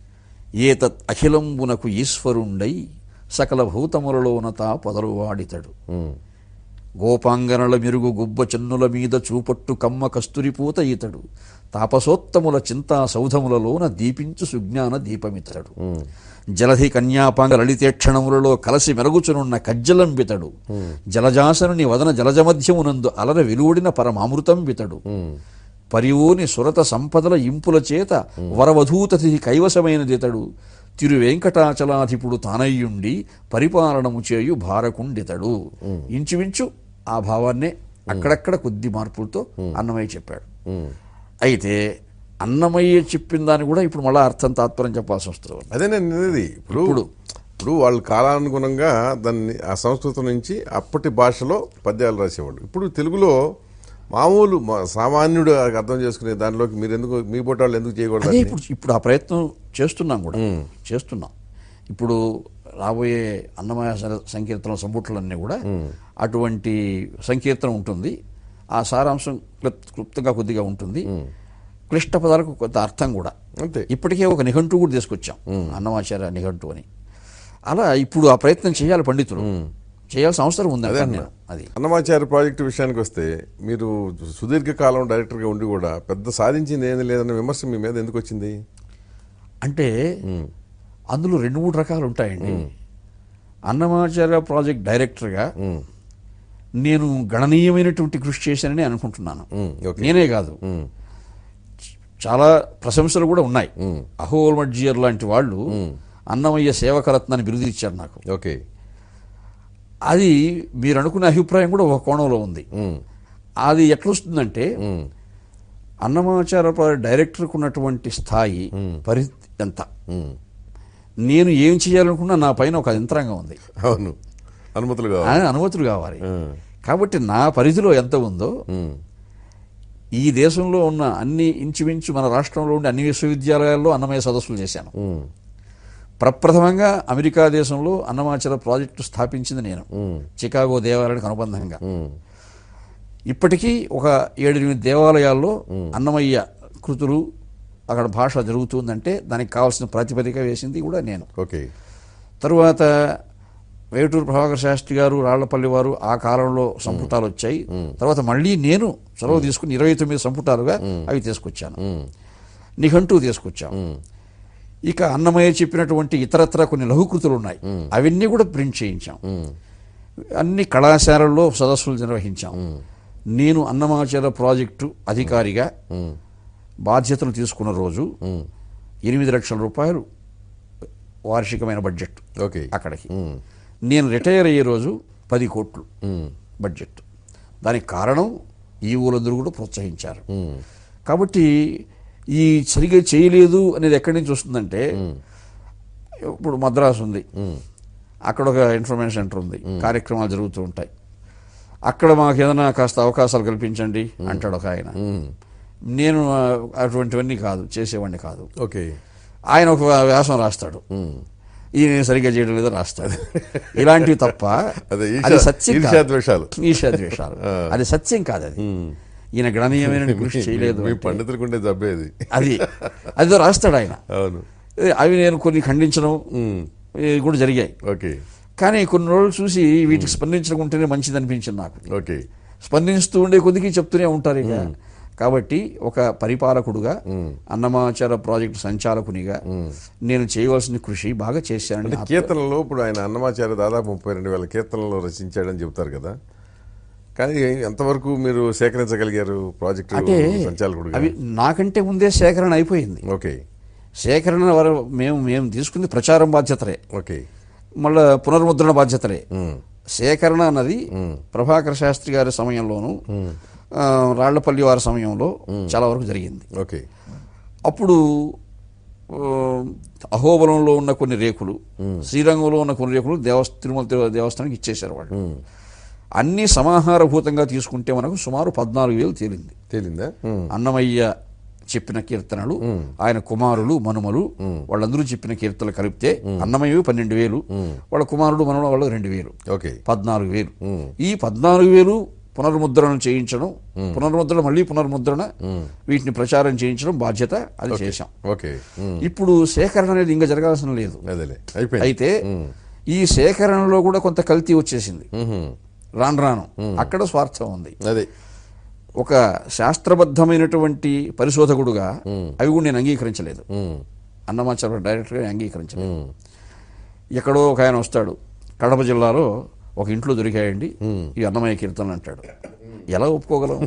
ఏతత్ అఖిలంబునకు ఈశ్వరుండై సకల భూతములలోనత పొదలు వాడితడు ఉమ్. గోపాంగనల మెరుగు గుబ్బ చెన్నుల మీద చూపట్టు కమ్మ కస్తురిపూత ఈతడు తాపసోత్తముల చింతా సౌధములలోన దీపించు సుజ్ఞాన దీపమితడు జలధి కన్యాపాంగ లలితేక్షణములలో కలసి మెరుగుచునున్న కజ్జలం బితడు జలజాసనుని వదన జలజమధ్యమునందు అలర వెలువడిన పరమామృతం బితడు పరివోని సురత సంపదల ఇంపుల చేత వరవధూతతి కైవసమైనదితడు తిరు వెంకటాచలాధిపుడు తానయ్యుండి పరిపాలనము చేయు భారకుండితడు ఇంచుమించు ఆ భావాన్నే అక్కడక్కడ కొద్ది మార్పులతో అన్నమయ్య చెప్పాడు అయితే అన్నమయ్య చెప్పిన దాన్ని కూడా ఇప్పుడు మళ్ళీ అర్థం తాత్పర్యం చెప్పాల్సి వస్తుంది అదే నేను అనేది ఇప్పుడు ఇప్పుడు. ఇప్పుడు వాళ్ళు కాలానుగుణంగా దాన్ని ఆ సంస్కృతం నుంచి అప్పటి భాషలో పద్యాలు రాసేవాళ్ళు ఇప్పుడు తెలుగులో మామూలు మా- సామాన్యుడు అర్థం చేసుకునే దానిలోకి మీరు ఎందుకు మీ బొట్ట వాళ్ళు ఎందుకు చేయకూడదు అదే దాన్ని? ఇప్పుడు ఇప్పుడు ఆ ప్రయత్నం చేస్తున్నాం కూడా చేస్తున్నాం ఇప్పుడు రాబోయే అన్నమయ సర- సంకీర్తన సంపుట్లన్నీ కూడా అటువంటి సంకీర్తన ఉంటుంది ఆ సారాంశం క్లుప్- క్లుప్తంగా కొద్దిగా ఉంటుంది క్లిష్ట పదాలకు కొంత అర్థం కూడా అంతే ఇప్పటికే ఒక నిఘంటు కూడా తీసుకొచ్చాం అన్నమాచార్య నిఘంటు అని అలా ఇప్పుడు ఆ ప్రయత్నం చేయాలి పండితులు చేయాల్సిన అవసరం ఉంది అంటాను నేను. అది అన్నమాచార్య ప్రాజెక్టు విషయానికి వస్తే మీరు సుదీర్ఘకాలం డైరెక్టర్గా ఉండి కూడా పెద్ద సాధించింది ఏమీ లేదన్న విమర్శ మీ మీద ఎందుకు వచ్చింది అంటే అందులో రెండు మూడు రకాలు ఉంటాయండి అన్నమాచార్య ప్రాజెక్ట్ డైరెక్టర్గా నేను గణనీయమైనటువంటి కృషి చేశానని అనుకుంటున్నాను ఉమ్, ఓకే. నేనే కాదు ఉమ్, చాలా ప్రశంసలు కూడా ఉన్నాయి అహోల్ మడ్జియర్ లాంటి వాళ్ళు అన్నమయ్య సేవకరత్నాన్ని బిరుదు ఇచ్చారు నాకు ఓకే అది మీరు అనుకునే అభిప్రాయం కూడా ఒక కోణంలో ఉంది ఉమ్, అది ఎట్లొస్తుందంటే ఉమ్, అన్నమాచార్య ప్రాజెక్ట్ డైరెక్టర్కు ఉన్నటువంటి స్థాయి పరిస్థితి ఎంత ఉమ్. నేను ఏం చేయాలనుకున్నా నా పైన ఒక యంత్రాంగం ఉంది అవును అనుమతులు కావాలి ఆయన అనుమతులు కావాలి ఉమ్, కాబట్టి నా పరిధిలో ఎంత ఉందో ఉమ్, ఈ దేశంలో ఉన్న అన్ని ఇంచుమించు మన రాష్ట్రంలో ఉండే అన్ని విశ్వవిద్యాలయాల్లో అన్నమయ్య సదస్సులు చేశాను ఉమ్, ప్రప్రథమంగా అమెరికా దేశంలో అన్నమాచార్య ప్రాజెక్టు స్థాపించింది నేను ఉమ్, చికాగో దేవాలయానికి అనుబంధంగా ఉమ్, ఇప్పటికీ ఒక ఏడెనిమిది దేవాలయాల్లో అన్నమయ్య కృతులు అక్కడ భాష జరుగుతుందంటే దానికి కావాల్సిన ప్రాతిపదిక వేసింది కూడా నేను ఓకే తరువాత వేటూరు ప్రభాకర్ శాస్త్రి గారు రాళ్లపల్లి వారు ఆ కాలంలో సంపుటాలు వచ్చాయి తర్వాత మళ్ళీ నేను చొరవ తీసుకుని ఇరవై తొమ్మిది సంపుటాలుగా అవి తీసుకొచ్చాను ఉమ్, నిఘంటూ తీసుకొచ్చాం ఇక అన్నమయ్య చెప్పినటువంటి ఇతరత్ర కొన్ని లఘుకృతులు ఉన్నాయి అవన్నీ కూడా ప్రింట్ చేయించాం ఉమ్, అన్ని కళాశాలల్లో సదస్సులు నిర్వహించాం నేను అన్నమాచార ప్రాజెక్టు అధికారిగా బాధ్యతలు తీసుకున్న రోజు ఎనిమిది లక్షల రూపాయలు వార్షికమైన బడ్జెట్ ఓకే అక్కడికి నేను రిటైర్ అయ్యే రోజు పది కోట్లు బడ్జెట్ దానికి కారణం ఈ ఊరందరూ కూడా ప్రోత్సహించారు కాబట్టి ఈ సరిగా చేయలేదు అనేది ఎక్కడి నుంచి వస్తుందంటే ఇప్పుడు మద్రాసు ఉంది అక్కడ ఒక ఇన్ఫర్మేషన్ సెంటర్ ఉంది కార్యక్రమాలు జరుగుతూ ఉంటాయి అక్కడ మాకు ఏదైనా కాస్త అవకాశాలు కల్పించండి అంటాడు ఒక ఆయన నేను ఆ, అటువంటివన్నీ కాదు చేసేవాడిని కాదు ఓకే ఆయన ఒక వ్యాసం రాస్తాడు ఈయన సరిగ్గా చేయడం లేదో రాస్తాడు ఇలాంటివి తప్ప అదే ఈర్ష్య- అది సత్యం కాదు. ఈర్ష్యాద్వేషాలు. ఈర్ష్యాద్వేషాలు అది సత్యం కాదు అది ఈయన గణనీయమైన కృషి చేయలేదు మీ అంటే పండితులకు ఉండే జబ్బేది అది అదితో రాస్తాడు ఆయన అవును ఏ, అవి నేను కొన్ని ఖండించడం ఇవి కూడా జరిగాయి ఓకే కానీ కొన్ని రోజులు చూసి వీటికి స్పందించడం ఉంటేనే మంచిది అనిపించింది నాకు ఓకే స్పందిస్తూ ఉండే కొద్దికి చెప్తూనే ఉంటారు ఇక కాబట్టి ఒక పరిపాలకుడుగా అన్నమాచార ప్రాజెక్టు సంచాలకునిగా నేను చేయవలసిన కృషి బాగా చేశానని అంటే నా- కీర్తనలో ఇప్పుడు ఆయన అన్నమాచార్య దాదాపు ముప్పై రెండు వేల కీర్తనలు రచించాడని చెబుతారు కదా కానీ ఎంతవరకు మీరు సేకరించగలిగారు ప్రాజెక్టు అంటే సంచాలకుడుగా అవి నాకంటే ముందే సేకరణ అయిపోయింది ఓకే సేకరణ వర మేము మేము తీసుకుంది ప్రచారం బాధ్యతలే ఓకే మళ్ళా పునర్ముద్రణ బాధ్యతలే సేకరణ అన్నది ప్రభాకర్ శాస్త్రి గారి సమయంలోను ఆ, రాళ్లపల్లి వారి సమయంలో చాలా వరకు జరిగింది ఓకే అప్పుడు ఆ, అహోబలంలో ఉన్న కొన్ని రేకులు శ్రీరంగంలో ఉన్న కొన్ని రేకులు దేవస్థ తిరుమల తిరు- దేవస్థానానికి ఇచ్చేశారు వాళ్ళు అన్ని సమాహారభూతంగా తీసుకుంటే మనకు సుమారు పద్నాలుగు వేలు తేలింది తేలిందా అన్నమయ్య చెప్పిన కీర్తనలు ఆయన కుమారులు మనుమలు వాళ్ళందరూ చెప్పిన కీర్తనలు కలిపితే అన్నమయ్యవి పన్నెండు వేలు వాళ్ళ కుమారుడు మనుమలు వాళ్ళు రెండు వేలు ఓకే పద్నాలుగు వేలు ఈ పద్నాలుగు వేలు పునర్ముద్రణ చేయించడం పునర్ముద్రణ మళ్ళీ పునర్ముద్రణ వీటిని ప్రచారం చేయించడం బాధ్యత అది చేశాం ఓకే ఉమ్. ఇప్పుడు సేకరణ అనేది ఇంకా జరగాల్సిన లేదు అదేలే అయిపోయింది అయితే ఈ సేకరణలో కూడా కొంత కల్తీ వచ్చేసింది మ్హూ. రాను రాను అక్కడ స్వార్థం ఉంది అదే ఒక శాస్త్రబద్ధమైనటువంటి పరిశోధకుడుగా అవి కూడా నేను అంగీకరించలేదు ఉమ్. అన్నమాచార డైరెక్టర్గా అంగీకరించలేదు ఎక్కడో ఒక ఆయన వస్తాడు కడప జిల్లాలో ఒక ఇంట్లో దొరికాయండి ఈ అన్నమయ్య కీర్తనలు అంటాడు ఎలా ఒప్పుకోగలం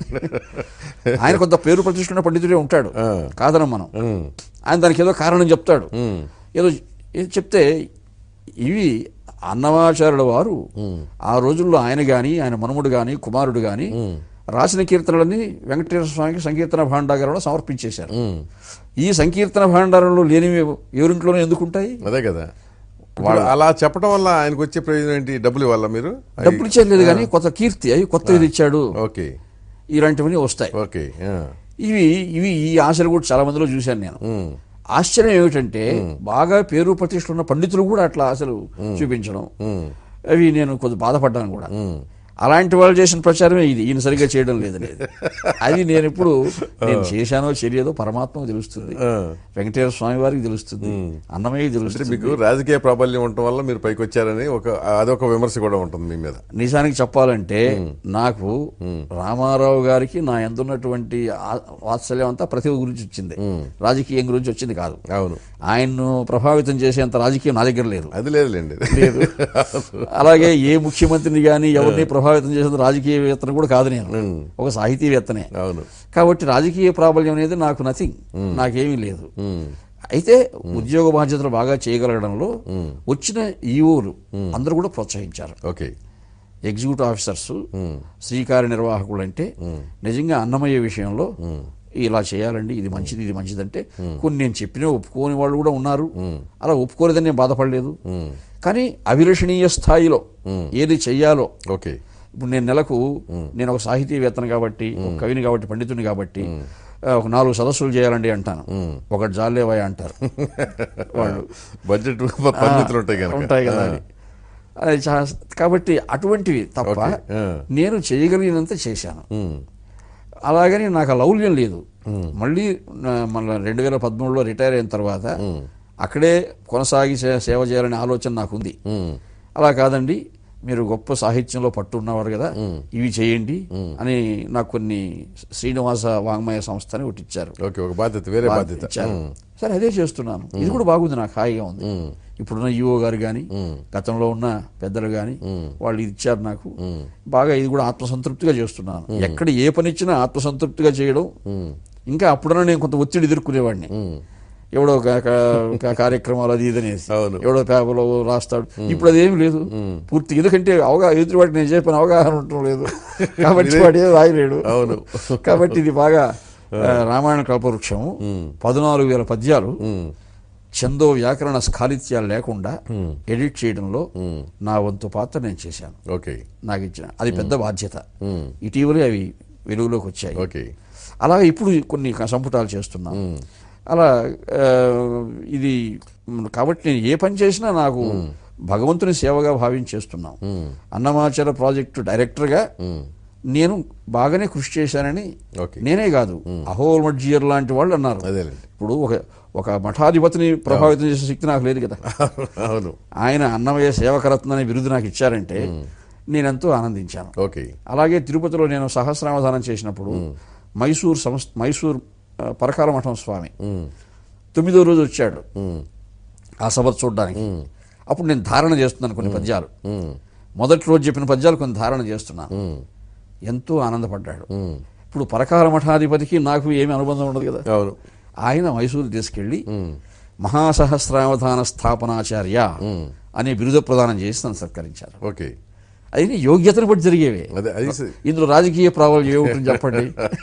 ఆయన కొంత పేరు ప్రతిష్ఠున్న పండితుడే ఉంటాడు కాదనం మనం ఆయన దానికి ఏదో కారణం చెప్తాడు ఏదో ఏదో చెప్తే ఇవి అన్నమాచార్యుల వారు ఆ రోజుల్లో ఆయన గాని ఆయన మనుముడు గాని కుమారుడు గాని రాసిన కీర్తనలన్నీ వెంకటేశ్వర స్వామికి సంకీర్తన భాండాగారంలో సమర్పించేశారు ఈ సంకీర్తన భాండారంలో లేనివి ఎవరింట్లోనే ఎందుకుంటాయి అదే కదా ఇప్పుడు అలా చెప్పడం వల్ల ఆయనకు వచ్చే ప్రయోజనం ఏంటి డబ్బులు ఇవ్వాలా మీరు డబ్బులు ఇచ్చేది కానీ కొత్త కీర్తి అవి కొత్తది ఇచ్చాడు ఓకే ఇలాంటివన్నీ వస్తాయి ఓకే ఆ. ఇవి ఇవి ఈ ఆశలు కూడా చాలా మందిలో చూశాను నేను ఆశ్చర్యం ఏమిటంటే బాగా పేరు ప్రతిష్ఠ ఉన్న పండితులు కూడా అట్లా ఆశలు చూపించడం అవి నేను కొద్ది బాధపడ్డాను కూడా అలాంటి వాళ్ళు చేసిన ప్రచారమే ఇది ఈయన సరిగ్గా చేయడం లేదు లేదు అది నేను ఇప్పుడు నేను చేశానో చేయలేదో పరమాత్మకు తెలుస్తుంది వెంకటేశ్వర స్వామి వారికి తెలుస్తుంది అన్నమయ్య అంటే తెలుస్తుంది మీకు రాజకీయ ప్రాబల్యం ఉండటం వల్ల మీరు పైకి వచ్చారని ఒక అదొక విమర్శ కూడా ఉంటుంది మీ మీద నిజానికి చెప్పాలంటే నాకు రామారావు గారికి నా ఎందున్నటువంటి ఆ- వాత్సల్యం అంతా ప్రతిభ గురించి వచ్చింది రాజకీయం గురించి వచ్చింది కాదు అవును ఆయన్ను ప్రభావితం చేసేంత రాజకీయం నా దగ్గర లేదు అది లేదులేండి లేదు అలాగే ఏ ముఖ్యమంత్రిని కానీ ఎవరిని ప్రభావితం చేసేంత రాజకీయవేత్తను కూడా కాదు నేను ఒక సాహితీవేత్తనే అవును కాబట్టి రాజకీయ ప్రాబల్యం అనేది నాకు నథింగ్ నాకేమీ లేదు అయితే ఉద్యోగ బాధ్యతలు బాగా చేయగలగడంలో వచ్చిన ఈఓలు అందరూ కూడా ప్రోత్సహించారు ఓకే ఎగ్జిక్యూటివ్ ఆఫీసర్స్ శ్రీకార్య నిర్వాహకులు అంటే నిజంగా అన్నమయ్య విషయంలో ఇలా చేయాలండి ఇది మంచిది ఇది మంచిది అంటే కొన్ని నేను చెప్పిన ఒప్పుకోని వాళ్ళు కూడా ఉన్నారు అలా ఒప్పుకోలేదని నేను బాధపడలేదు కానీ అభిలషణీయ స్థాయిలో ఏది చెయ్యాలో ఓకే ఇప్పుడు నేను నెలకు నేను ఒక సాహితీవేత్తను కాబట్టి ఒక కవిని కాబట్టి పండితుని కాబట్టి ఆ, ఒక నాలుగు సదస్సులు చేయాలండి అంటాను ఒకటి జాలేవాయ అంటారు వాళ్ళు బడ్జెట్ పరిమితులు ఉంటాయి కనుక ఉంటాయి కదా అని. అది చా- కాబట్టి అటువంటివి తప్ప ఓకే. ఆ. నేను చేయగలిగినంత చేశాను అలాగని నాకు ఆ లౌల్యం లేదు మళ్ళీ నా- మళ్ళీ రెండు వేల పదమూడులో రిటైర్ అయిన తర్వాత అక్కడే కొనసాగి సే- సేవ చేయాలనే ఆలోచన నాకుంది అలా కాదండి మీరు గొప్ప సాహిత్యంలో పట్టు ఉన్నవారు కదా ఇవి చేయండి అని నాకు కొన్ని శ్రీనివాస వాంగ్మయ సంస్థ అని ఒకటి ఇచ్చారు ఓకే ఒక బాధ్యత వేరే బాధ్యత ఇచ్చారు సరే అదే చేస్తున్నాను ఇది కూడా బాగుంది నాకు హాయిగా ఉంది ఇప్పుడున్న ఈఓ గారు కానీ గతంలో ఉన్న పెద్దలు కానీ వాళ్ళు ఇది ఇచ్చారు నాకు బాగా ఇది కూడా ఆత్మసంతృప్తిగా చేస్తున్నాను ఎక్కడ ఏ పని ఇచ్చినా ఆత్మసంతృప్తిగా చేయడం ఇంకా అప్పుడన్నా నేను కొంత ఒత్తిడి ఎదుర్కొనేవాడిని ఎవడో కా- కా- కా- కార్యక్రమాలు అది ఇది అనేసి అవును. ఎవడో పేపర్లో రాస్తాడు ఇప్పుడు అదేం లేదు పూర్తి ఎందుకంటే అవగాహన ఎదుటి వాడికి నేను చెప్పిన అవగాహన ఉండటం లేదు కాబట్టి వాడు ఏదో రాయలేడు అవును. కాబట్టి ఇది బాగా ఆ, రామాయణ కల్పవృక్షం పద్నాలుగు వేల పద్యాలు చందో వ్యాకరణ స్ఖాళిత్యాలు లేకుండా ఎడిట్ చేయడంలో నా వంతు పాత్ర నేను చేశాను ఓకే నాకు ఇచ్చిన అది పెద్ద బాధ్యత ఇటీవలే అవి వెలుగులోకి వచ్చాయి ఓకే అలాగే ఇప్పుడు కొన్ని సంపుటాలు చేస్తున్నాం అలా ఆ, ఇది మ్, కాబట్టి నేను ఏ పని చేసినా నాకు భగవంతుని సేవగా భావించి చేస్తున్నాం అన్నమాచల ప్రాజెక్టు డైరెక్టర్గా నేను బాగానే కృషి చేశానని ఓకే. నేనే కాదు అహోల్ మడ్జియర్ లాంటి వాళ్ళు అన్నారు అదేలేండి ఇప్పుడు ఒక ఒక మఠాధిపతిని ప్రభావితం చేసే శక్తి నాకు లేదు కదా అవును ఆయన అన్నమయ్య సేవకరత్న అనే బిరుదు నాకు ఇచ్చారంటే నేనెంతో ఆనందించాను ఓకే అలాగే తిరుపతిలో నేను సహస్రావధానం చేసినప్పుడు మైసూర్ సంస్థ మైసూర్ ఆ, పరకాల మఠం స్వామి తొమ్మిదో రోజు వచ్చాడు ఆ సభ చూడడానికి అప్పుడు నేను ధారణ చేస్తున్నాను కొన్ని పద్యాలు మొదటి రోజు చెప్పిన పద్యాలు కొన్ని ధారణ చేస్తున్నాను ఎంతో ఆనందపడ్డాడు ఇప్పుడు పరకాల మఠాధిపతికి నాకు ఏమీ అనుబంధం ఉండదు కదా అవును ఆయన మైసూరు తీసుకెళ్లి మహాసహస్రావధాన స్థాపనాచార్య అనే బిరుద ప్రదానం చేసి నన్ను సత్కరించారు ఓకే అది యోగ్యతను బట్టి జరిగేవే అదే అది స- ఇందులో రాజకీయ ప్రాబల్యం ఏముంటుంది చెప్పండి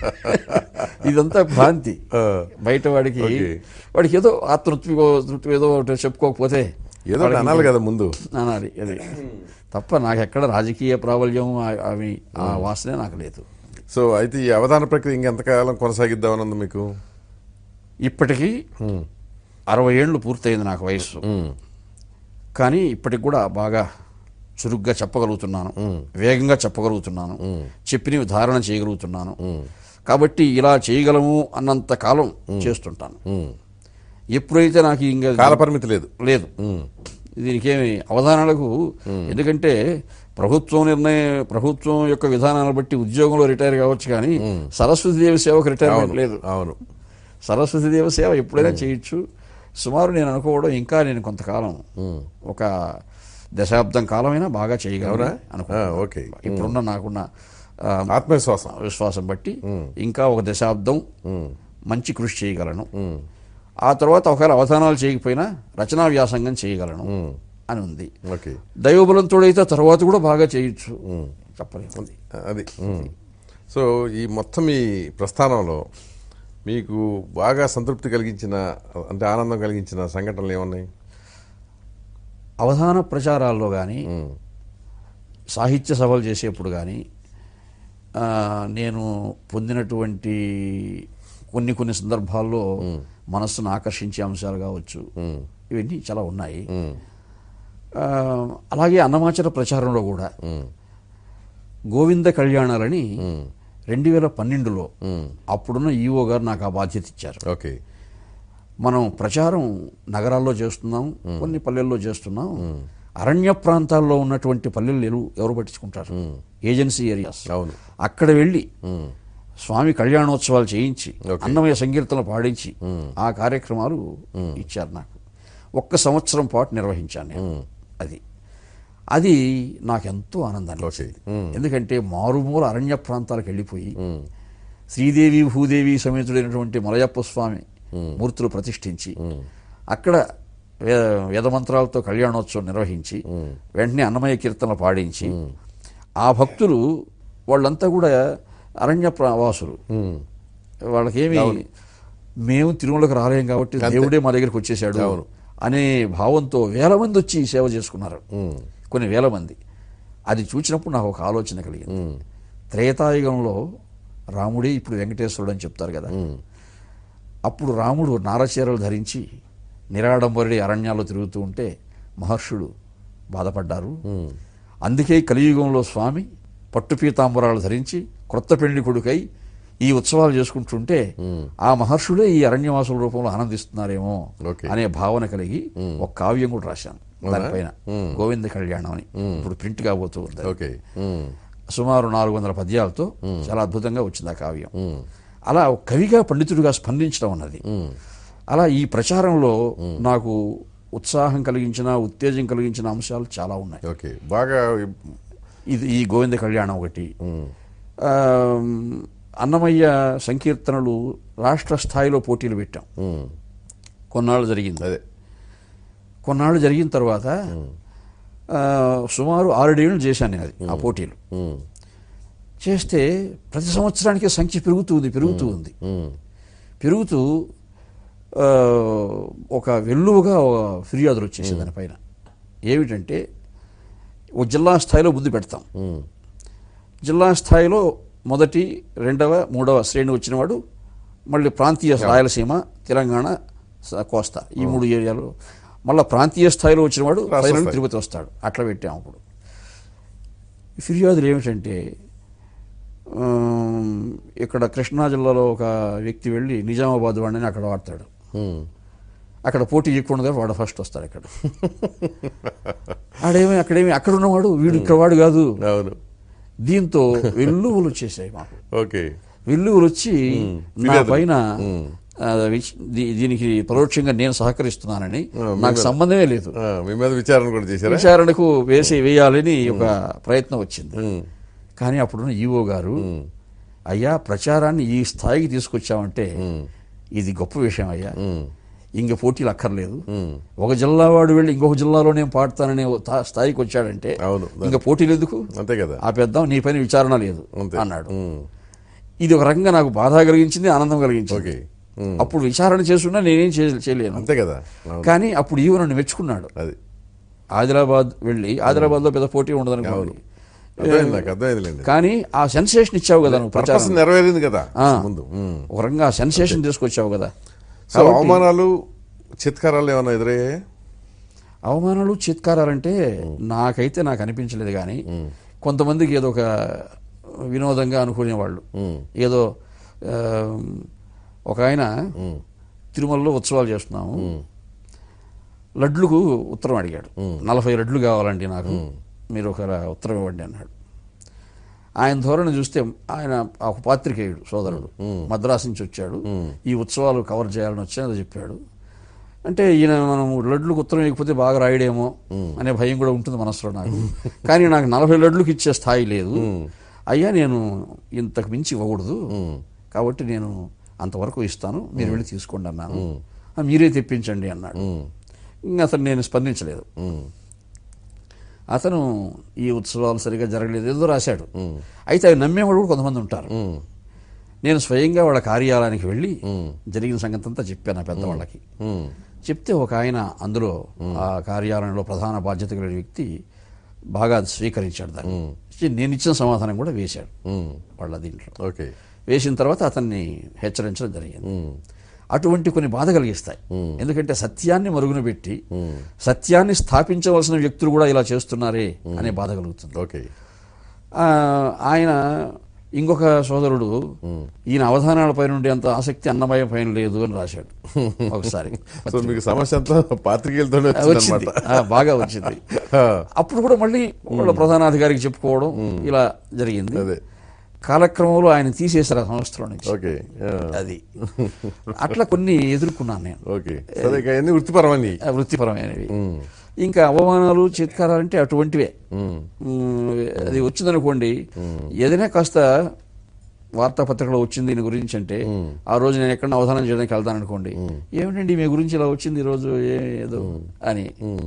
ఇదంతా భ్రాంతి ఆ. బయట వాడికి ఓకే. వాడికి ఏదో ఆత్మతృప్తి తృప్తి ఏదో ఒకటి చెప్పుకోకపోతే ఏదో ఒకటి అనాలి కదా ముందు అనాలి అది తప్ప నాకు ఎక్కడ రాజకీయ ప్రాబల్యం ఆ- అవి ఆ వాసనే నాకు లేదు సో అయితే ఈ అవధాన ప్రక్రియ ఇంకెంతకాలం కొనసాగిద్దామని ఉంది మీకు ఇప్పటికీ అరవై ఏళ్ళు పూర్తయింది నాకు వయస్సు కానీ ఇప్పటికి కూడా బాగా చురుగ్గా చెప్పగలుగుతున్నాను వేగంగా చెప్పగలుగుతున్నాను చెప్పినవి ధారణ చేయగలుగుతున్నాను కాబట్టి ఇలా చేయగలము అన్నంత కాలం చేస్తుంటాను ఎప్పుడైతే నాకు ఇంకా కాలపరిమితి లేదు లేదు దీనికేమి అవధానాలకు ఎందుకంటే ప్రభుత్వం నిర్ణయ ప్రభుత్వం యొక్క విధానాలను బట్టి ఉద్యోగంలో రిటైర్ కావచ్చు కానీ సరస్వతి దేవి సేవకు రిటైర్మెంట్ అవును లేదు అవును సరస్వతి దేవ సేవ ఎప్పుడైనా చేయొచ్చు సుమారు నేను అనుకోవడం ఇంకా నేను కొంతకాలం ఒక దశాబ్దం కాలమైనా బాగా చేయగలరా అవునా? అనుకో ఆ, ఓకే. ఇప్పుడున్న నాకున్న ఆ, ఆత్మవిశ్వాసం విశ్వాసం బట్టి ఇంకా ఒక దశాబ్దం మంచి కృషి చేయగలను ఆ తర్వాత ఒకవేళ అవధానాలు చేయకపోయినా రచనా వ్యాసంగం చేయగలను అని ఉంది ఓకే దైవబలంతో అయితే తర్వాత కూడా బాగా చేయొచ్చు చెప్పలేదు అది ఉమ్. సో ఈ మొత్తం ఈ ప్రస్థానంలో మీకు బాగా సంతృప్తి కలిగించిన అంటే ఆనందం కలిగించిన సంఘటనలు ఏమున్నాయి అవధాన ప్రచారాల్లో కానీ సాహిత్య సభలు చేసేప్పుడు కానీ నేను పొందినటువంటి కొన్ని కొన్ని సందర్భాల్లో మనస్సును ఆకర్షించే అంశాలు కావచ్చు ఇవన్నీ చాలా ఉన్నాయి ఆ, అలాగే అన్నమాచల ప్రచారంలో కూడా గోవింద కళ్యాణాలని రెండు వేల పన్నెండులో అప్పుడున్న ఈఓ గారు నాకు ఆ బాధ్యత ఇచ్చారు ఓకే మనం ప్రచారం నగరాల్లో చేస్తున్నాం కొన్ని పల్లెల్లో చేస్తున్నాం అరణ్య ప్రాంతాల్లో ఉన్నటువంటి పల్లెలు ఎవరు- ఎవరు పట్టించుకుంటారు ఏజెన్సీ ఏరియాస్ అవును అక్కడ వెళ్ళి స్వామి కళ్యాణోత్సవాలు చేయించి Okay. అన్నమయ సంకీర్తనలు పాడించి ఆ కార్యక్రమాలు ఇచ్చారు నాకు ఒక్క సంవత్సరం పాటు నిర్వహించాను నేను అది అది నాకెంతో ఆనందాన్ని ఓకే ఇచ్చింది. ఎందుకంటే మారుమూల అరణ్య ప్రాంతాలకు వెళ్ళిపోయి శ్రీదేవి భూదేవి సమేతుడైనటువంటి మలయప్ప స్వామి మూర్తులు ప్రతిష్ఠించి అక్కడ వే- వేదమంత్రాలతో కళ్యాణోత్సవం నిర్వహించి వెంటనే అన్నమయ్య కీర్తనలు పాడించి ఆ భక్తులు వాళ్ళంతా కూడా అరణ్య ప్రా- వాసులు వాళ్ళకేమి మేము తిరుమలకు రాలేం కాబట్టి దేవుడే మా దగ్గరికి వచ్చేసాడు అనే భావంతో వేల మంది వచ్చి ఈ సేవ చేసుకున్నారు కొన్ని వేల మంది అది చూసినప్పుడు నాకు ఒక ఆలోచన కలిగింది త్రేతాయుగంలో రాముడే ఇప్పుడు వెంకటేశ్వరుడు అని చెప్తారు కదా అప్పుడు రాముడు నారచీరలు ధరించి నిరాడంబరుడి అరణ్యాల్లో తిరుగుతూ ఉంటే మహర్షులు బాధపడ్డారు అందుకే కలియుగంలో స్వామి పట్టు పీతాంబరాలు ధరించి క్రొత్త పెళ్లి కొడుకై ఈ ఉత్సవాలు చేసుకుంటుంటే ఆ మహర్షులే ఈ అరణ్యవాసుల రూపంలో ఆనందిస్తున్నారేమో ఓకే. అనే భావన కలిగి ఒక కావ్యం కూడా రాశాను దానిపైన గోవింద కళ్యాణం అని ఇప్పుడు ప్రింట్ కాబోతూ ఉంది అది. Okay um. సుమారు నాలుగు వందల పద్యాలతో చాలా అద్భుతంగా వచ్చింది ఆ కావ్యం అలా ఒక కవిగా పండితుడిగా స్పందించడం అన్నది అలా ఈ ప్రచారంలో నాకు ఉత్సాహం కలిగించిన ఉత్తేజం కలిగించిన అంశాలు చాలా ఉన్నాయి ఓకే బాగా ఇది ఈ గోవింద కళ్యాణం ఒకటి ఉమ్, ఆ, అన్నమయ్య సంకీర్తనలు రాష్ట్ర స్థాయిలో పోటీలు పెట్టాం ఉమ్, కొన్నాళ్ళు జరిగింది అదే కొన్నాళ్ళు జరిగిన తర్వాత ఆ, సుమారు ఆరేడేళ్ళు చేశాను నేను అది ఆ పోటీలు ఉమ్, చేస్తే ప్రతి సంవత్సరానికి సంఖ్య పెరుగుతూ ఉంది పెరుగుతూ ఉంది ఉమ్, పెరుగుతూ ఆ, ఒక వెల్లువగా ఒక ఫిర్యాదులు వచ్చేసాయి దానిపైన ఏమిటంటే ఓ జిల్లా స్థాయిలో ముందు పెడతాం ఉమ్, జిల్లా స్థాయిలో మొదటి రెండవ మూడవ శ్రేణి వచ్చినవాడు మళ్ళీ ప్రాంతీయ రాయలసీమ తెలంగాణ స- కోస్తా ఈ మూడు ఏరియాలు మళ్ళీ ప్రాంతీయ స్థాయిలో వచ్చినవాడు రాష్ట్ర ఫైనల్ స్థాయి. తిరుపతి వస్తాడు అట్లా పెట్టాము అప్పుడు ఈ ఫిర్యాదులు ఏమిటంటే ఆమ్, ఇక్కడ కృష్ణా జిల్లాలో ఒక వ్యక్తి వెళ్ళి నిజామాబాద్ వాడిని అక్కడ వాడతాడు ఉమ్, అక్కడ పోటీ ఎక్కువ వాడు ఫస్ట్ వస్తాడు అక్కడ ఆడేమి అక్కడేమి అక్కడ ఉన్నవాడు వీడు ఇక్కడ వాడు కాదు అవును దీంతో వెల్లువలు వచ్చేసాయి మాకు ఓకే వెల్లువలు వచ్చి నా ఫిర్యాదులు. పైన మ్మ్. ఆ, విచ్- దీ- దీనికి పరోక్షంగా నేను సహకరిస్తున్నానని ఆ, మీ నాకు మీద- సంబంధమే లేదు ఆ, మీ మీద విచారణ కూడా చేశారా విచారణకు వేసి వేయాలని ఒక ప్రయత్నం వచ్చింది ఉమ్, కానీ అప్పుడున్న ఈవో గారు అయ్యా ప్రచారాన్ని ఈ స్థాయికి తీసుకొచ్చామంటే ఇది గొప్ప విషయం అయ్యా ఉమ్, ఇంక పోటీలు అక్కర్లేదు ఉమ్, ఒక జిల్లా వాడు వెళ్ళి ఇంకొక జిల్లాలో నేను పాడతాననే ఓ తా- స్థాయికి వచ్చాడంటే అవును ఇంకా పోటీలు ఎందుకు అంతే కదా ఆపేద్దాం నీ పైన విచారణ లేదు అంతే అన్నాడు ఉమ్, ఇది ఒక రకంగా నాకు బాధ కలిగించింది ఆనందం కలిగించింది ఓకే ఉమ్, అప్పుడు విచారణ చేస్తున్నా నేనేం చే- చేయలేను అంతే కదా అవును కానీ అప్పుడు ఈవో నన్ను మెచ్చుకున్నాడు అది ఆదిలాబాద్ వెళ్ళి ఆదిలాబాద్ లో పెద్ద పోటీ ఉండదనుకోండి అర్థమైంది నాకు అర్థమైందిలేండి కానీ ఆ సెన్సేషన్ ఇచ్చావు కదా నువ్వు పర్పస్ ప్రచారం నెరవేరింది కదా ఆ. ముందు ఉమ్. ఒక రకంగా ఆ సెన్సేషన్ తీసుకొచ్చావు కదా సో అవమానాలు చిత్కారాలు ఏమైనా ఎదురయ్యాయి అవమానాలు చిత్కారాలంటే నాకైతే నాకు అనిపించలేదు కానీ కొంతమందికి ఏదో ఒక వినోదంగా అనుకునేవాళ్ళు ఉమ్, ఏదో ఆ, ఒక ఆయన తిరుమలలో ఉత్సవాలు చేస్తున్నాము లడ్లకు ఉత్తరం అడిగాడు నలభై లడ్లు కావాలండి నాకు మీరు ఒక ఉత్తరం ఇవ్వండి అన్నాడు ఆయన ధోరణి చూస్తే ఆయన ఒక పాత్రికేయుడు సోదరుడు మద్రాసు నుంచి వచ్చాడు ఈ ఉత్సవాలు కవర్ చేయాలని వచ్చాను చెప్పాడు అంటే ఈయన మనం లడ్లకు ఉత్తరం ఇవ్వకపోతే బాగా రాయడేమో అనే భయం కూడా ఉంటుంది మనసులో నాకు కానీ నాకు నలభై లడ్లకు ఇచ్చే స్థాయి లేదు అయ్యా నేను ఇంతకు మించి ఇవ్వకూడదు కాబట్టి నేను అంతవరకు ఇస్తాను మీరు వెళ్ళి తీసుకోండి అన్నాను "ఆ, మీరే తెప్పించండి అన్నాడు ఇంకా అతను నేను స్పందించలేదు ఉమ్, అతను ఈ ఉత్సవాలు సరిగా జరగలేదు ఏదో రాశాడు అయితే అవి నమ్మేవాడు కూడా కొంతమంది ఉంటారు ఉమ్, నేను స్వయంగా వాళ్ళ కార్యాలయానికి వెళ్ళి జరిగిన సంగతి అంతా చెప్పాను ఆ పెద్దవాళ్ళకి ఉమ్, చెప్తే ఒక ఆయన అందులో ఆ కార్యాలయంలో ప్రధాన బాధ్యత కలిగిన వ్యక్తి బాగా స్వీకరించాడు దాన్ని ఇచ్చి నేను ఇచ్చిన సమాధానం కూడా వేశాడు ఉమ్, వాళ్ళ దీంట్లో ఓకే వేసిన తర్వాత అతన్ని హెచ్చరించడం జరిగింది ఉమ్, అటువంటి కొన్ని బాధ కలిగిస్తాయి ఎందుకంటే సత్యాన్ని మరుగున పెట్టి సత్యాన్ని స్థాపించవలసిన వ్యక్తులు కూడా ఇలా చేస్తున్నారే అనే బాధ కలుగుతుంది ఓకే ఆ, ఆయన ఇంకొక సోదరుడు ఈయన అవధానాలపై నుండి అంత ఆసక్తి అన్నమయ పైన లేదు అని రాశాడు ఒకసారి సో మీకు సమస్య అంతా పాత్రికేయులతోనే వచ్చిందనమాట వచ్చింది ఆ, బాగా వచ్చింది అప్పుడు కూడా మళ్ళీ వాళ్ళ ప్రధానాధికారికి చెప్పుకోవడం ఇలా జరిగింది అదే కాలక్రమంలో ఆయన తీసేశారు ఆ సంస్థలో నుంచి ఓకే ఆ, అది అట్లా కొన్ని ఎదుర్కొన్నాను నేను ఓకే సరే ఇక అన్ని వృత్తిపరమని ఆ వృత్తిపరమైనవి ఇంకా అవమానాలు చిత్కారాలంటే అటువంటివే ఉమ్, మ్, అది వచ్చిందనుకోండి ఏదైనా కాస్త వార్తాపత్రికలో వచ్చింది దీని గురించి అంటే ఆ రోజు నేను ఎక్కడ అవధానం చేయడానికి వెళ్తాను అనుకోండి ఏమిటండి మీ గురించి ఇలా వచ్చింది ఈ రోజు ఏ- ఏదో అని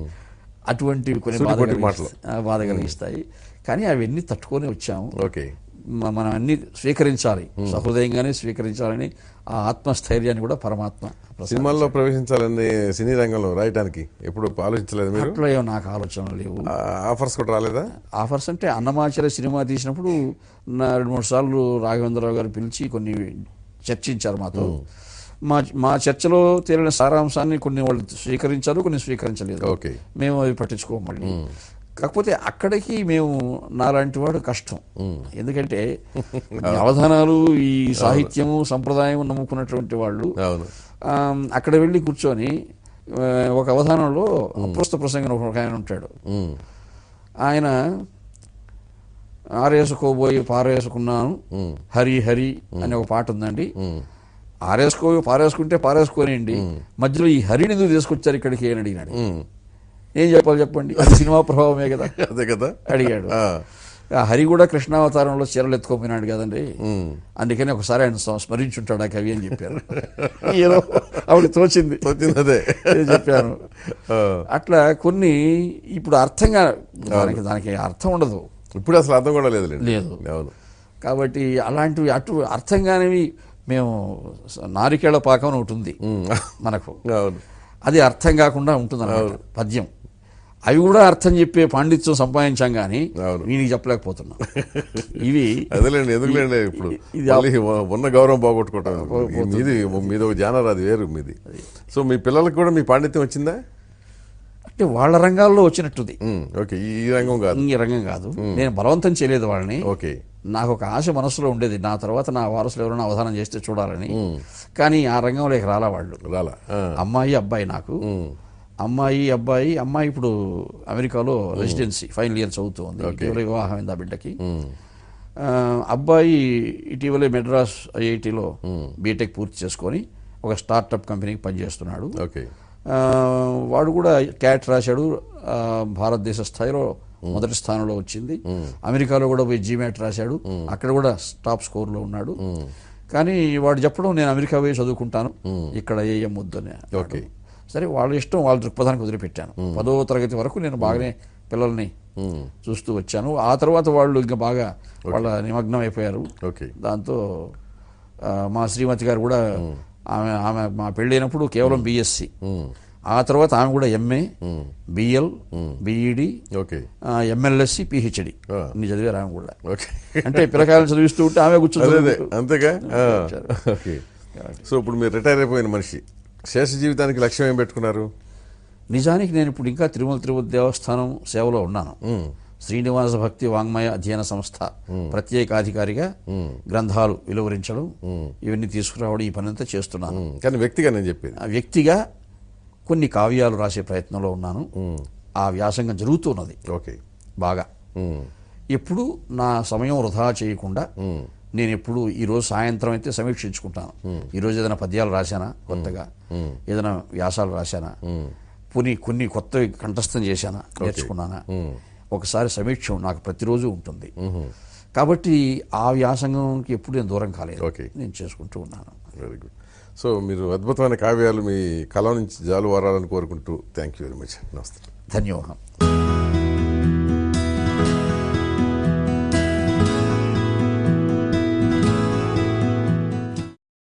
అటువంటివి కొన్ని బాధ సూటిపోటి కలిగిస్తాయి. ఆ, బాధ కలిగిస్తాయి కానీ అవన్నీ తట్టుకొని వచ్చాము ఓకే మ- మనం అన్ని స్వీకరించాలి సహృదయంగానే స్వీకరించాలని ఆ ఆత్మస్థైర్యాన్ని కూడా పరమాత్మ ప్రసాదించాడు. సినిమాల్లో ప్రవేశించాలని సినీ రంగంలో రాయటానికి ఎప్పుడు ఆలోచించలేదు మీరు అట్లా ఏమో నాకు ఆలోచనలు లేవు ఆ, ఆఫర్స్ కూడా రాలేదా ఆఫర్స్ అంటే అన్నమాచార్య సినిమా తీసినప్పుడు నా రెండు మూడు సార్లు రాఘవేంద్రరావు గారు పిలిచి కొన్ని చర్చించారు మాతో మా మా చర్చలో తేలిన సారాంశాన్ని కొన్ని వాళ్ళు స్వీకరించారు కొన్ని స్వీకరించలేదు ఓకే మేము అవి పట్టించుకోము మళ్ళీ కాకపోతే అక్కడికి మేము నాలాంటి వాడు కష్టం ఎందుకంటే ఈ అవధానాలు ఈ సాహిత్యము సంప్రదాయం నమ్ముకున్నటువంటి వాళ్ళు అవును ఆ, అక్కడ వెళ్ళి కూర్చొని ఆ, ఒక అవధానంలో అప్రస్తుత ప్రసంగం ఒక ఆయన ఉంటాడు ఉమ్, ఆయన ఆరేసుకోబోయి పారేసుకున్నాను హరి హరి అనే ఒక పాట ఉందండి ఆరేసుకో పారేసుకుంటే పారేసుకోనేయండి మధ్యలో ఈ హరిని ఎందుకు తీసుకొచ్చారు ఇక్కడికి అని అడిగినాడు ఉమ్. ఏం చెప్పాలి చెప్పండి అది సినిమా ప్రభావమే కదా అదే కదా అడిగాడు ఆ. ఆ హరి కూడా కృష్ణావతారంలో చీరలు ఎత్తుకోపోయినాడు కదండి ఉమ్. అందుకని ఒకసారి ఆయన స్మ- స్మరించుంటాడు ఆ కవి అని చెప్పారు ఏదో ఆవిడ తోచింది వచ్చింది అదే నేను చెప్పాను ఆ. అట్లా కొన్ని ఇప్పుడు అర్థంగా దానికి దానికి అర్థం ఉండదు ఇప్పుడు అసలు అర్థం కూడా లేదు లేదు. అవును కాబట్టి అలాంటివి అటు అర్థం కానివి మేము స- నారికేళ పాకం అని ఒకటి ఉంది ఉమ్. మనకు అవును అది అర్థం కాకుండా ఉంటుంది పద్యం అవి కూడా అర్థం చెప్పే పాండిత్యం సంపాదించాం కానీ అవును. వీనికి చెప్పలేకపోతున్నాం ఇవి అదేలేండి ఎందుకులేండి ఇప్పుడు ఇది మళ్ళీ ఉన్న గౌరవం పోగొట్టుకోవటం ఈ మీది మీది ఒక జానర్ అది వేరు మీది సో మీ పిల్లలకు కూడా మీ పాండిత్యం వచ్చిందా అంటే వాళ్ళ రంగాల్లో వచ్చినట్టుది ఉమ్, ఓకే ఈ ఈ రంగం కాదు ఈ రంగం కాదు నేను బలవంతం చేయలేదు వాళ్ళని ఓకే నాకు ఒక ఆశ మనసులో ఉండేది నా తర్వాత నా వారసులు ఎవరైనా అవధానం చేస్తే చూడాలని కానీ ఆ రంగంలోకి రాలా వాళ్ళు రాలా ఆ. అమ్మాయి అబ్బాయి నాకు ఉమ్, అమ్మాయి అబ్బాయి అమ్మాయి ఇప్పుడు అమెరికాలో రెసిడెన్సీ ఫైనల్ ఇయర్ చదువుతుంది ఇటీవల వివాహం అయింది ఆ బిడ్డకి ఉమ్, ఆ, అబ్బాయి ఇటీవలే మెడ్రాస్ ఐఐటిలో బీటెక్ పూర్తి చేసుకొని ఒక స్టార్టప్ కంపెనీకి పనిచేస్తున్నాడు ఓకే ఆ, వాడు కూడా క్యాట్ రాశాడు ఆ, భారతదేశ స్థాయిలో మొదటి స్థానంలో వచ్చింది అమెరికాలో కూడా పోయి జీమాట్ రాశాడు అక్కడ కూడా టాప్ స్కోర్లో ఉన్నాడు కానీ వాడు చెప్పడం నేను అమెరికా పోయి చదువుకుంటాను ఇక్కడ ఏఎం వద్దని ఓకే సరే వాళ్ళ ఇష్టం వాళ్ళ దృక్పథానికి వదిలిపెట్టాను పదో తరగతి వరకు నేను బాగానే పిల్లల్ని ఉమ్, చూస్తూ వచ్చాను ఆ తర్వాత వాళ్ళు ఇంకా బాగా వాళ్ళ నిమగ్నం అయిపోయారు ఓకే దాంతో ఆ, మా శ్రీమతి గారు కూడా ఆమె ఆమె మా పెళ్ళైనప్పుడు కేవలం బిఎస్సి ఉమ్, ఆ తర్వాత ఆమె కూడా MA um, BL BEd okay MLSc PhD ఆ. ఇన్ని చదివారు ఆమె కూడా ఓకే అంటే పిల్లకాయలు చదివిస్తూ ఉంటే ఆమె అదే అదే కూర్చొని అంతేగా ఆ, ఓకే సో ఇప్పుడు మీరు రిటైర్ అయిపోయిన మనిషి శేష జీవితానికి లక్ష్యం ఏం పెట్టుకున్నారు నిజానికి నేను ఇప్పుడు ఇంకా తిరుమల తిరుపతి దేవస్థానం సేవలో ఉన్నాను ఉమ్, శ్రీనివాస భక్తి వాంగ్మయ అధ్యయన సంస్థ ప్రత్యేకాధికారిగా గ్రంథాలు వెలువరించడం ఇవన్నీ తీసుకురావడం ఈ పనంతా చేస్తున్నాను ఉమ్, కానీ వ్యక్తిగా నేను చెప్పేది ఆ వ్యక్తిగా కొన్ని కావ్యాలు రాసే ప్రయత్నంలో ఉన్నాను ఆ వ్యాసంగం జరుగుతున్నది ఓకే బాగా ఉమ్, ఎప్పుడు నా సమయం వృధా చేయకుండా నేను ఎప్పుడు ఈరోజు సాయంత్రం అయితే సమీక్షించుకుంటాను ఈరోజు ఏదైనా పద్యాలు రాశానా కొత్తగా ఏదైనా వ్యాసాలు రాశానా కొన్ని కొన్ని కొత్తవి కంఠస్థం చేశానా నేర్చుకున్నానా ఒకసారి సమీక్ష నాకు ప్రతిరోజు ఉంటుంది కాబట్టి ఆ వ్యాసంగంకి ఎప్పుడు నేను దూరం కాలేదు ఓకే. నేను చేసుకుంటూ ఉన్నాను వెరీ గుడ్ సో మీరు అద్భుతమైన కావ్యాలు మీ కళ నుంచి జాలు వారాలని కోరుకుంటూ థ్యాంక్ యూ వెరీ మచ్ నమస్తే ధన్యవాదం